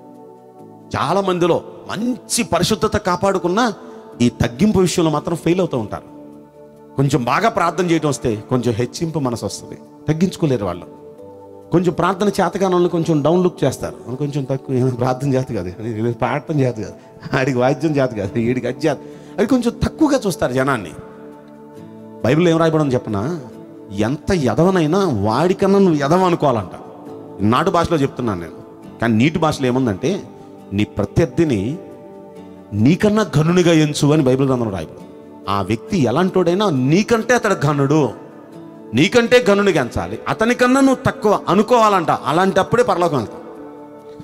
చాలా మందిలో మంచి పరిశుద్ధత కాపాడుకున్న ఈ తగ్గింపు విషయంలో మాత్రం ఫెయిల్ అవుతూ ఉంటారు కొంచెం బాగా ప్రార్థన చేయడం వస్తే కొంచెం హెచ్చింపు మనసు వస్తుంది తగ్గించుకోలేరు వాళ్ళు కొంచెం ప్రార్థన చేతగానోళ్ళని కొంచెం డౌన్ లుక్ చేస్తారు "ఆ, కొంచెం తక్కువ "ఏ, ప్రార్థన చేత కాదు "ఇది ప్రార్థన చేత కాదు ఆడికి వాద్యం చేత కాదు వీడికి అది చేత అది కొంచెం తక్కువగా చూస్తారు జనాన్ని బైబిల్ ఏం రాయబడని చెప్పనా ఎంత ఎదవనైనా వాడికన్నా నువ్వు ఎదవ అనుకోవాలంట నాటు భాషలో చెప్తున్నాను నేను కానీ నీటి భాషలో ఏముందంటే నీ ప్రత్యర్థిని నీకన్నా ఘనునిగా ఎంచు అని బైబిల్ గ్రంథంలో రాయబడు ఆ వ్యక్తి ఎలాంటోడైనా నీకంటే అతడు ఘనుడు నీకంటే ఘనునిగా ఎంచాలి అతనికన్నా నువ్వు తక్కువ అనుకోవాలంట అలాంటప్పుడే పరలోకం వెళ్తావు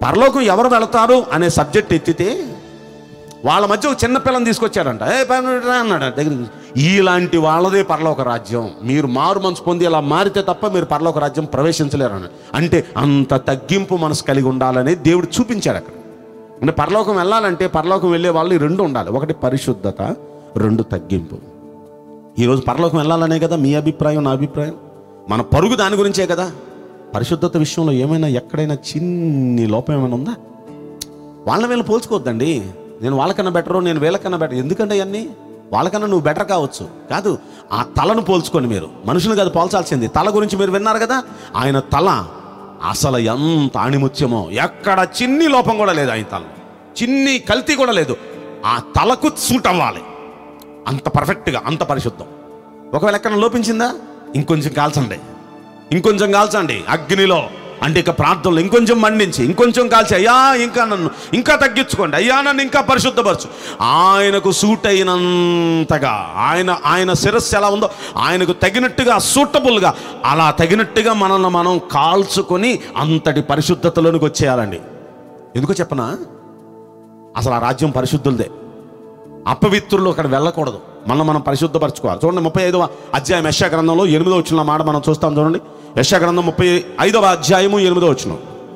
పరలోకం ఎవరు వెళతారు అనే సబ్జెక్ట్ ఎత్తితే వాళ్ళ మధ్య ఒక చిన్న పిల్లని తీసుకొచ్చారంట ఏ పని రా" అన్నాడు దగ్గర ఇలాంటి వాళ్ళదే పరలోక రాజ్యం మీరు మారు మనసు పొంది ఇలా మారితే తప్ప మీరు పరలోక రాజ్యం ప్రవేశించలేరు అని అంటే అంత తగ్గింపు మనసు కలిగి ఉండాలని దేవుడు చూపించాడు అక్కడ అంటే పరలోకం వెళ్ళాలంటే పరలోకం వెళ్ళే వాళ్ళు ఈ రెండు ఉండాలి ఒకటి పరిశుద్ధత రెండు తగ్గింపు ఈరోజు పరలోకం వెళ్ళాలనే కదా మీ అభిప్రాయం నా అభిప్రాయం మన పరుగు దాని గురించే కదా పరిశుద్ధత విషయంలో ఏమైనా ఎక్కడైనా చిన్ని లోపం ఏమైనా ఉందా వాళ్ళని వీళ్ళు పోల్చుకోవద్దండి నేను వాళ్ళకన్నా బెటరు నేను వీళ్ళకన్నా బెటర్ ఎందుకంటే అవన్నీ వాళ్ళకన్నా నువ్వు బెటర్ కావచ్చు కాదు ఆ తలను పోల్చుకోండి మీరు మనుషులు కాదు పోల్చాల్సింది తల గురించి మీరు విన్నారు కదా ఆయన తల అసలు ఎంత ఆణిముత్యమో ఎక్కడ చిన్ని లోపం కూడా లేదు ఆయన తల చిన్ని కల్తీ కూడా లేదు ఆ తలకు సూట్ అవ్వాలి అంత పర్ఫెక్ట్గా అంత పరిశుద్ధం ఒకవేళ ఎక్కడ లోపించిందా ఇంకొంచెం కాల్చండి ఇంకొంచెం కాల్చండి అగ్నిలో అంటే ఇక ప్రార్థనలు ఇంకొంచెం మండించి ఇంకొంచెం కాల్చి అయ్యా ఇంకా నన్ను ఇంకా తగ్గించుకోండి అయ్యా నన్ను ఇంకా పరిశుద్ధపరచు ఆయనకు సూట్ అయినంతగా ఆయన ఆయన శిరస్సు ఎలా ఉందో ఆయనకు తగినట్టుగా సూటబుల్గా అలా తగినట్టుగా మనల్ని మనం కాల్చుకొని అంతటి పరిశుద్ధతలోనికి వచ్చేయాలండి ఎందుకో చెప్పనా అసలు ఆ రాజ్యం పరిశుద్ధులదే అపవిత్రులు అక్కడ వెళ్ళకూడదు మనం మనం పరిశుద్ధపరచుకోవాలి చూడండి ముప్పై ఐదవ అధ్యాయం యశా గ్రంథంలో ఎనిమిదో వచ్చిన మాట మనం చూస్తాం చూడండి యశా గ్రంథం ముప్పై ఐదవ అధ్యాయము ఎనిమిదో వచ్చిన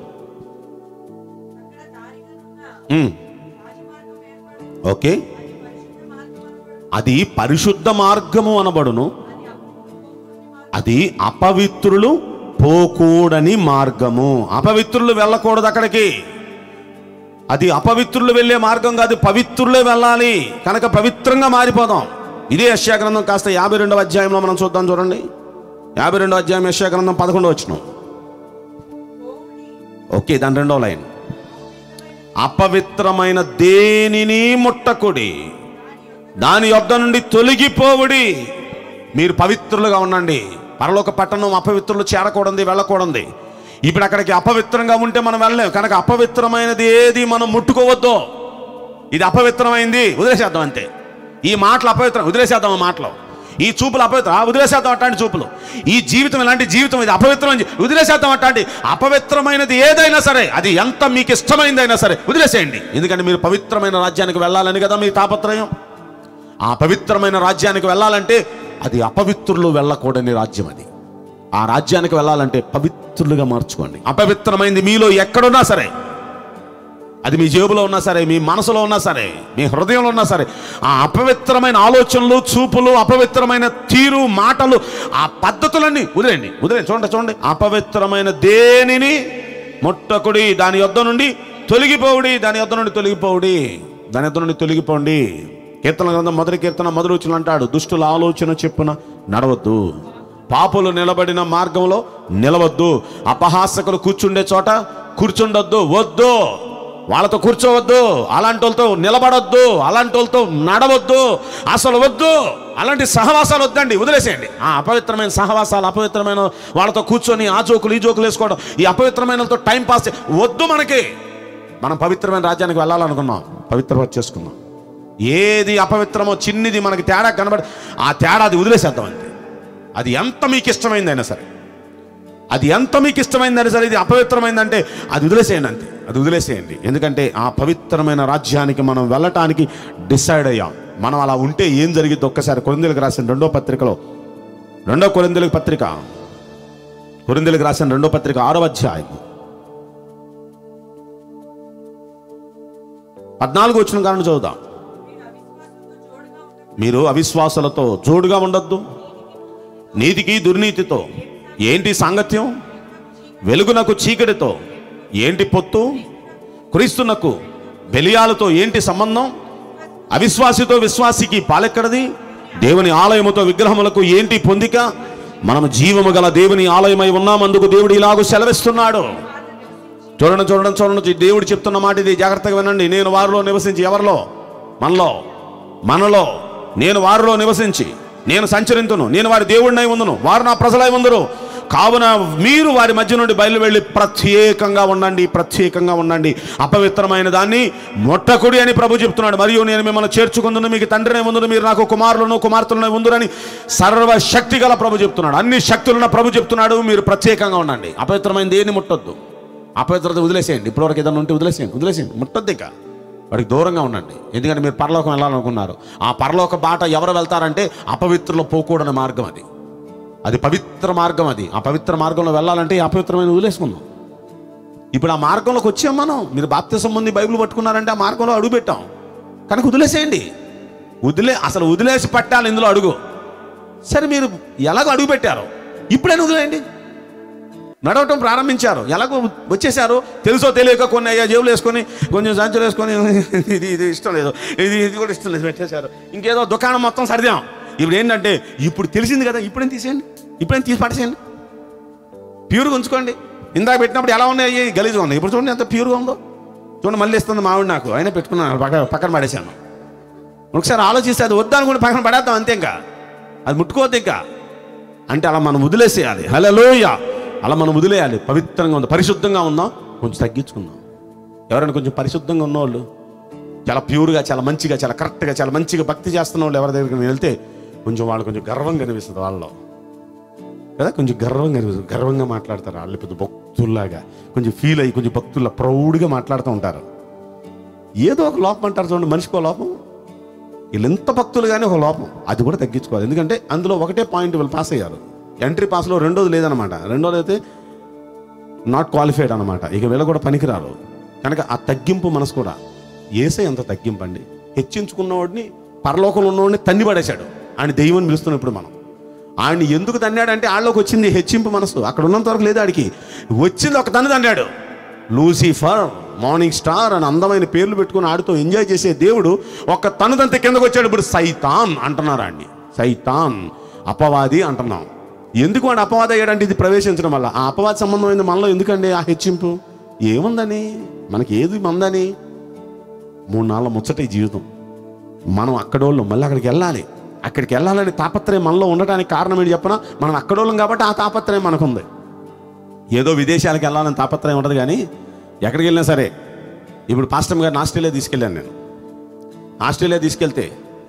ఓకే అది పరిశుద్ధ మార్గము అనబడును అది అపవిత్రులు పోకూడని మార్గము అపవిత్రులు వెళ్ళకూడదు అక్కడికి అది అపవిత్రులు వెళ్ళే మార్గం కాదు పవిత్రులే వెళ్ళాలి కనుక పవిత్రంగా మారిపోదాం ఇదే యశ్యా గ్రంథం కాస్త యాభై రెండవ అధ్యాయంలో మనం చూద్దాం చూడండి యాభై రెండవ అధ్యాయం యశ్యా గ్రంథం పదకొండవ వచ్చిన ఓకే దాని రెండవ లైన్ అపవిత్రమైన దేనిని ముట్టకుడి దాని యొద్ద నుండి తొలగిపోవుడి మీరు పవిత్రులుగా ఉండండి పరలోక పట్టణం అపవిత్రులు చేరకూడదు వెళ్ళకూడదు ఇప్పుడు అక్కడికి అపవిత్రంగా ఉంటే మనం వెళ్ళలేం కనుక అపవిత్రమైనది ఏది మనం ముట్టుకోవద్దు ఇది అపవిత్రమైంది వదిలేసేద్దాం అంతే ఈ మాటలు అపవిత్రం వదిలేసేద్దాం ఆ మాటలు ఈ చూపులు అపవిత్రం ఆ, వదిలేసేద్దాం అట్లాంటి చూపులు ఈ జీవితం ఇలాంటి జీవితం ఇది అపవిత్రం అని చెప్పి వదిలేసేద్దాం అట్లాంటి అపవిత్రమైనది ఏదైనా సరే అది ఎంత మీకు ఇష్టమైందైనా సరే వదిలేసేయండి ఎందుకంటే మీరు పవిత్రమైన రాజ్యానికి వెళ్ళాలని కదా మీ తాపత్రయం ఆ పవిత్రమైన రాజ్యానికి వెళ్ళాలంటే అది అపవిత్రులు వెళ్ళకూడని రాజ్యం అది ఆ రాజ్యానికి వెళ్ళాలంటే పవిత్రులుగా మార్చుకోండి అపవిత్రమైంది మీలో ఎక్కడున్నా సరే అది మీ జేబులో ఉన్నా సరే మీ మనసులో ఉన్నా సరే మీ హృదయంలో ఉన్నా సరే ఆ అపవిత్రమైన ఆలోచనలు చూపులు అపవిత్రమైన తీరు మాటలు ఆ పద్ధతులన్నీ వదిలేండి వదిలేండి చూడండి చూడండి అపవిత్రమైన దేనిని ముట్టకుడి దాని యొద్ద నుండి తొలగిపోవుడి దాని యొద్ద నుండి తొలగిపోవుడి దాని యొద్ద నుండి తొలగిపోండి కీర్తన గ్రంథం మొదటి కీర్తన మొదలుచులు అంటాడు దుష్టుల ఆలోచన చెప్పున నడవద్దు పాపులు నిలబడిన మార్గంలో నిలవద్దు అపహాసకులు కూర్చుండే చోట కూర్చుండొద్దు వద్దు వాళ్ళతో కూర్చోవద్దు అలాంటి వాళ్ళతో నిలబడొద్దు అలాంటి వాళ్ళతో నడవద్దు అసలు వద్దు అలాంటి సహవాసాలు వద్దండి వదిలేసేయండి ఆ అపవిత్రమైన సహవాసాలు అపవిత్రమైన వాళ్ళతో కూర్చొని ఆ జోకులు ఈ జోకులు వేసుకోవడం ఈ అపవిత్రమైన వాళ్ళతో టైం పాస్ చే- వద్దు మనకి మనం పవిత్రమైన రాజ్యానికి వెళ్ళాలనుకున్నాం పవిత్ర చేసుకున్నాం ఏది అపవిత్రమో చిన్నిది మనకి తేడా కనబడి ఆ తేడా అది వదిలేసేద్దాం అంతే అది ఎంత మీకు ఇష్టమైందైనా సరే అది ఎంత మీకు ఇష్టమైందని సరే ఇది అపవిత్రమైందంటే అది వదిలేసేయండి అంతే అది వదిలేసేయండి ఎందుకంటే ఆ పవిత్రమైన రాజ్యానికి మనం వెళ్ళటానికి డిసైడ్ అయ్యాం మనం అలా ఉంటే ఏం జరిగింది ఒక్కసారి కొరిందెలకు రాసిన రెండో పత్రికలో రెండో కొరిందెలకు పత్రిక కొరిందెలకు రాసిన రెండో పత్రిక ఆరో అధ్యాయం పద్నాలుగు వచ్చిన కారణం చదువుదాం మీరు అవిశ్వాసాలతో జోడుగా ఉండొద్దు నీతికి దుర్నీతితో ఏంటి సాంగత్యం వెలుగునకు చీకటితో ఏంటి పొత్తు క్రీస్తునకు బెలియాలతో ఏంటి సంబంధం అవిశ్వాసితో విశ్వాసికి పాలెక్కడది దేవుని ఆలయముతో విగ్రహములకు ఏంటి పొందిక మనం జీవము గల దేవుని ఆలయమై ఉన్నామందుకు దేవుడు ఇలాగూ సెలవిస్తున్నాడు చూడండి చూడండి చూడండి దేవుడు చెప్తున్న మాట ఇది జాగ్రత్తగా వినండి నేను వారిలో నివసించి ఎవరిలో మనలో మనలో నేను వారిలో నివసించి నేను సంచరింతును నేను వారి దేవుడినై ఉందును వారు నా ప్రజలై ఉందరు కావున మీరు వారి మధ్య నుండి బయలు వెళ్ళి ప్రత్యేకంగా ఉండండి ప్రత్యేకంగా ఉండండి అపవిత్రమైన దాన్ని మొట్టకుడి అని ప్రభు చెప్తున్నాడు మరియు నేను మిమ్మల్ని చేర్చుకుందును మీకు తండ్రినే ఉందును మీరు నాకు కుమారులను కుమార్తెలను ఉందురని సర్వశక్తి గల ప్రభు చెప్తున్నాడు అన్ని శక్తులున్న ప్రభు చెప్తున్నాడు మీరు ప్రత్యేకంగా ఉండండి అపవిత్రమైన దేన్ని ముట్టొద్దు అపవిత్రత వదిలేసేయండి ఇప్పటివరకు ఏదైనా ఉంటే వదిలేసేయండి వదిలేసేయండి ముట్టద్దు ఇక వాడికి దూరంగా ఉండండి ఎందుకంటే మీరు పరలోకం వెళ్ళాలనుకున్నారు ఆ పరలోక బాట ఎవరు వెళ్తారంటే అపవిత్రలో పోకూడని మార్గం అది అది పవిత్ర మార్గం అది ఆ పవిత్ర మార్గంలో వెళ్ళాలంటే ఈ అపవిత్రమైన వదిలేసుకుందాం ఇప్పుడు ఆ మార్గంలోకి వచ్చాం మనం మీరు బాప్తిసం ముందు బైబిల్ పట్టుకున్నారంటే ఆ మార్గంలో అడుగు పెట్టాం కనుక వదిలేసేయండి వదిలే అసలు వదిలేసి పట్టాలి ఇందులో అడుగు సరే మీరు ఎలాగో అడుగు పెట్టారు ఇప్పుడైనా వదిలేయండి నడవటం ప్రారంభించారు ఎలాగో వచ్చేసారు తెలుసో తెలియక కొన్ని అయ్యా జేబులు వేసుకొని కొంచెం సంచులు వేసుకొని ఇది ఇది ఇష్టం లేదు ఇది ఇది కూడా ఇష్టం లేదు పెట్టేశారు ఇంకేదో దుకాణం మొత్తం సర్దాం ఇప్పుడు ఏంటంటే ఇప్పుడు తెలిసింది కదా ఇప్పుడేం తీసేయండి ఇప్పుడేం తీసి పడేసేయండి ప్యూర్గా ఉంచుకోండి ఇందాక పెట్టినప్పుడు ఎలా ఉన్నాయి గలీజ్గా ఉన్నాయి ఇప్పుడు చూడండి ఎంత ప్యూర్గా ఉందో చూడండి మళ్ళీ ఇస్తుంది మావిడి నాకు అయినా పెట్టుకున్నాను పక్కన పక్కన పడేశాను ఒకసారి ఆలోచిస్తే అది వద్దనుకుంటే పక్కన పడేద్దాం అంతే ఇంకా అది ముట్టుకోవద్దు ఇంకా అంటే అలా మనం వదిలేసేయాలి హలోయ అలా మనం వదిలేయాలి పవిత్రంగా ఉందాం పరిశుద్ధంగా ఉందాం కొంచెం తగ్గించుకుందాం ఎవరైనా కొంచెం పరిశుద్ధంగా ఉన్నవాళ్ళు చాలా ప్యూర్గా చాలా మంచిగా చాలా కరెక్ట్గా చాలా మంచిగా భక్తి చేస్తున్న వాళ్ళు ఎవరి దగ్గరికి వెళ్తే కొంచెం వాళ్ళు కొంచెం గర్వంగా అనిపిస్తుంది వాళ్ళలో కదా కొంచెం గర్వంగా అనిపిస్తుంది గర్వంగా మాట్లాడతారు వాళ్ళు పెద్ద భక్తుల్లాగా కొంచెం ఫీల్ అయ్యి కొంచెం భక్తుల్లా ప్రౌడ్గా మాట్లాడుతూ ఉంటారు ఏదో ఒక లోపం అంటారు చూడండి మనిషికి ఒక లోపం వీళ్ళు ఎంత భక్తులు కానీ ఒక లోపం అది కూడా తగ్గించుకోవాలి ఎందుకంటే అందులో ఒకటే పాయింట్ వీళ్ళు పాస్ అయ్యారు ఎంట్రీ పాస్లో రెండోది లేదనమాట రెండోది అయితే నాట్ క్వాలిఫైడ్ అనమాట ఇక వీళ్ళు కూడా పనికిరారు కనుక ఆ తగ్గింపు మనసు కూడా ఏసే అంత తగ్గింపు అండి హెచ్చించుకున్నవాడిని పరలోకంలో ఉన్నవాడిని తన్ని పడేశాడు ఆయన దెయ్యం అని పిలుస్తున్నాం ఇప్పుడు మనం ఆయన ఎందుకు తన్నాడంటే ఆళ్ళలోకి వచ్చింది హెచ్చింపు మనసు అక్కడ ఉన్నంత వరకు లేదు ఆడికి వచ్చింది ఒక తన్ను తన్నాడు లూసిఫర్ మార్నింగ్ స్టార్ అని అందమైన పేర్లు పెట్టుకుని ఆడుతూ ఎంజాయ్ చేసే దేవుడు ఒక తనుదంత కిందకు వచ్చాడు ఇప్పుడు సైతాన్ అంటున్నారు ఆడిని సైతాన్ అపవాది అంటున్నాం ఎందుకు వాడు అపవాది అయ్యాడంటే ఇది ప్రవేశించడం వల్ల ఆ అపవాది సంబంధమైన మనలో ఎందుకండి ఆ హెచ్చింపు ఏముందని మనకి ఏది మందని మూడు నాళ్ళ ముచ్చట ఈ జీవితం మనం అక్కడోళ్ళు మళ్ళీ అక్కడికి వెళ్ళాలి అక్కడికి వెళ్ళాలని తాపత్రయం మనలో ఉండడానికి కారణం ఏంటి చెప్పనా మనం అక్కడోళ్ళం కాబట్టి ఆ తాపత్రయం మనకుంది ఏదో విదేశాలకు వెళ్ళాలని తాపత్రయం ఉండదు కానీ ఎక్కడికి వెళ్ళినా సరే ఇప్పుడు పాస్టమ్ గారిని ఆస్ట్రేలియా తీసుకెళ్ళాను నేను ఆస్ట్రేలియా తీసుకెళ్తే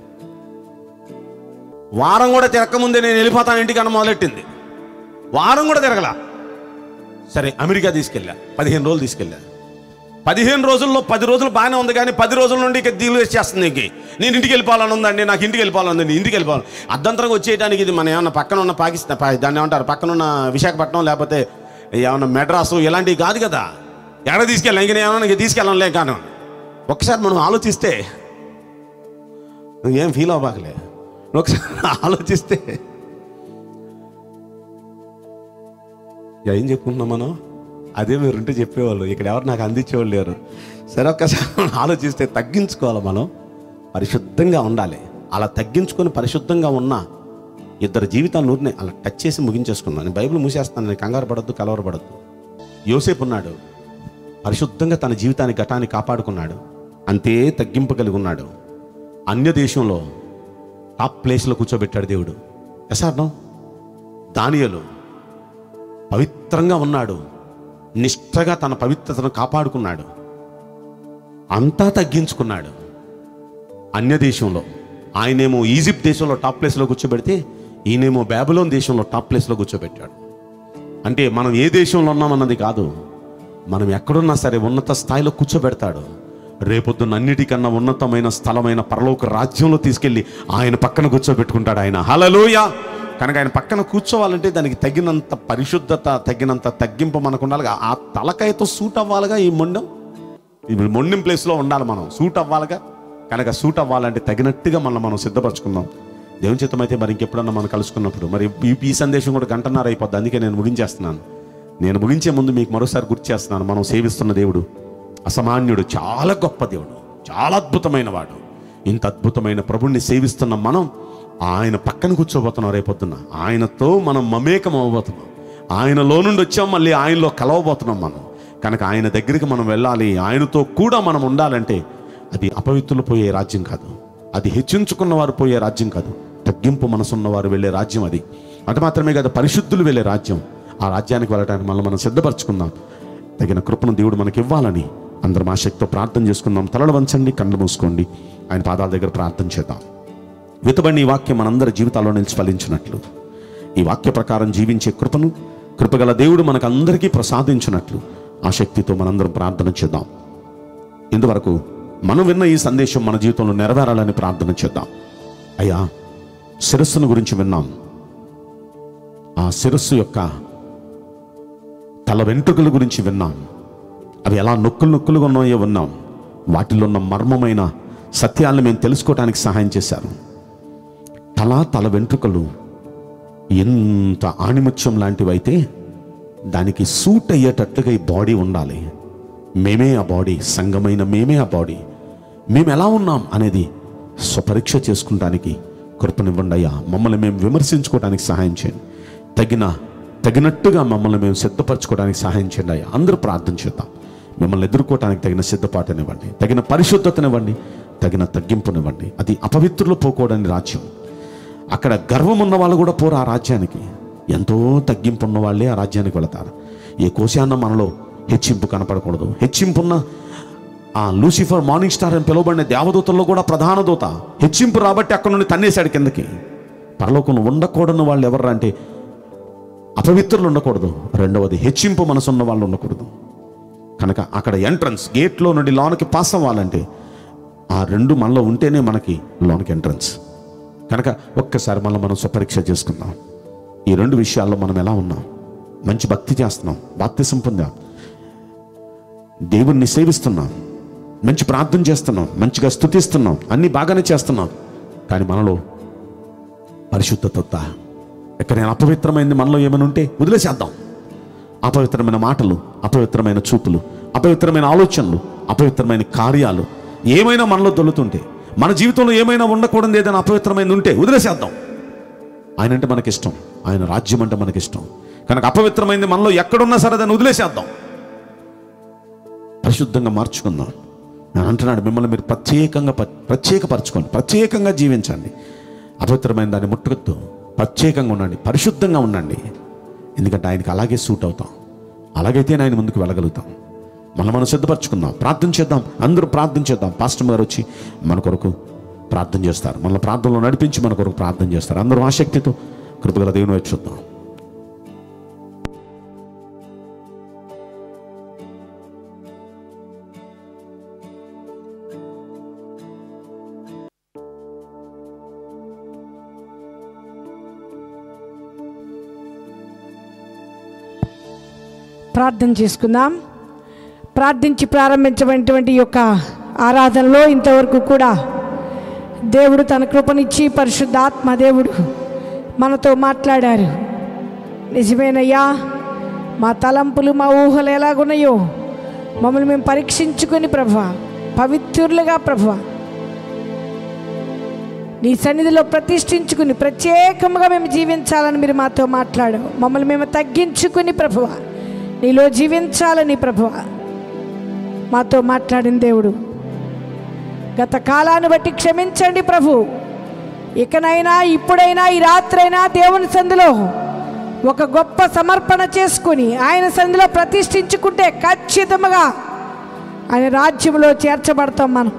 వారం కూడా తిరగకముందే నేను వెళ్ళిపోతాను ఇంటికి అన్న మొదలెట్టింది వారం కూడా తిరగల సరే అమెరికా తీసుకెళ్ళా పదిహేను రోజులు తీసుకెళ్ళా పదిహేను రోజుల్లో పది రోజులు బాగానే ఉంది కానీ పది రోజుల నుండి ఇక దీవులు వేసేస్తుంది ఇంక నేను ఇంటికి వెళ్ళిపోవాలని ఉందండి నాకు ఇంటికి వెళ్ళిపోవాలని ఉందండి ఇంటికి వెళ్ళిపోవాలి అర్ధంతరంగా వచ్చేయడానికి ఇది మన ఏమన్నా పక్కన ఉన్న పాకిస్తాన్ పా- దాన్ని ఏమంటారు పక్కన ఉన్న విశాఖపట్నం లేకపోతే ఏమన్నా మెడ్రాసు ఇలాంటివి కాదు కదా ఎక్కడ తీసుకెళ్ళాం ఇంక నేను ఏమన్నా ఇంక తీసుకెళ్ళంలే కాను ఒకసారి మనం ఆలోచిస్తే నువ్వు ఏం ఫీల్ అవ్వబాకలే నువ్వు ఒకసారి ఆలోచిస్తే ఏం చెప్పుకుంటున్నాం మనం అదే మీరు ఉంటే చెప్పేవాళ్ళు ఇక్కడ ఎవరు నాకు అందించేవాళ్ళు లేరు సరే ఒక్కసారి మనం ఆలోచిస్తే తగ్గించుకోవాలి మనం పరిశుద్ధంగా ఉండాలి అలా తగ్గించుకొని పరిశుద్ధంగా ఉన్నా ఇద్దరు జీవితాలు నూరిని అలా టచ్ చేసి ముగించేసుకున్నాను నేను బైబిల్ మూసేస్తాను నేను కంగారు పడద్దు కలవరపడద్దు యోసేపు ఉన్నాడు పరిశుద్ధంగా తన జీవితాన్ని ఘటాన్ని కాపాడుకున్నాడు అంతే తగ్గింపు కలిగి ఉన్నాడు అన్య దేశంలో టాప్ ప్లేస్లో కూర్చోబెట్టాడు దేవుడు ఎసార్నో దానియలు పవిత్రంగా ఉన్నాడు నిష్ఠగా తన పవిత్రతను కాపాడుకున్నాడు అంతా తగ్గించుకున్నాడు అన్య దేశంలో ఆయనేమో ఈజిప్ట్ దేశంలో టాప్ ప్లేస్లో కూర్చోబెడితే ఈయనేమో బ్యాబులోన్ దేశంలో టాప్ ప్లేస్లో కూర్చోబెట్టాడు అంటే మనం ఏ దేశంలో ఉన్నామన్నది కాదు మనం ఎక్కడున్నా సరే ఉన్నత స్థాయిలో కూర్చోబెడతాడు రేపొద్దున అన్నిటికన్నా ఉన్నతమైన స్థలమైన పరలోక రాజ్యంలో తీసుకెళ్ళి ఆయన పక్కన కూర్చోబెట్టుకుంటాడు ఆయన హలలోయ కనుక ఆయన పక్కన కూర్చోవాలంటే దానికి తగినంత పరిశుద్ధత తగినంత తగ్గింపు మనకు ఉండాలిగా ఆ తలకాయతో సూట్ అవ్వాలిగా ఈ మొండం ఇప్పుడు మొండిం ప్లేస్లో ఉండాలి మనం సూట్ అవ్వాలిగా కనుక సూట్ అవ్వాలంటే తగినట్టుగా మనం మనం సిద్ధపరచుకుందాం దేవుని చిత్తం అయితే మరి ఇంకెప్పుడన్నా మనం కలుసుకున్నప్పుడు మరి ఈ ఈ సందేశం కూడా గంటన్నర అయిపోద్ది అందుకే నేను ముగించేస్తున్నాను నేను ముగించే ముందు మీకు మరోసారి గుర్తు చేస్తున్నాను మనం సేవిస్తున్న దేవుడు అసమాన్యుడు చాలా గొప్ప దేవుడు చాలా అద్భుతమైన వాడు ఇంత అద్భుతమైన ప్రభుణ్ణి సేవిస్తున్న మనం ఆయన పక్కన కూర్చోబోతున్నాం రేపొద్దున ఆయనతో మనం మమేకం అవ్వబోతున్నాం ఆయనలో నుండి వచ్చాం మళ్ళీ ఆయనలో కలవబోతున్నాం మనం కనుక ఆయన దగ్గరికి మనం వెళ్ళాలి ఆయనతో కూడా మనం ఉండాలంటే అది అపవిత్రులు పోయే రాజ్యం కాదు అది హెచ్చించుకున్న వారు పోయే రాజ్యం కాదు తగ్గింపు మనసున్న వారు వెళ్ళే రాజ్యం అది అది మాత్రమే కాదు పరిశుద్ధులు వెళ్ళే రాజ్యం ఆ రాజ్యానికి వెళ్ళడానికి మనం మనం సిద్ధపరచుకుందాం తగిన కృపను దేవుడు మనకి ఇవ్వాలని అందరం ఆసక్తితో ప్రార్థన చేసుకుందాం తలలు వంచండి కళ్ళు మూసుకోండి ఆయన పాదాల దగ్గర ప్రార్థన చేద్దాం వితబడిన ఈ వాక్యం మనందరి జీవితాల్లో నిలిచి ఫలించినట్లు ఈ వాక్య ప్రకారం జీవించే కృపను కృపగల దేవుడు మనకు అందరికీ ప్రసాదించినట్లు ఆ శక్తితో మనందరం ప్రార్థన చేద్దాం ఇంతవరకు మనం విన్న ఈ సందేశం మన జీవితంలో నెరవేరాలని ప్రార్థన చేద్దాం అయ్యా శిరస్సును గురించి విన్నాం ఆ శిరస్సు యొక్క తల వెంట్రుకల గురించి విన్నాం అవి ఎలా నొక్కులు నొక్కులుగా ఉన్నాయో విన్నాం వాటిలో ఉన్న మర్మమైన సత్యాలను మేము తెలుసుకోవడానికి సహాయం చేశారు తల తల వెంట్రుకలు ఎంత ఆణిముత్యం లాంటివైతే దానికి సూట్ అయ్యేటట్లుగా ఈ బాడీ ఉండాలి మేమే ఆ బాడీ సంగమైన మేమే ఆ బాడీ మేము ఎలా ఉన్నాం అనేది స్వపరీక్ష చేసుకుంటానికి కృపనివ్వండి అయ్యా మమ్మల్ని మేము విమర్శించుకోవడానికి సహాయం చేయండి తగిన తగినట్టుగా మమ్మల్ని మేము సిద్ధపరచుకోవడానికి సహాయం చేయండి అయ్యా అందరూ ప్రార్థన చేద్దాం మిమ్మల్ని ఎదుర్కోవడానికి తగిన సిద్ధపాటునివ్వండి తగిన పరిశుద్ధతనివ్వండి తగిన తగ్గింపునివ్వండి అది అపవిత్రులు పోకూడని రాజ్యం అక్కడ గర్వం ఉన్న వాళ్ళు కూడా పోరు ఆ రాజ్యానికి ఎంతో తగ్గింపు ఉన్న వాళ్ళే ఆ రాజ్యానికి వెళతారు ఏ కోశాన్న మనలో హెచ్చింపు కనపడకూడదు హెచ్చింపున్న ఆ లూసిఫర్ మార్నింగ్ స్టార్ అని పిలువబడిన దేవదూతల్లో కూడా ప్రధాన దూత హెచ్చింపు రాబట్టి అక్కడ నుండి తన్నేశాడు కిందకి పరలోకంలో ఉండకూడని వాళ్ళు ఎవరు అంటే అపవిత్రులు ఉండకూడదు రెండవది హెచ్చింపు మనసు ఉన్న వాళ్ళు ఉండకూడదు కనుక అక్కడ ఎంట్రన్స్ గేట్లో నుండి లోనికి పాస్ అవ్వాలంటే ఆ రెండు మనలో ఉంటేనే మనకి లోనికి ఎంట్రన్స్ కనుక ఒక్కసారి మనం మనం స్వపరీక్ష చేసుకుందాం ఈ రెండు విషయాల్లో మనం ఎలా ఉన్నాం మంచి భక్తి చేస్తున్నాం బాప్తిసం పొందాం దేవుణ్ణి సేవిస్తున్నాం మంచి ప్రార్థన చేస్తున్నాం మంచిగా స్థుతిస్తున్నాం అన్నీ బాగానే చేస్తున్నాం కానీ మనలో పరిశుద్ధత వద్దా? ఎక్కడైనా అపవిత్రమైంది మనలో ఏమైనా ఉంటే వదిలేసేద్దాం అపవిత్రమైన మాటలు అపవిత్రమైన చూపులు అపవిత్రమైన ఆలోచనలు అపవిత్రమైన కార్యాలు ఏమైనా మనలో దొల్లుతుంటే మన జీవితంలో ఏమైనా ఉండకూడదు ఏదైనా అపవిత్రమైనది ఉంటే వదిలేసేద్దాం ఆయన అంటే మనకిష్టం ఆయన రాజ్యం అంటే మనకిష్టం కనుక అపవిత్రమైంది మనలో ఎక్కడున్నా సరే దాన్ని వదిలేసేద్దాం పరిశుద్ధంగా మార్చుకుందాం నేను అంటున్నాడు మిమ్మల్ని మీరు ప్రత్యేకంగా ప- ప్రత్యేకపరచుకోండి ప్రత్యేకంగా జీవించండి అపవిత్రమైన దాన్ని ముట్టుకొద్దు ప్రత్యేకంగా ఉండండి పరిశుద్ధంగా ఉండండి ఎందుకంటే ఆయనకి అలాగే సూట్ అవుతాం అలాగైతే ఆయన ముందుకు వెళ్ళగలుగుతాం మనం మనం సిద్ధపరచుకుందాం ప్రార్థన చేద్దాం అందరూ ప్రార్థన చేద్దాం పాస్టర్ గారు వచ్చి మన కొరకు ప్రార్థన చేస్తారు మన ప్రార్థనలో నడిపించి మన కొరకు ప్రార్థన చేస్తారు అందరూ ఆసక్తితో కృపగల దేవుని వైపు చూద్దాం ప్రార్థన చేసుకుందాం ప్రార్థించి ప్రారంభించబడినటువంటి ఈ యొక్క ఆరాధనలో ఇంతవరకు కూడా దేవుడు తన కృపనిచ్చి పరిశుద్ధాత్మ దేవుడు మనతో మాట్లాడారు నిజమేనయ్యా మా తలంపులు మా ఊహలు ఎలాగున్నాయో మమ్మల్ని మేము పరీక్షించుకొని ప్రభు పవిత్రులుగా ప్రభు నీ సన్నిధిలో ప్రతిష్ఠించుకుని ప్రత్యేకంగా మేము జీవించాలని మీరు మాతో మాట్లాడావు మమ్మల్ని మేము తగ్గించుకుని ప్రభువ నీలో జీవించాలని ప్రభువ మాతో మాట్లాడిన దేవుడు గత కాలాన్ని బట్టి క్షమించండి ప్రభు ఇకనైనా ఇప్పుడైనా ఈ రాత్రైనా దేవుని సంధిలో ఒక గొప్ప సమర్పణ చేసుకుని ఆయన సంధిలో ప్రతిష్ఠించుకుంటే ఖచ్చితంగా ఆయన రాజ్యంలో చేర్చబడతాం మనం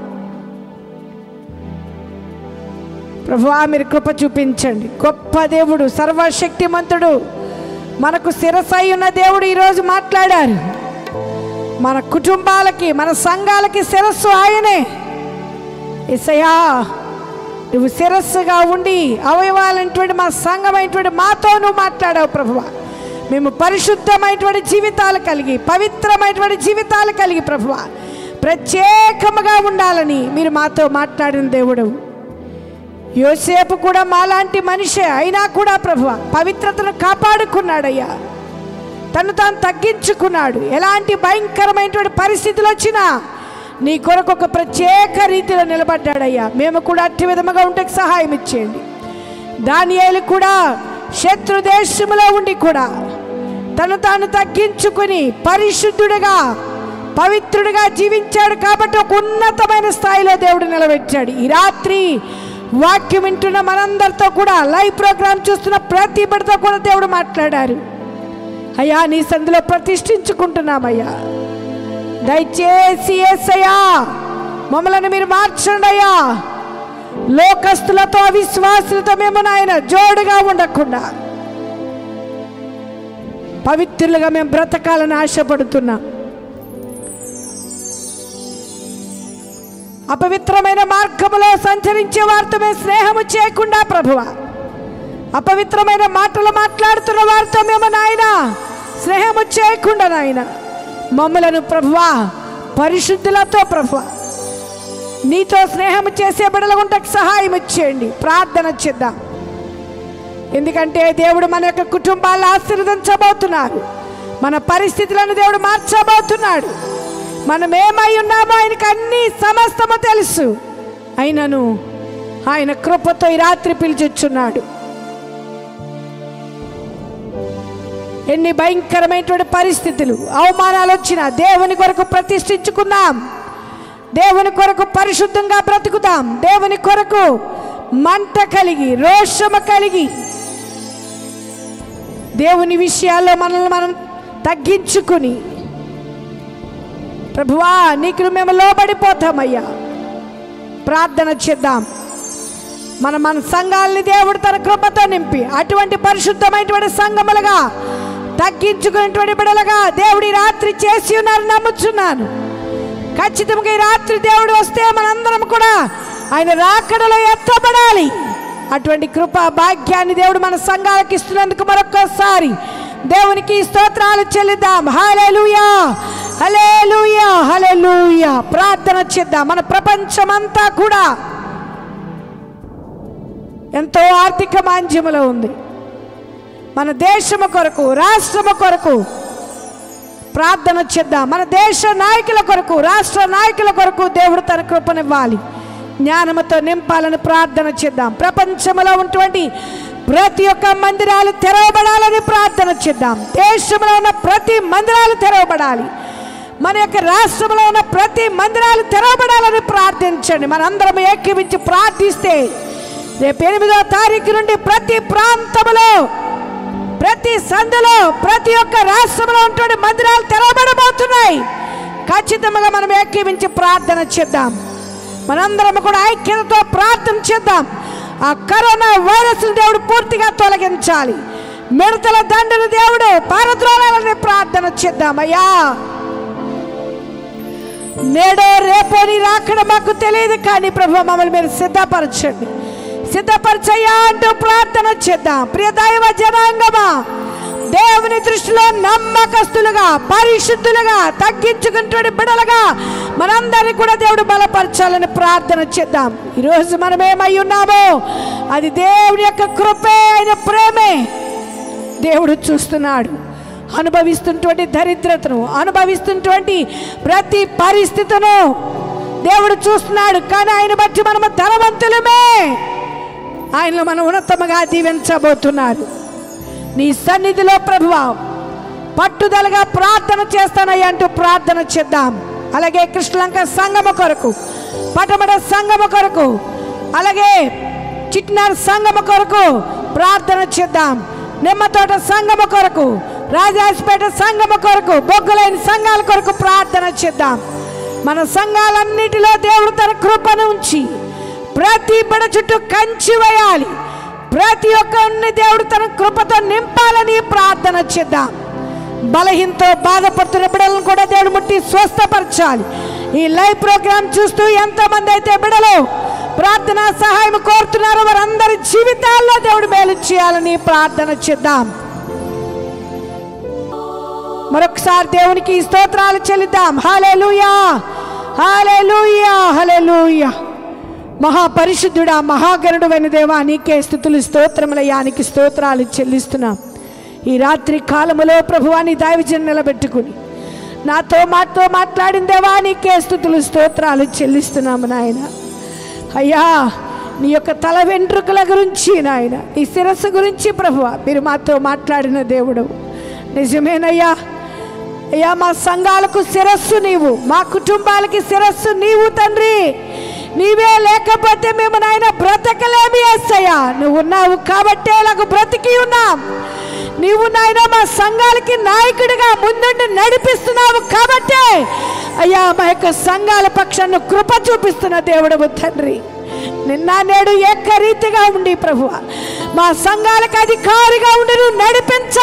ప్రభువా మీరు కృప చూపించండి గొప్ప దేవుడు సర్వశక్తిమంతుడు మనకు శిరసై ఉన్న దేవుడు ఈరోజు మాట్లాడారు మన కుటుంబాలకి మన సంఘాలకి శిరస్సు ఆయనే ఇసయా నువ్వు శిరస్సుగా ఉండి అవయవాలైనటువంటి మా సంఘమైనటువంటి మాతో నువ్వు మాట్లాడావు ప్రభువ మేము పరిశుద్ధమైనటువంటి జీవితాలు కలిగి పవిత్రమైనటువంటి జీవితాలు కలిగి ప్రభువ ప్రత్యేకముగా ఉండాలని మీరు మాతో మాట్లాడిన దేవుడు యోసేపు కూడా మాలాంటి మనిషే అయినా కూడా ప్రభు పవిత్రతను కాపాడుకున్నాడయ్యా తను తాను తగ్గించుకున్నాడు ఎలాంటి భయంకరమైనటువంటి పరిస్థితులు వచ్చినా నీ కొరకు ఒక ప్రత్యేక రీతిలో నిలబడ్డాడయ్యా మేము కూడా అట్టి విధముగా ఉంటే సహాయం ఇచ్చేయండి దానియేలు కూడా శత్రు దేశములో ఉండి కూడా తను తాను తగ్గించుకుని పరిశుద్ధుడిగా పవిత్రుడిగా జీవించాడు కాబట్టి ఒక ఉన్నతమైన స్థాయిలో దేవుడు నిలబెట్టాడు ఈ రాత్రి వాక్యం వింటున్న మనందరితో కూడా లైవ్ ప్రోగ్రామ్ చూస్తున్న ప్రతి బిడ్డతో కూడా దేవుడు మాట్లాడారు అయ్యా నీ సంధిలో ప్రతిష్ఠించుకుంటున్నామయ్యా దయచేసి ఏసయ్యా మమ్మల్ని మీరు మార్చండి అయ్యా లోకస్తులతో అవిశ్వాసులతో మేము నాయన జోడుగా ఉండకుండా పవిత్రులుగా మేము బ్రతకాలని ఆశపడుతున్నాం అపవిత్రమైన మార్గములో సంచరించే వారితో మేము స్నేహము చేయకుండా ప్రభువ అపవిత్రమైన మాటలు మాట్లాడుతున్న వారితో మేము నాయన స్నేహము చేయకుండా నాయన మమ్మలను ప్రభువా పరిశుద్ధులతో ప్రభువ నీతో స్నేహం చేసే బిడలగుంటకు సహాయం ఇచ్చేయండి ప్రార్థన చేద్దాం ఎందుకంటే దేవుడు మన యొక్క కుటుంబాలను ఆశీర్వదించబోతున్నారు మన పరిస్థితులను దేవుడు మార్చబోతున్నాడు మనం ఏమై ఉన్నామో ఆయనకు అన్ని సమస్తము తెలుసు అయినను ఆయన కృపతో ఈ రాత్రి పిలిచిచ్చున్నాడు ఎన్ని భయంకరమైనటువంటి పరిస్థితులు అవమానాలు వచ్చినా దేవుని కొరకు ప్రతిష్ఠించుకుందాం దేవుని కొరకు పరిశుద్ధంగా బ్రతుకుదాం దేవుని కొరకు మంట కలిగి రోషము కలిగి దేవుని విషయాల్లో మనల్ని మనం తగ్గించుకుని ప్రభువా నీకు మేము లోబడిపోతామయ్యా ప్రార్థన చేద్దాం మన మన సంఘాలని దేవుడు తన కృపతో నింపి అటువంటి పరిశుద్ధమైనటువంటి సంఘములుగా తగ్గించుకునేటువంటి బిడలుగా దేవుడు ఈ రాత్రి చేసి ఉన్నారు నమ్ముచున్నాను ఖచ్చితంగా ఈ రాత్రి దేవుడు వస్తే మనందరం కూడా ఆయన రాకడలో ఎత్తబడాలి అటువంటి కృప భాగ్యాన్ని దేవుడు మన సంఘాలకు ఇస్తున్నందుకు మరొక్కసారి దేవునికి స్తోత్రాలు చెల్లిద్దాం హల్లెలూయా హల్లెలూయా హల్లెలూయా ప్రార్థన చేద్దాం మన ప్రపంచమంతా కూడా ఎంతో ఆర్థిక మాంద్యములో ఉంది మన దేశము కొరకు రాష్ట్రము కొరకు ప్రార్థన చేద్దాం మన దేశ నాయకుల కొరకు రాష్ట్ర నాయకుల కొరకు దేవుడు తన కృపనివ్వాలి జ్ఞానముతో నింపాలని ప్రార్థన చేద్దాం ప్రపంచంలో ఉన్నటువంటి ప్రతి ఒక్క మందిరాలు తెరవబడాలని ప్రార్థన చేద్దాం దేశంలో ఉన్న ప్రతి మందిరాలు తెరవబడాలి మన యొక్క రాష్ట్రంలో ఉన్న ప్రతి మందిరాలు తెరవబడాలని ప్రార్థించండి మనందరం ఏకీవించి ప్రార్థిస్తే రేపు ఎనిమిదో తారీఖు నుండి ప్రతి ప్రాంతంలో ప్రతి సందులో ప్రతి ఒక్క రాష్ట్రంలో ఉన్నటువంటి మందిరాలు తెరవబడబోతున్నాయి ఖచ్చితంగా మనం ఏకీవించి ప్రార్థన చేద్దాం మనందరం కూడా ఐక్యతతో ప్రార్థన చేద్దాం ఆ కరోనా వైరస్ దేవుడు పూర్తిగా తొలగించాలి మిడతల దండను దేవుడు పారద్రోలాలని ప్రార్థన చేద్దామయ్యా నేడో రేపో నీ రాకడ మాకు తెలియదు కానీ ప్రభు మమ్మల్ని మీరు సిద్ధపరచండి సిద్ధపరచయ్యా అంటూ ప్రార్థన చేద్దాం ప్రియ దైవ జనాంగమా దేవుని దృష్టిలో నమ్మకస్తులుగా పరిశుద్ధులుగా తగ్గించుకుంటున్న బిడలుగా మనందరినీ కూడా దేవుడు బలపరచాలని ప్రార్థన చేద్దాం ఈరోజు మనం ఏమై ఉన్నామో అది దేవుని యొక్క కృపే ఆయన ప్రేమే దేవుడు చూస్తున్నాడు అనుభవిస్తున్నటువంటి దరిద్రతను అనుభవిస్తున్నటువంటి ప్రతి పరిస్థితును దేవుడు చూస్తున్నాడు కానీ ఆయన బట్టి మనము ధనవంతులమే ఆయనలో మనం ఉన్నతముగా దీవించబోతున్నారు నీ సన్నిధిలో ప్రభువా పట్టుదలగా ప్రార్థన చేస్తానయ్య అంటూ ప్రార్థన చేద్దాం అలాగే కృష్ణలంక సంగమ కొరకు పటమడ సంగమ కొరకు అలాగే చిట్నార్ సంగమ కొరకు ప్రార్థన చేద్దాం నిమ్మతోట సంగమ కొరకు రాజాసిపేట సంగమ కొరకు బొగ్గులైన సంఘాల కొరకు ప్రార్థన చేద్దాం మన సంఘాలన్నిటిలో దేవుడు తన కృపను ఉంచి ప్రతి బిడ చుట్టూ కంచి వేయాలి ప్రతి ఒక్కరిని దేవుడు తన కృపతో నింపాలని ప్రార్థన చేద్దాం బలహీనతో బాధపడుతున్న బిడలను కూడా దేవుడు ముట్టి స్వస్థపరచాలి ఈ లైవ్ ప్రోగ్రామ్ చూస్తూ ఎంతమంది అయితే బిడలు ప్రార్థన సహాయం కోరుతున్నారో వారందరి జీవితాల్లో దేవుడు మేలు చేయాలని ప్రార్థన చేద్దాం మరొకసారి దేవునికి ఈ స్తోత్రాలు చెల్లిద్దాం హాలేలుయా హాలేలుయా హాలేలుయా మహాపరిశుద్ధుడా మహాగరుడువైన దేవా నీకే స్థుతులు స్తోత్రములయానికి స్తోత్రాలు చెల్లిస్తున్నాం ఈ రాత్రి కాలములో ప్రభువాని దైవజన్ నిలబెట్టుకుని నాతో మాతో మాట్లాడిన దేవా నీకే స్థుతులు స్తోత్రాలు చెల్లిస్తున్నాము నాయన అయ్యా నీ యొక్క తల వెంట్రుకల గురించి నాయన నీ శిరస్సు గురించి ప్రభువ మీరు మాతో మాట్లాడిన దేవుడు నిజమేనయ్యా అయ్యా మా సంఘాలకు శిరస్సు నీవు మా కుటుంబాలకి శిరస్సు నీవు తండ్రి నీవే లేకపోతే మేము నాయన బ్రతకలేమి వేస్తాయా నువ్వు ఉన్నావు కాబట్టే ఇలాగ బ్రతికి ఉన్నాం నీవు నాయన మా సంఘాలకి నాయకుడిగా ముందుండి నడిపిస్తున్నావు కాబట్టే అయ్యా మా యొక్క సంఘాల పక్షాన్ని కృప చూపిస్తున్న దేవుడవు తండ్రి నిన్న నేడు ఏకరీతిగా ఉండి ప్రభు మా సంఘాలకు అధికారిగా ఉండి నువ్వు నడిపించబోతున్న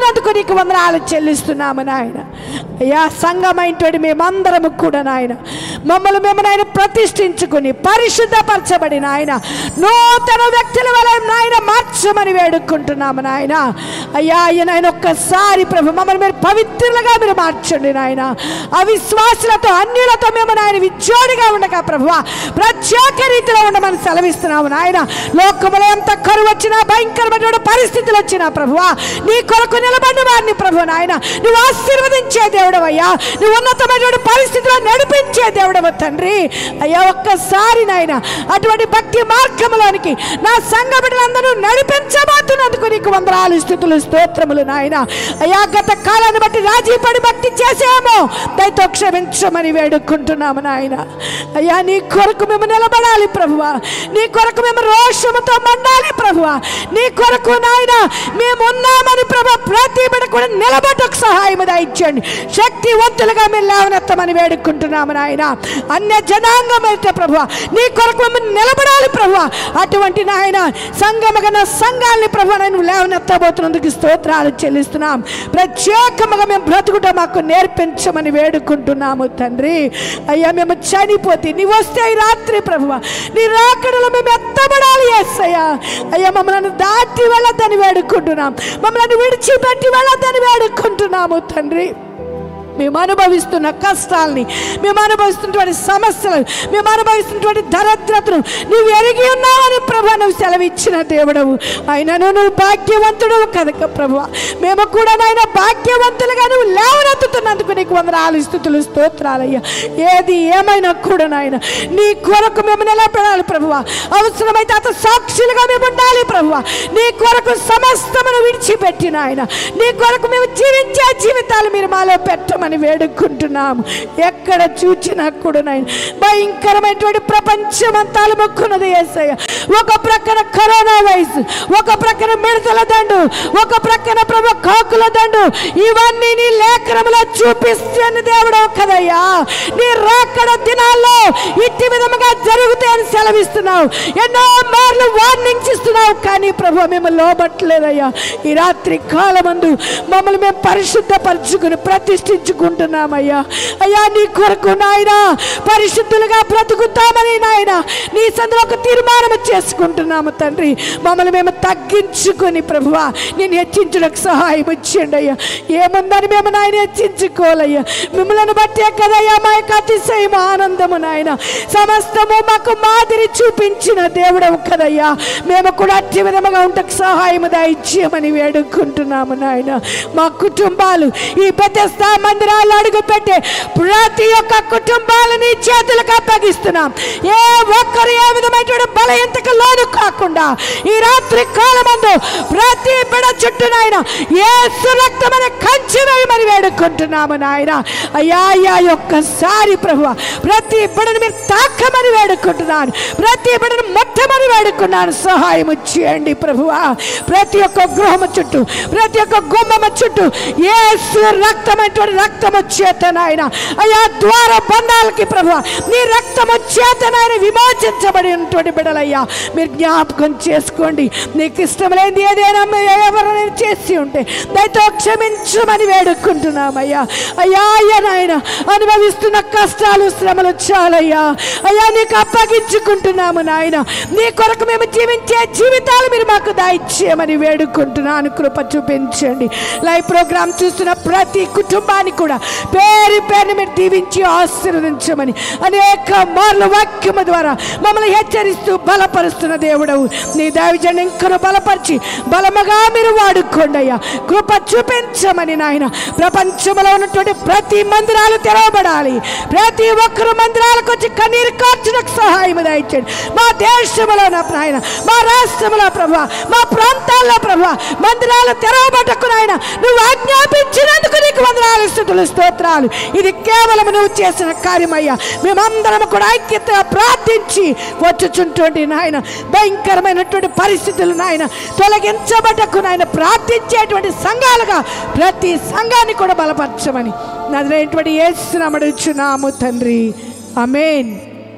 నడిపిస్తున్నందుకు నీకు వందనాలు చెల్లిస్తున్నాము నాయన అయ్యా సంఘమైనటువంటి మేమందరము కూడా నాయన మమ్మల్ని మేము నాయన ప్రతిష్ఠించుకుని పరిశుద్ధపరచబడి నాయన నూతన వ్యక్తుల వల్ల నాయన మార్చమని వేడుకుంటున్నాము నాయన అయ్యా అయ్యా నాయన ఒక్కసారి ప్రభు మమ్మల్ని మీరు పవిత్రులుగా మీరు మార్చండి నాయన అవిశ్వాసులతో అన్యులతో మేము నాయన విజ్జోడిగా ఉండగా ప్రభు ప్రత్యేక రీతిలో ఉండమని సెలవిస్తున్నాము నాయన లోకములో ఎంత కరువు వచ్చినా భయంకరమైన పరిస్థితులు వచ్చినా ప్రభు నీ కొరకు నిలబడిన వారిని ప్రభు నాయన నువ్వు ఆశీర్వదించే దేవుడవయ్యా నువ్వు ఉన్నతమైనటువంటి పరిస్థితిలో నడిపించే దేవుడవ తండ్రి అయ్యా ఒక్కసారి నాయన అటువంటి భక్తి మార్గంలోనికి నా సంఘ బిడ్డలందరూ నడిపించబోతున్నందుకు నీకు వందరాలు స్థుతులు స్తోత్రములు నాయన అయ్యా గత కాలాన్ని బట్టి రాజీ పడి భక్తి చేసామో దయతో క్షమించమని వేడుకుంటున్నాము నాయన అయ్యా నీ కొరకు మేము నిలబడాలి ప్రభువా నీ కొరకు మేము రోషముతో మండాలి ప్రభువా నీ కొరకు నాయన మేము ఉన్నామని ప్రభు ప్రతి బిడ్డ కూడా నిలబడకు సహాయం దయచేయండి శక్తివంతులుగా మేము లేవనెత్తమని వేడుకుంటున్నాము నాయన అన్య జనాంగం అయితే ప్రభు నీ కొరకు మేము నిలబడాలి ప్రభు అటువంటి నాయన సంగమగన సంఘాన్ని ప్రభు నేను లేవనెత్తబోతున్నందుకు స్తోత్రాలు చెల్లిస్తున్నాం ప్రత్యేకముగా మేము బ్రతుకుట మాకు నేర్పించమని వేడుకుంటున్నాము తండ్రి అయ్యా మేము చనిపోతే నీ వస్తే ఈ రాత్రి ప్రభువ నీ రాకడలో మేము ఎత్తబడాలి ఎస్సయ్యా అయ్యా మమ్మల్ని దాటి వెళ్ళొద్దని వేడుకుంటున్నాం మమ్మల్ని విడిచిపెట్టి వెళ్ళొద్దని వేడుకుంటున్నాము తండ్రి మేము అనుభవిస్తున్న కష్టాల్ని మేము అనుభవిస్తున్నటువంటి సమస్యలు మేము అనుభవిస్తున్నటువంటి దరిద్రతను నువ్వు ఎరిగి ఉన్నావని ప్రభు నువ్వు సెలవిచ్చిన దేవుడవు అయినను నువ్వు భాగ్యవంతుడు కనుక ప్రభు మేము కూడా నాయన భాగ్యవంతులుగా నువ్వు లేవనెత్తుతున్నందుకు నీకు వందరాలు స్థుతులు స్తోత్రాలయ్యా ఏది ఏమైనా కూడా నాయన నీ కొరకు మేము నిలబడాలి ప్రభువ అవసరమైతే అత సాక్షులుగా మేము ఉండాలి ప్రభువ నీ కొరకు సమస్తమును విడిచిపెట్టి నాయన నీ కొరకు మేము జీవించే జీవితాలు మీరు మాలో పెట్టమని వేడుకుంటున్నాము ఎక్కడ చూచినా కూడా నాయన భయంకరమైనటువంటి ప్రపంచమంతా మొక్కున్నది ఏసయ్య ఒక ప్రక్కన కరోనా వైరస్ ఒక ప్రక్కన మిడతల దండు ఒక ప్రక్కన ప్రభు కాకుల దండు ఇవన్నీ నీ లేఖనములో చూపిస్తున్న దేవుడు కదయ్యా నీ రాకడ దినాల్లో ఇట్టి విధముగా జరుగుతాయని సెలవిస్తున్నావు ఎన్నో మార్లు వార్నింగ్స్ ఇస్తున్నావు కానీ ప్రభు మేము లోబట్లేదయ్యా ఈ రాత్రి కాలమందు మమ్మల్ని మేము పరిశుద్ధపరచుకుని ప్రతిష్ఠించుకుంటున్నామయ్యా అయ్యా నీ కొరకు నాయన పరిశుద్ధులుగా బ్రతుకుతామని నాయన నీ సందులో ఒక తీర్మానం చేసుకుంటున్నాము తండ్రి మమ్మల్ని మేము తగ్గించుకొని ప్రభువా నేను హెచ్చించడానికి సహాయం ఇచ్చేయండి అయ్యా ఏముందని మేము నాయన హెచ్చించుకోవాలయ్యా మిమ్మల్ని బట్టే కదయ్యా మా యొక్క అతిశయం ఆనందము నాయన సమస్తము మాకు మాదిరి చూపించిన దేవుడవు కదయ్యా మేము కూడా అట్టి విధముగా ఉంటకు సహాయము దయచేయమని వేడుకుంటున్నాము నాయన మా కుటుంబాలు ఈ పెద్ద మందిరాలు అడుగు పెట్టే ప్రతి ఒక్క కుటుంబాలని చేతులకు అప్పగిస్తున్నాం ఏ ఒక్కరు ఏ విధమైనటువంటి బలయంతకు లోను కాకుండా ఈ రాత్రి కాలమందు ప్రతి బిడ చుట్టూ నాయన ఏ సురక్తమైన కంచి వేయమని వేడుకుంటున్నాము నాయన అయ్యా అయ్యా ఒక్కసారి ప్రభు ప్రతి బిడను మీరు తాకమని వేడుకుంటున్నాను ప్రతి బిడను మొట్టమని వేడుకున్నాను సహాయం చేయండి ప్రభువా ప్రతి ఒక్క గృహము చుట్టూ ప్రతి ఒక్క గుమ్మము చుట్టూ ఏ రక్తమైనటువంటి రక్తము చేత నాయన అయ్యా ద్వార బంధాలకి ప్రభు నీ రక్తము చేత నాయన విమోచించబడినటువంటి బిడలయ్యా మీరు జ్ఞాపకం చేసుకోండి నీకు ఇష్టం లేనిది ఏదైనా మీరు ఎవరైనా చేసి ఉంటే దయతో క్షమించమని వేడుకుంటున్నామయ్యా అయ్యా అయ్యా నాయన అనుభవిస్తున్న కష్టాలు శ్రమలు చాలయ్యా అయ్యా నీకు అప్పగించుకుంటున్నాము నాయన నీ కొరకు మేము జీవించే జీవితాలు మీరు మాకు దాయిచ్చేయమని వేడుకుంటున్నాను కృప చూపించండి లైవ్ ప్రోగ్రామ్ చూస్తున్న ప్రతి కుటుంబాన్ని కూడా పేరు పేరుని మీరు దీవించి ఆశీర్వదించమని అనేక మార్లు వాక్యము ద్వారా మమ్మల్ని హెచ్చరిస్తూ బలపరుస్తున్న దేవుడవు నీ దైవజన్ ఇంకను బలపరిచి బలముగా మీరు వాడుకోండి అయ్యా కృప చూపించమని నాయన ప్రపంచంలో ఉన్నటువంటి ప్రతి మందిరాలు తెరవబడాలి ప్రతి ఒక్కరు మందిరాలకు వచ్చి కన్నీరు కార్చడానికి సహాయం దయచేయండి మా దేశంలో నా నాయన మా రాష్ట్రంలో ప్రభా మా ప్రాంతాల్లో ప్రభా మందిరాలు తెరవబడకు నాయన నువ్వు ఆజ్ఞాపించినందుకు నీకు వందనాలు స్థుతులు స్తోత్రాలు ఇది కేవలం నువ్వు చేసిన కార్యమయ్యా మేమందరం కూడా ఐక్యతగా ప్రార్థించి వచ్చుచుంటుండి నాయన భయంకరమైనటువంటి పరిస్థితులు నాయన తొలగించబడ్డకు నాయన ప్రార్థించేటువంటి సంఘాలుగా ప్రతి సంఘాన్ని కూడా బలపరచమని నదిలేటువంటి ఏసునమడుచున్నాము తండ్రి అమేన్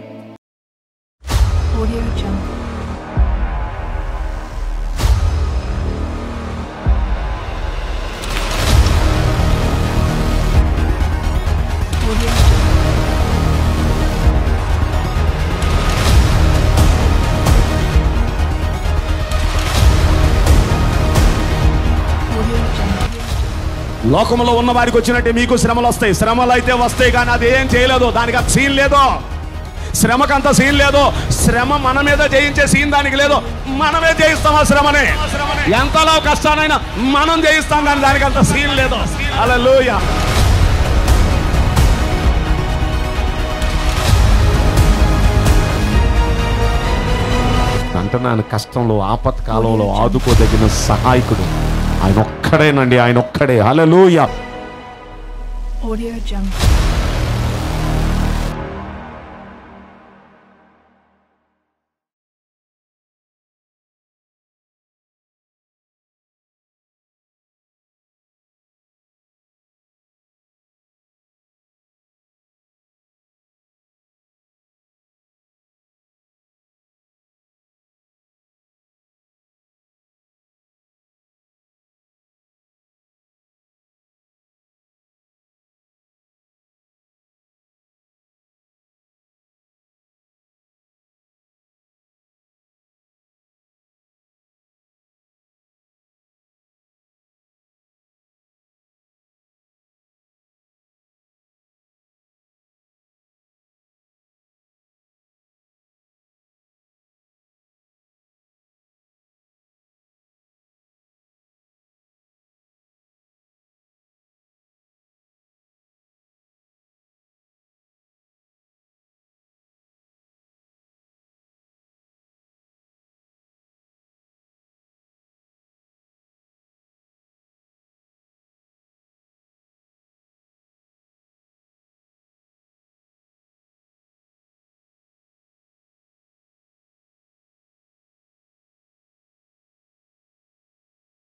Audio Jungle. లోకంలో ఉన్న వారికి వచ్చినట్టే మీకు శ్రమలు వస్తాయి శ్రమలు అయితే వస్తాయి కానీ అది ఏం చేయలేదు దానికి అంత సీన్ లేదు శ్రమకంత సీన్ లేదు శ్రమ మన మీద జయించే సీన్ దానికి లేదు మనమే జయిస్తాం ఆ శ్రమని ఎంతలో కష్టానైనా మనం జయిస్తాం కానీ దానికి అంత సీన్ లేదు అలా అంటున్నాను కష్టంలో ఆపత్కాలంలో ఆదుకోదగిన సహాయకుడు ఆయన ఒక్కడేనండి ఆయన ఒక్కడే హల్లెలూయా Audio Jungle.